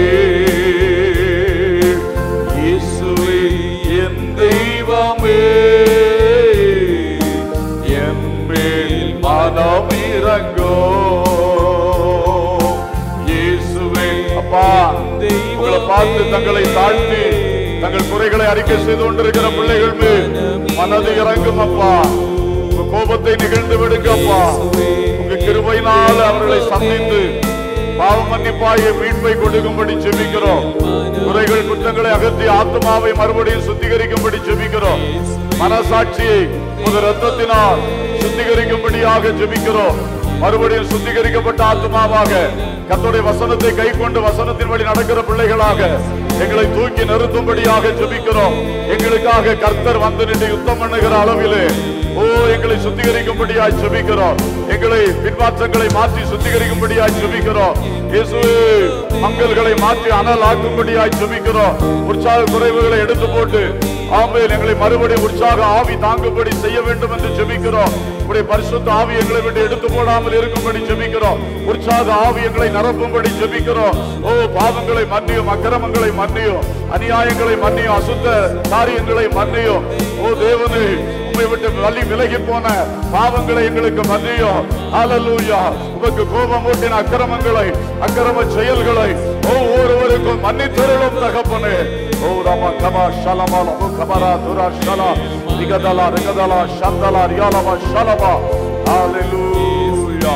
இயேசுவே என் தெய்வமே என் மேல் மனம் இறங்கோ இயேசுவே அப்பா உங்களை பார்த்து தங்களை தாழ்த்தி தங்கள் குறைகளை அறிக்கை செய்து கொண்டிருக்கிற பிள்ளைகள் மேல் மனது இறங்கும் அப்பா உங்க கோபத்தை நிகழ்ந்து விடுங்க அப்பா உங்க கிருபையினால் அவர்களை சந்தித்து பாவ மன்னிப்பாய மீட்பை கொடுக்கும்படி ஜெபிக்கிறோம் குறைகள் குற்றங்களை அகற்றி ஆத்மாவை மறுபடியும் சுத்திகரிக்கும்படி ஜெபிக்கிறோம் மனசாட்சியை உங்க ரத்தத்தினால் சுத்திகரிக்கும்படியாக ஜெபிக்கிறோம் மறுபடியும் சுத்திகரிக்கப்பட்ட ஆத்மாவாக கர்த்தருடைய வசனத்தை கை கொண்டு வசனத்தின்படி நடக்கிற பிள்ளைகளாக எங்களை தூக்கி நிறுத்தும்படியாக ஜெபிக்கிறோம் எங்களுக்காக கர்த்தர் வந்து நின்று யுத்தம் பண்ணுகிற அளவிலே ஓ எங்களை சுத்திகரிக்கும்படியாய் ஜெபிக்கிறோம் எங்களை பின்மாற்றங்களை மாற்றி சுத்திகரிக்கும்படியாய் ஜெபிக்கிறோம் இயேசுவே மங்கல்களை மாற்றி அனல் ஆக்கும்படியாய் ஜெபிக்கிறோம் உற்சாக குறைவுகளை எடுத்து போட்டு ஆமையில் எங்களை மறுபடியும் உற்சாக ஆவி தாங்கும்படி செய்ய வேண்டும் என்று ஜெபிக்கிறோம் உடைய பரிசுத்த ஆவி எங்களை விட்டு எடுத்து போடாமல் இருக்கும்படி ஜெபிக்கிறோம் உற்சாக ஆவி எங்களை நிரப்பும்படி ஜெபிக்கிறோம் ஓ பாவங்களை மன்னியும் அக்கிரமங்களை மன்னியும் அநியாயங்களை மன்னியும் அசுத்த காரியங்களை மன்னியும் ஓ தேவனே உம்மை விட்டு வழி விலகி போன பாவங்களை எங்களுக்கு மன்னியும் ஹalleluya உமக்கு கோபம் ஊட்டின அக்கிரமங்களை அக்கிரம செயல்களை ஒவ்வொருவருக்கும் மன்னித்தருளும் தகப்பனே ஓ ரம கமா ஷலமா லபு கமரா துரா ஷலா நிகதலா ரிகதலா ஷந்தலா ரியாலமா ஷலமா ஹalleluya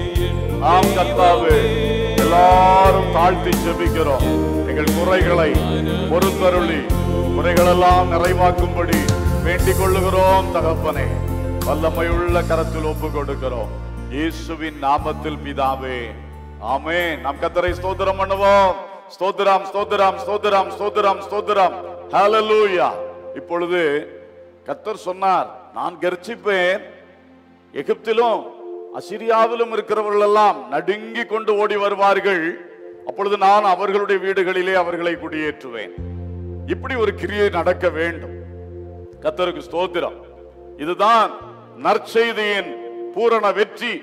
ஆம் கர்த்தாவே எல்லாரும் தாழ்த்தி ஜெபிக்கிறோம் எங்கள் குறைகளை பொறுத்தருளி குறைகளெல்லாம் நிறைவாக்கும்படி வேண்டிக் கொள்ளுகிறோம் தகப்பனே வல்லமையுள்ள கரத்தில் ஒப்பு கொடுக்கிறோம் இயேசுவின் நாமத்தில் பிதாவே ஆமே நம் கத்தரை ஸ்தோத்திரம் பண்ணுவோம் ஸ்தோத்திரம் ஸ்தோத்திரம் ஸ்தோத்திரம் ஸ்தோத்திரம் ஸ்தோத்திரம் ஹalleluya இப்பொழுது கத்தர் சொன்னார் நான் கர்ச்சிப்பேன் எகிப்திலும் அசிரியாவிலும் இருக்கிறவர்கள் எல்லாம் நடுங்கி கொண்டு ஓடி வருவார்கள் அப்பொழுது நான் அவர்களுடைய வீடுகளிலே அவர்களை குடியேற்றுவேன் இப்படி ஒரு கிரியை நடக்க வேண்டும் கத்தருக்கு ஸ்தோத்திரம் இதுதான் நற்செய்தியின் பூரண வெற்றி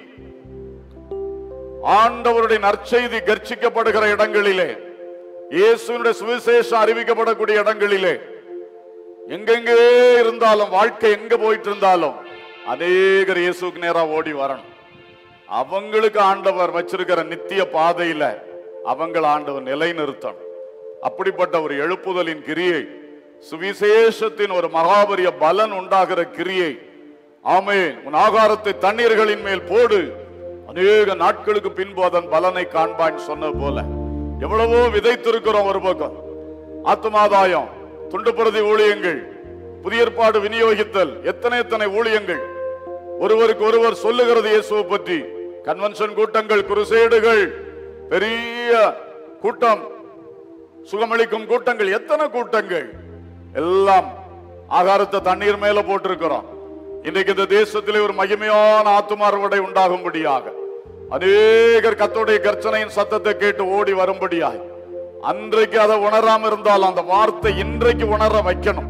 ஆண்டவருடைய நற்செய்தி கர்ச்சிக்கப்படுகிற இடங்களிலே இயேசுவினுடைய சுவிசேஷம் அறிவிக்கப்படக்கூடிய இடங்களிலே எங்கெங்கே இருந்தாலும் வாழ்க்கை எங்க போயிட்டு இருந்தாலும் அநேகர் இயேசுக்கு நேரா ஓடி வரணும் அவங்களுக்கு ஆண்டவர் வச்சிருக்கிற நித்திய பாதையில அவங்கள ஆண்டவர் நிலைநிறுத்தணும் அப்படிப்பட்ட ஒரு எழுப்புதலின் கிரியை சுவிசேஷத்தின் ஒரு மகாபரிய பலன் உண்டாகிற கிரியை ஆமே உன் ஆகாரத்தை தண்ணீர்களின் மேல் போடு அநேக நாட்களுக்கு பின்பு அதன் பலனை காண்பான்னு சொன்னது போல எவ்வளவோ விதைத்திருக்கிறோம் ஒரு பக்கம் ஆத்மாதாயம் துண்டு பிரதி ஊழியங்கள் புதிய ஏற்பாடு விநியோகித்தல் எத்தனை எத்தனை ஊழியங்கள் ஒருவருக்கு ஒருவர் சொல்லுகிறது இயேசுவை பற்றி கன்வென்ஷன் கூட்டங்கள் குருசேடுகள் பெரிய கூட்டம் சுகமளிக்கும் கூட்டங்கள் எத்தனை கூட்டங்கள் எல்லாம் ஆகாரத்தை தண்ணீர் மேல போட்டிருக்கிறோம் இன்றைக்கு இந்த தேசத்திலே ஒரு மகிமையான ஆத்தும அறுவடை உண்டாகும்படியாக அநேகர் கத்தோடைய கர்ச்சனையின் சத்தத்தை கேட்டு ஓடி வரும்படியாய் அன்றைக்கு அதை உணராம இருந்தால் அந்த வார்த்தை இன்றைக்கு உணர வைக்கணும்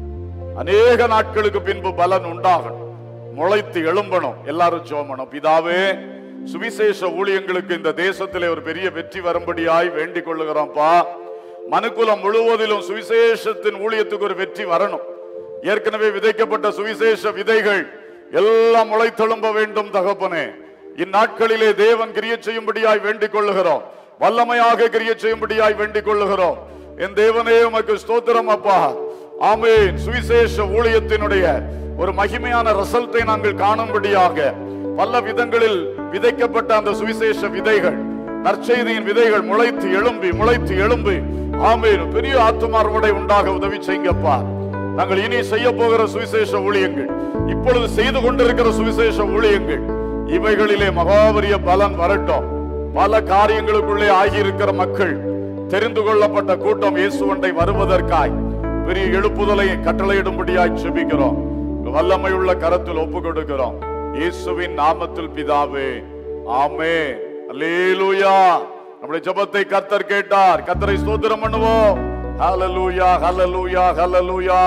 அநேக நாட்களுக்கு பின்பு பலன் உண்டாகணும் முளைத்து எழும்பணும் எல்லாரும் சோமணும் பிதாவே சுவிசேஷ ஊழியங்களுக்கு இந்த தேசத்திலே ஒரு பெரிய வெற்றி வரும்படியாய் வேண்டிக் கொள்ளுகிறோம்ப்பா மனுக்குலம் முழுவதிலும் சுவிசேஷத்தின் ஊழியத்துக்கு ஒரு வெற்றி வரணும் ஏற்கனவே விதைக்கப்பட்ட சுவிசேஷ விதைகள் எல்லாம் முளைத்தெழும்ப வேண்டும் தகப்பனே இந்நாட்களிலே தேவன் கிரிய செய்யும்படியாய் வேண்டிக் கொள்ளுகிறோம் வல்லமையாக கிரிய செய்யும்படியாய் வேண்டிக் கொள்ளுகிறோம் என் தேவனே உமக்கு ஸ்தோத்திரம் அப்பா ஆமென் சுவிசேஷ ஊழியத்தினுடைய ஒரு மகிமையான ரிசல்ட்டை நாங்கள் காணும்படியாக பல விதங்களில் விதைக்கப்பட்ட அந்த சுவிசேஷ விதைகள் நற்செய்தியின் விதைகள் முளைத்து எழும்பி முளைத்து எழும்பி ஆமென் பெரிய ஆத்துமார்வடை உண்டாக உதவி செய்யுங்கப்பா நாங்கள் இனி செய்ய போகிற சுவிசேஷ ஊழியங்கள் இப்பொழுது செய்து கொண்டிருக்கிற சுவிசேஷ ஊழியங்கள் இவைகளிலே மகாபரிய பலன் வரட்டும் பல காரியங்களுக்குள்ளே ஆகியிருக்கிற மக்கள் தெரிந்து கொள்ளப்பட்ட கூட்டம் இயேசுவண்டை வருவதற்காய் பெரிய எழுப்புதலை கட்டளையிடும்படியாய் செபிக்கிறோம் வல்லமையுள்ள கரத்தில் ஒப்பு கொடுக்கிறோம் இயேசுவின் நாமத்தில் பிதாவே ஆமே அல்லேலூயா நம்முடைய ஜெபத்தை கர்த்தர் கேட்டார் கர்த்தரை ஸ்தோத்திரம் பண்ணுவோம் ஹalleluya ஹalleluya ஹalleluya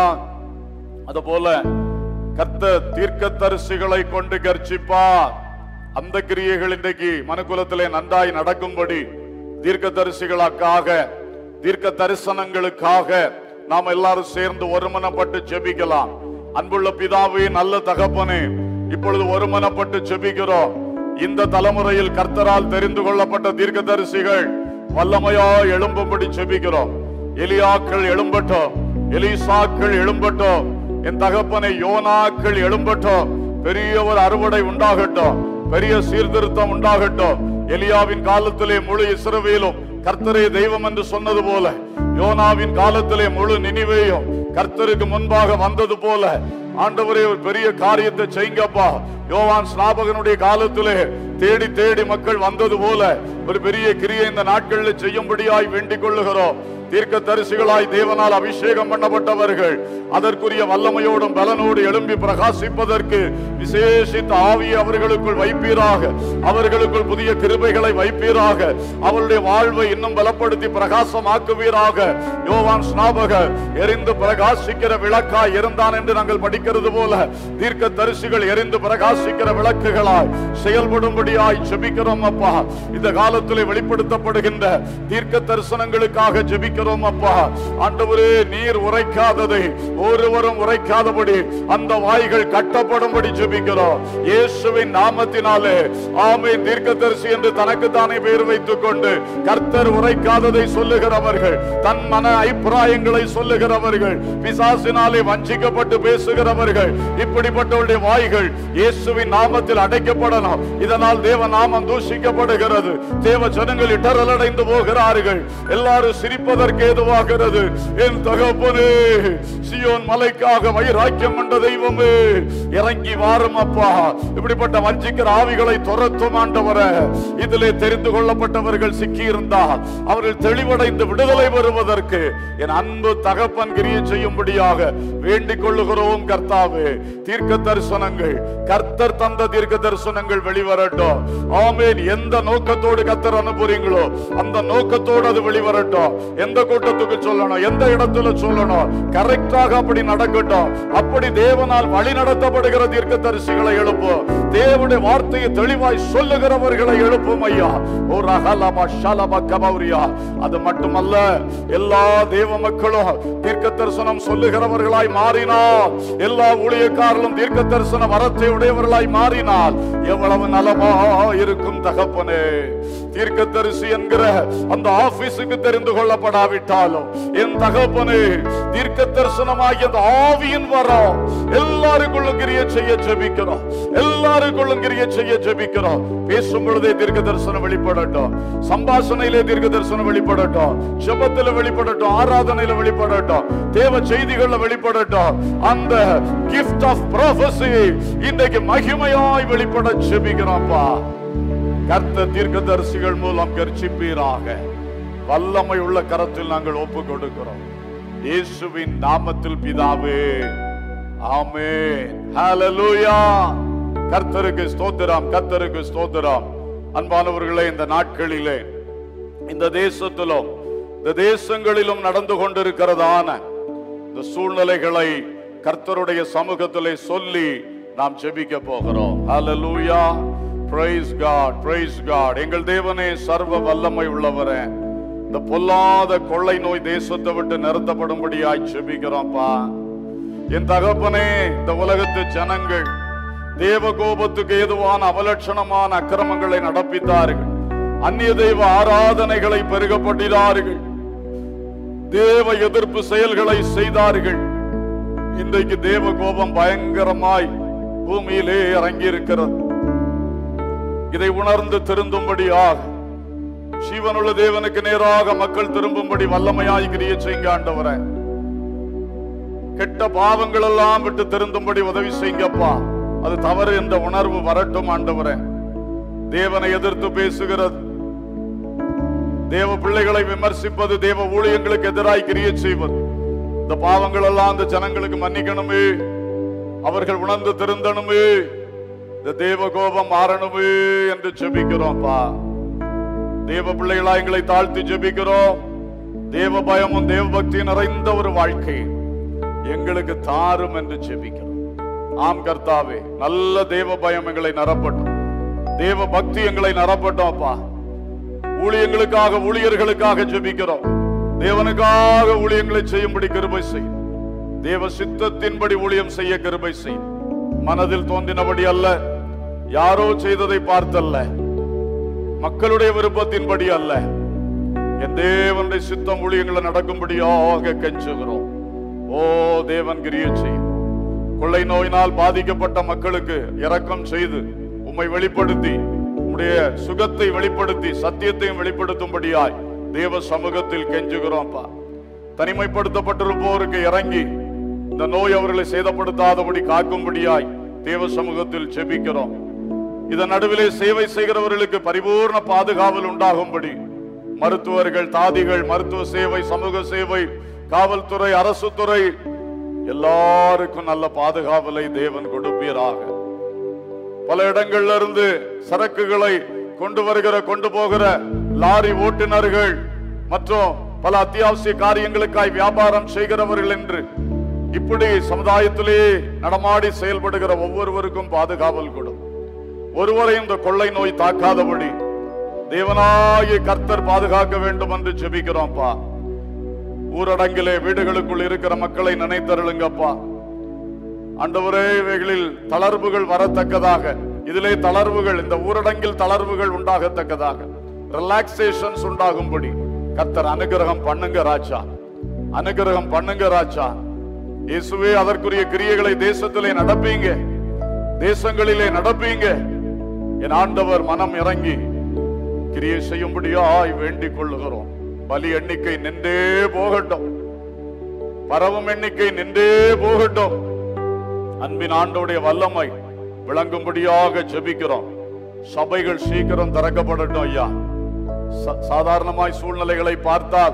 அதுபோல கர்த்தர் தீர்க்கதரிசிகளை கொண்டு கர்ச்சிப்பார் அந்த கிரியைகள் இன்றைக்கு மனுக்குலத்திலே நன்றாய் நடக்கும்படி தீர்க்கதரிசிகளுக்காக தீர்க்க தரிசனங்களுக்காக நாம் எல்லாரும் சேர்ந்து ஒருமனப்பட்டு ஜெபிக்கலாம் அன்புள்ள பிதாவே நல்ல தகப்பனே இப்பொழுது ஒருமனப்பட்டு ஜெபிக்கிறோம் இந்த தலைமுறையில் கர்த்தரால் தெரிந்து கொள்ளப்பட்ட தீர்க்கதரிசிகள் வல்லமையா எழும்பும்படி ஜெபிக்கிறோம் எலியாக்கள் எழும்பட்டும் எலிசாக்கள் எழும்பட்டும் என் தகப்பனை யோனாக்கள் எழும்பட்டும் பெரிய ஒரு அறுவடை உண்டாகட்டும் பெரிய சீர்திருத்தம் உண்டாகட்டும் எலியாவின் காலத்திலே முழு இஸ்ரவேலும் கர்த்தரே தெய்வம் என்று சொன்னது போல யோனாவின் காலத்திலே முழு நினைவையும் கர்த்தருக்கு முன்பாக வந்தது போல ஆண்டவரே ஒரு பெரிய காரியத்தை செய்யுங்கப்பா யோவான் ஸ்நாபகனுடைய காலத்திலே தேடி தேடி மக்கள் வந்தது போல ஒரு பெரிய கிரியை இந்த நாட்களில் செய்யும்படியாய் வேண்டிக் கொள்ளுகிறோம் தீர்க்க தரிசிகளாய் தேவனால் அபிஷேகம் பண்ணப்பட்டவர்கள் அதற்குரிய வல்லமையோடும் பலனோடு எழும்பி பிரகாசிப்பதற்கு விசேஷித்த ஆவியை அவர்களுக்குள் வைப்பீராக அவர்களுக்குள் புதிய கிருபைகளை வைப்பீராக அவருடைய வாழ்வை இன்னும் பலப்படுத்தி பிரகாசமாக்குவீராக யோவான் ஸ்நாபகர் எரிந்து பிரகாசிக்கிற விளக்காய் இருந்தான் என்று நாங்கள் படிக்கிறது போல தீர்க்க தரிசிகள் எரிந்து பிரகாசிக்கிற விளக்குகளாய் செயல்படும்படியாய் ஜெபிக்கிறோம் அப்பா இந்த காலத்திலே வெளிப்படுத்தப்படுகின்ற தீர்க்க தரிசனங்களுக்காக ஜெபிக்கிறோம் அப்பா ஆண்டவரே நீர் உரைக்காததை ஒருவரும் உரைக்காதபடி அந்த வாய்கள் கட்டப்படும்படி ஜெபிக்கிறோம் இயேசுவின் நாமத்தினாலே ஆமென் தீர்க்கதரிசி என்று தனக்குத்தானே பேர் வைத்துக் கொண்டு கர்த்தர் உரைக்காததை சொல்லுகிறவர்கள் தன் மன அபிப்பிராயங்களை சொல்லுகிறவர்கள் பிசாசினாலே வஞ்சிக்கப்பட்டு பேசுகிறவர்கள் இப்படிப்பட்டவருடைய வாய்கள் இயேசுவின் நாமத்தில் அடைக்கப்படணும் இதனால் தேவ நாமம் தூஷிக்கப்படுகிறது தேவ ஜனங்கள் இடரல் அடைந்து போகிறார்கள் எல்லாரும் சிரிப்பதற்கு ஏதுவாகிறது என் தகப்பனே சியோன் மலைக்காக வைராக்கியம் கொண்ட தெய்வமே இறங்கி வாரும் அப்பா இப்படிப்பட்ட வஞ்சிக்கிற ஆவிகளை துரத்தும் ஆண்டவரே இதிலே தெரிந்து கொள்ளப்பட்டவர்கள் சிக்கி இருந்தால் அவர்கள் தெளிவடைந்து விடுதலை பெறுவதற்கு என் அன்பு தகப்பன் கிரிய செய்யும்படியாக வேண்டிக் கொள்ளுகிறோம் கர்த்தாவே தீர்க்க தரிசனங்கள் கர்த்தர் தந்த தீர்க்க தரிசனங்கள் வெளிவரட்டும் ஆமேன் எந்த நோக்கத்தோடு கர்த்தர் அனுப்புறீங்களோ அந்த நோக்கத்தோடு அது வெளிவரட்டும் எந்த கூட்டத்துக்கு சொல்லணும் எந்த இடத்துல சொல்லணும் கரெக்டாக அப்படி நடக்கட்டும் அப்படி தேவனால் வழி நடத்தப்படுகிற தீர்க்க தரிசிகளை எழுப்பும் தேவனுடைய வார்த்தையை தெளிவாய் சொல்லுகிறவர்களை எழுப்பும் ஐயா ஓ ரகலபா ஷலபா கபௌரியா அது மட்டுமல்ல எல்லா தேவ மக்களும் தீர்க்க தரிசனம் சொல்லுகிறவர்களாய் மாறினால் எல்லா ஊழியக்காரர்களும் தீர்க்க தரிசன வரத்தை உடையவர்களாய் மாறினால் எவ்வளவு நலமா இருக்கும் தகப்பனே தீர்க்க தரிசி என்கிற அந்த ஆபீஸுக்கு தெரிந்து கொள்ளப்படாவிட்டாலும் என் தகப்பனே தீர்க்க தரிசனமாகிய அந்த ஆவியின் வரம் எல்லாருக்குள்ளும் கிரிய செய்ய ஜெபிக்கிறோம் எல்லாருக்குள்ளும் கிரிய செய்ய ஜெபிக்கிறோம் பேசும் பொழுதே தீர்க்க தரிசனம் வெளிப்படட்டும் சம்பாஷணையிலே தீர்க்க தரிசனம் வெளிப்படட்டும் ஜெபத்துல வெளிப்படட்டும் ஆராதனையில வெளிப்படட்டும் தேவ செய்திகள்ல வெளிப்படட்டும் அந்த gift ஆஃப் prophecy இன்றைக்கு மகிமையாய் வெளிப்பட ஜெபிக்கிறோம்ப்பா கர்த்த தீர்க்கதரிசிகள் மூலம் கர்ச்சிப்பீராக வல்லமை உள்ள கரத்தில் நாங்கள் ஒப்பு கொடுக்கிறோம் இயேசுவின் நாமத்தில் பிதாவே ஆமென் ஹalleluya கர்த்தருக்கு ஸ்தோத்திரம் கர்த்தருக்கு ஸ்தோத்திரம் அன்பானவர்களே இந்த நாட்களிலே இந்த தேசத்திலும் இந்த தேசங்களிலும் நடந்து கொண்டிருக்கிறதான இந்த சூழ்நிலைகளை கர்த்தருடைய சமூகத்திலே சொல்லி நாம் ஜெபிக்க போகிறோம் ஹalleluya praise god praise god எங்கள் தேவனே சர்வ வல்லமை உள்ளவரே இந்த பொல்லாத கொள்ளை நோய் தேசத்தை விட்டு நிறுத்தப்படும்படியாய் ஜெபிக்கிறோம்ப்பா என் தகப்பனே இந்த உலகத்து ஜனங்கள் தேவ கோபத்துக்கு ஏதுவான அவலட்சணமான அக்கிரமங்களை நடப்பித்தார்கள் அந்நிய தெய்வ ஆராதனைகளை பெருகப்பட்டினார்கள் தேவ எதிர்ப்பு செயல்களை செய்தார்கள் இன்றைக்கு தேவ கோபம் பயங்கரமாய் பூமியிலே இறங்கி இருக்கிறது இதை உணர்ந்து திருந்தும்படியாக ஜீவனுள்ள தேவனுக்கு நேராக மக்கள் திரும்பும்படி வல்லமையாய் கிரிய செய்யுங்க ஆண்டவரே கெட்ட பாவங்கள் எல்லாம் விட்டு திருந்தும்படி உதவி செய்யுங்கப்பா அது தவறு என்ற உணர்வு வரட்டும் ஆண்டவரே தேவனை எதிர்த்து பேசுகிறது தேவ பிள்ளைகளை விமர்சிப்பது தேவ ஊழியங்களுக்கு எதிராய் கிரிய செய்வது இந்த பாவங்கள் எல்லாம் அந்த ஜனங்களுக்கு மன்னிக்கணுமே அவர்கள் உணர்ந்து திருந்தணுமே இந்த தேவ கோபம் மாறணுமே என்று ஜெபிக்கிறோம்ப்பா தேவ பிள்ளைகளா எங்களை தாழ்த்தி ஜெபிக்கிறோம் தேவ பயமும் தேவ பக்தி நிறைந்த ஒரு வாழ்க்கை எங்களுக்கு தாரும் என்று ஜெபிக்கிறோம் ஆம் கர்த்தாவே நல்ல தேவ பயம் எங்களை நிரப்பட்டும் தேவ பக்தி எங்களை நிரப்பட்டும் அப்பா ஊழியங்களுக்காக ஊழியர்களுக்காக ஜெபிக்கிறோம் தேவனுக்காக ஊழியங்களை செய்யும்படி கிருபை செய் தேவ சித்தத்தின்படி ஊழியம் செய்ய கிருபை செய் மனதில் தோன்றினபடி அல்ல யாரோ செய்ததை பார்த்தல்ல மக்களுடைய விருப்பத்தின்படி அல்ல என் தேவனுடைய சித்தம் ஊழியங்களை நடக்கும்படியாக கெஞ்சுகிறோம் ஓ தேவன் கிரிய செய்யும் கொள்ளை நோயினால் பாதிக்கப்பட்ட மக்களுக்கு இரக்கம் செய்து உம்மை வெளிப்படுத்தி உம்முடைய சுகத்தை வெளிப்படுத்தி சத்தியத்தையும் வெளிப்படுத்தும்படியாய் தேவ சமூகத்தில் கெஞ்சுகிறோம்ப்பா தனிமைப்படுத்தப்பட்டிருப்போருக்கு இறங்கி இந்த நோய் அவர்களை சேதப்படுத்தாதபடி காக்கும்படியாய் தேவ சமூகத்தில் ஜெபிக்கிறோம் இதன் நடுவிலே சேவை செய்கிறவர்களுக்கு பரிபூர்ண பாதுகாவல் உண்டாகும்படி மருத்துவர்கள் தாதிகள் மருத்துவ சேவை சமூக சேவை காவல்துறை அரசு துறை எல்லாருக்கும் நல்ல பாதுகாவலை தேவன் கொடுப்பீராக பல இடங்கள்ல இருந்து சரக்குகளை கொண்டு வருகிற கொண்டு போகிற லாரி ஓட்டுநர்கள் மற்றும் பல அத்தியாவசிய காரியங்களுக்காய் வியாபாரம் செய்கிறவர்கள் என்று இப்படி சமுதாயத்திலே நடமாடி செயல்படுகிற ஒவ்வொருவருக்கும் பாதுகாவல் கொடும் ஒருவரையும் இந்த கொள்ளை நோய் தாக்காதபடி தேவனாகிய கர்த்தர் பாதுகாக்க வேண்டும் என்று ஜெபிக்கிறோம்ப்பா ஊரடங்கிலே வீடுகளுக்குள் இருக்கிற மக்களை நினைத்தருளுங்கப்பா ஆண்டவரே இவைகளில் தளர்வுகள் வரத்தக்கதாக இதிலே தளர்வுகள் இந்த ஊரடங்கில் தளர்வுகள் உண்டாகத்தக்கதாக ரிலாக்ஸேஷன்ஸ் உண்டாகும்படி கர்த்தர் அனுகிரகம் பண்ணுங்க ராஜா அனுகிரகம் பண்ணுங்க ராஜா இயேசுவே அதற்குரிய கிரியைகளை தேசத்திலே நடப்பீங்க தேசங்களிலே நடப்பீங்க என் ஆண்டவர் மனம் இறங்கி கிரியை செய்யும்படியாய் வேண்டிக் கொள்ளுகிறோம் பலி எண்ணிக்கை நின்றே போகட்டும் பரவும் எண்ணிக்கை நின்றே போகட்டும் அன்பின் ஆண்டோடைய வல்லமை விளங்கும்படியாக ஜெபிக்கிறோம் சபைகள் சீக்கிரம் திறக்கப்படட்டும் ஐயா ச- சாதாரணமாய் சூழ்நிலைகளை பார்த்தால்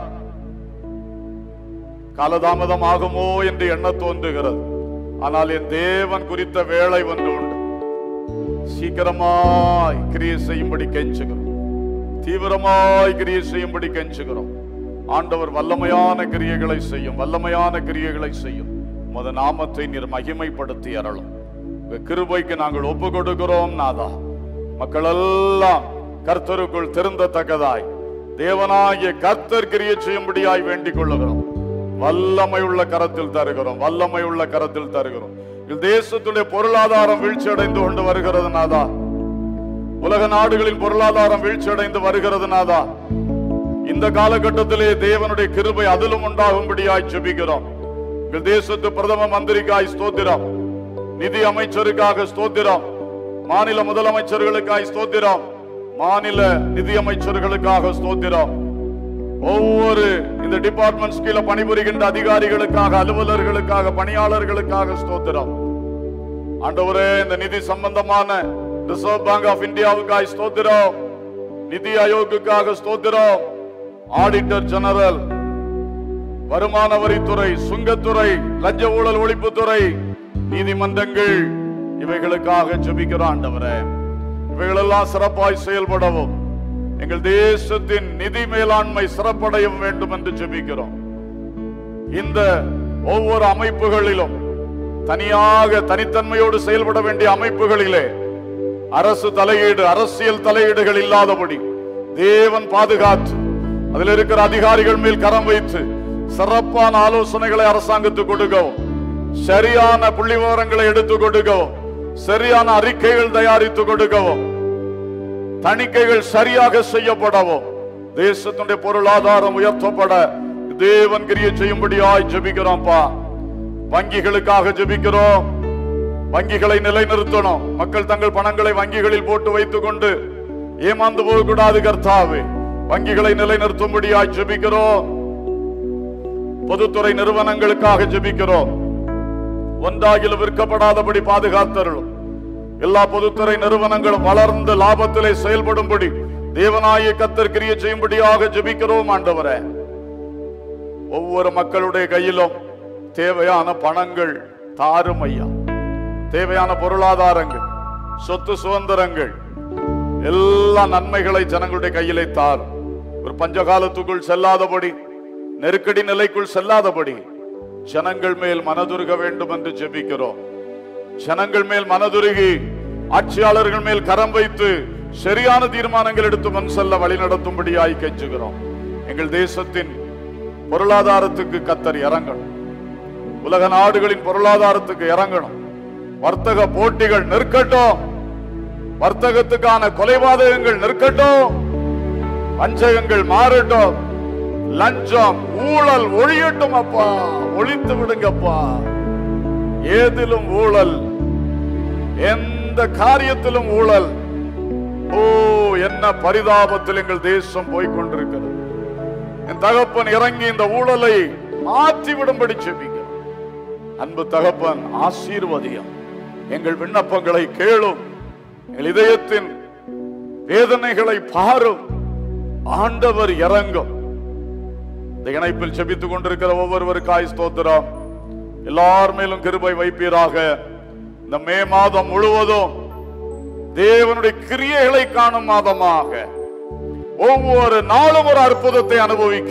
காலதாமதம் ஆகுமோ என்று எண்ண தோன்றுகிறது ஆனால் என் தேவன் குறித்த வேலை ஒன்று உண்டு சீக்கிரமாய் கிரியை செய்யும்படி கெஞ்சுகிறோம் தீவிரமாய் கிரியை செய்யும்படி கெஞ்சுகிறோம் ஆண்டவர் வல்லமையான கிரியைகளை செய்யும் வல்லமையான கிரியைகளை செய்யும் உமது நாமத்தை நீர் மகிமைப்படுத்தி அருளும் உங்க கிருபைக்கு நாங்கள் ஒப்பு கொடுக்கிறோம் நாதா மக்கள் எல்லாம் கர்த்தருக்குள் திருந்தத்தக்கதாய் தேவனாகிய கர்த்தர் கிரியை செய்யும்படியாய் வேண்டிக் கொள்ளுகிறோம் வல்லமை உள்ள கரத்தில் தருகிறோம் வல்லமை உள்ள கரத்தில் தருகிறோம் இது தேசத்துடைய பொருளாதாரம் வீழ்ச்சி அடைந்து கொண்டு வருகிறது நாதா உலக நாடுகளின் பொருளாதாரம் வீழ்ச்சி அடைந்து வருகிறது நாதா இந்த காலகட்டத்திலே தேவனுடைய கிருபை அதிலும் உண்டாகும்படியாய் ஜெபிக்கிறோம் எங்கள் தேசத்து பிரதம மந்திரிக்காய் ஸ்தோத்திரம் நிதி அமைச்சருக்காக ஸ்தோத்திரம் மாநில முதலமைச்சர்களுக்காய் ஸ்தோத்திரம் மாநில நிதி அமைச்சர்களுக்காக ஸ்தோத்திரம் ஒவ்வொரு இந்த டிபார்ட்மெண்ட்ஸ் கீழே பணிபுரிகின்ற அதிகாரிகளுக்காக அலுவலர்களுக்காக பணியாளர்களுக்காக ஸ்தோத்திரம் ஆண்டவரே இந்த நிதி சம்பந்தமான ரிசர்வ் பேங்க் ஆஃப் இந்தியாவுக்காய் ஸ்தோத்திரம் நிதி ஆயோக்குக்காக ஸ்தோத்திரம் ஆடிட்டர் ஜெனரல் வருமான வரித்துறை சுங்கத்துறை லஞ்ச ஊழல் ஒழிப்புத்துறை நீதிமன்றங்கள் இவைகளுக்காக ஜெபிக்கிறோம் ஆண்டவரே இவைகளெல்லாம் சிறப்பாய் செயல்படவும் எங்கள் தேசத்தின் நிதி மேலாண்மை சிறப்படைய வேண்டும் என்று ஜெபிக்கிறோம் இந்த ஒவ்வொரு அமைப்புகளிலும் தனியாக தனித்தன்மையோடு செயல்பட வேண்டிய அமைப்புகளிலே அரசு தலையீடு அரசியல் தலையீடுகள் இல்லாதபடி தேவன் பாதுகாத்து அதில் இருக்கிற அதிகாரிகள் மேல் கரம் வைத்து சிறப்பான ஆலோசனைகளை அரசாங்கத்துக்கு கொடுக்கவும் சரியான புள்ளி விவரங்களை எடுத்து கொடுக்கவும் சரியான அறிக்கைகள் தயாரித்து கொடுக்கவும் தணிக்கைகள் சரியாக செய்யப்படவும் தேசத்துடைய பொருளாதாரம் உயர்த்தப்பட தேவன் கிரியை செய்யும்படியாய் ஜெபிக்கிறோம்ப்பா வங்கிகளுக்காக ஜெபிக்கிறோம் வங்கிகளை நிலைநிறுத்தணும் மக்கள் தங்கள் பணங்களை வங்கிகளில் போட்டு வைத்துக் கொண்டு ஏமாந்து போகக்கூடாது கர்த்தாவே வங்கிகளை நிலைநிறுத்தும்படியாய் ஜெபிக்கிறோம் பொதுத்துறை நிறுவனங்களுக்காக ஜெபிக்கிறோம் ஒன்றாகிலும் விற்கப்படாதபடி பாதுகாத்தருளும் எல்லா பொதுத்துறை நிறுவனங்களும் வளர்ந்து லாபத்திலே செயல்படும்படி தேவனாய கத்தர் கிரிய செய்யும்படியாக ஜெபிக்கிறோம் ஆண்டவரே ஒவ்வொரு மக்களுடைய கையிலும் தேவையான பணங்கள் தாரும் ஐயா தேவையான பொருளாதாரங்கள் சொத்து சுதந்திரங்கள் எல்லா நன்மைகளை ஜனங்களுடைய கையிலே தாரும் ஒரு பஞ்சகாலத்துக்குள் செல்லாதபடி நெருக்கடி நிலைக்குள் செல்லாதபடி ஜனங்கள் மேல் மனதுருக வேண்டும் என்று ஜெபிக்கிறோம் ஜனங்கள் மேல் மனதுருகி ஆட்சியாளர்கள் மேல் கரம் வைத்து சரியான தீர்மானங்கள் எடுத்து முன் செல்ல வழி நடத்தும்படியாய் கெஞ்சுகிறோம் எங்கள் தேசத்தின் பொருளாதாரத்துக்கு கத்தர் இறங்கணும் உலக நாடுகளின் பொருளாதாரத்துக்கு இறங்கணும் வர்த்தக போட்டிகள் நிற்கட்டும் வர்த்தகத்துக்கான கொலைபாதகங்கள் நிற்கட்டும் வஞ்சகங்கள் மாறட்டும் லஞ்சம் ஊழல் ஒழியட்டும் அப்பா ஒழித்து விடுங்கப்பா ஏதிலும் ஊழல் எந்த காரியத்திலும் ஊழல் ஓ என்ன பரிதாபத்தில் எங்கள் தேசம் போய்கொண்டிருக்கிறது என் தகப்பன் இறங்கி இந்த ஊழலை மாற்றி விடும்படி செபிக்கிறோம் அன்பு தகப்பன் ஆசீர்வதியம் எங்கள் விண்ணப்பங்களை கேளும் எங்கள் இதயத்தின் வேதனைகளை பாரும் ஆண்டவர் இறங்கும் இந்த இணைப்பில் செபித்துக் கொண்டிருக்கிற ஒவ்வொருவருக்காய் ஸ்தோத்திரம் எல்லார் மேலும் கிருபை வைப்பீராக இந்த மே மாதம் முழுவதும் தேவனுடைய கிரியைகளை காணும் மாதமாக ஒவ்வொரு நாளும் ஒரு அற்புதத்தை அனுபவிக்க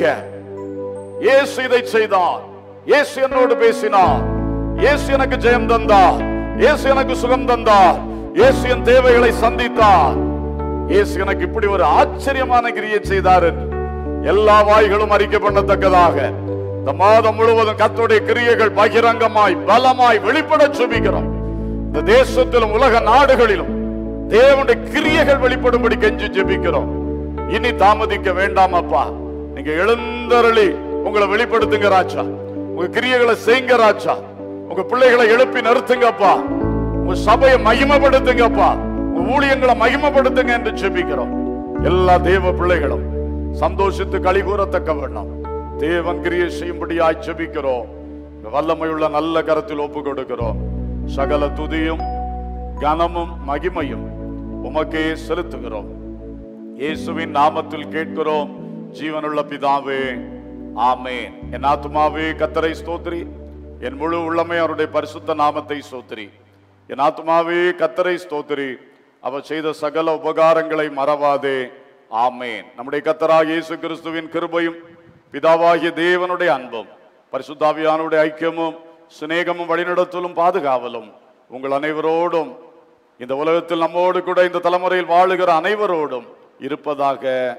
இயேசு இதை செய்தார் இயேசு என்னோடு பேசினார் இயேசு எனக்கு ஜெயம் தந்தார் இயேசு எனக்கு சுகம் தந்தார் இயேசு என் தேவைகளை சந்தித்தார் இயேசு எனக்கு இப்படி ஒரு ஆச்சரியமான கிரியை செய்தார் என்று எல்லா வாய்களும் அறிக்கை பண்ணத்தக்கதாக இந்த மாதம் முழுவதும் கர்த்தருடைய கிரியைகள் பகிரங்கமாய் பலமாய் வெளிப்பட சுபிக்கிறோம் இந்த தேசத்திலும் உலக நாடுகளிலும் தேவனுடைய கிரியைகள் வெளிப்படும்படி கெஞ்சி ஜெபிக்கிறோம் இனி தாமதிக்க வேண்டாம் அப்பா நீங்க எழுந்தருளி உங்களை வெளிப்படுத்துங்க ராஜா உங்க கிரியைகளை செய்யுங்க ராஜா உங்க பிள்ளைகளை எழுப்பி நிறுத்துங்கப்பா உங்க சபையை மகிமைப்படுத்துங்கப்பா உங்க ஊழியங்களை மகிமைப்படுத்துங்க என்று ஜெபிக்கிறோம் எல்லா தேவ பிள்ளைகளும் சந்தோஷத்து களி கூறத்தக்க வேண்டாம் தேவன் கிரியை செய்யும்படியாய் ஜெபிக்கிறோம் இந்த வல்லமையுள்ள நல்ல கரத்தில் ஒப்பு கொடுக்கிறோம் சகல துதியும் கனமும் மகிமையும் உமக்கே செலுத்துகிறோம் இயேசுவின் நாமத்தில் கேட்கிறோம் ஜீவனுள்ள பிதாவே ஆமென் என் ஆத்துமாவே கத்தரை ஸ்தோத்திரி என் முழு உள்ளமே அவருடைய பரிசுத்த நாமத்தை ஸ்தோத்திரி என் ஆத்துமாவே கத்தரை ஸ்தோத்திரி அவர் செய்த சகல உபகாரங்களை மறவாதே ஆமென் நம்முடைய கத்தராக இயேசு கிறிஸ்துவின் கிருபையும் பிதாவாகிய தேவனுடைய அன்பும் பரிசுத்தாவியானுடைய ஐக்கியமும் சிநேகமும் வழிநடத்தலும் பாதுகாவலும் உங்கள் அனைவரோடும் இந்த உலகத்தில் நம்மோடு கூட இந்த தலைமுறையில் வாழுகிற அனைவரோடும் இருப்பதாக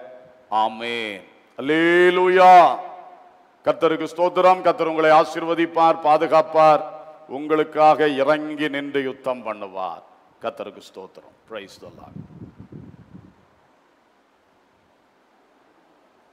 ஆமென் அல்லேலூயா கர்த்தருக்கு ஸ்தோத்திரம் கர்த்தர் உங்களை ஆசீர்வதிப்பார் பாதுகாப்பார் உங்களுக்காக இறங்கி நின்று யுத்தம் பண்ணுவார் கர்த்தருக்கு ஸ்தோத்திரம் பிரைஸ் த லார்ட்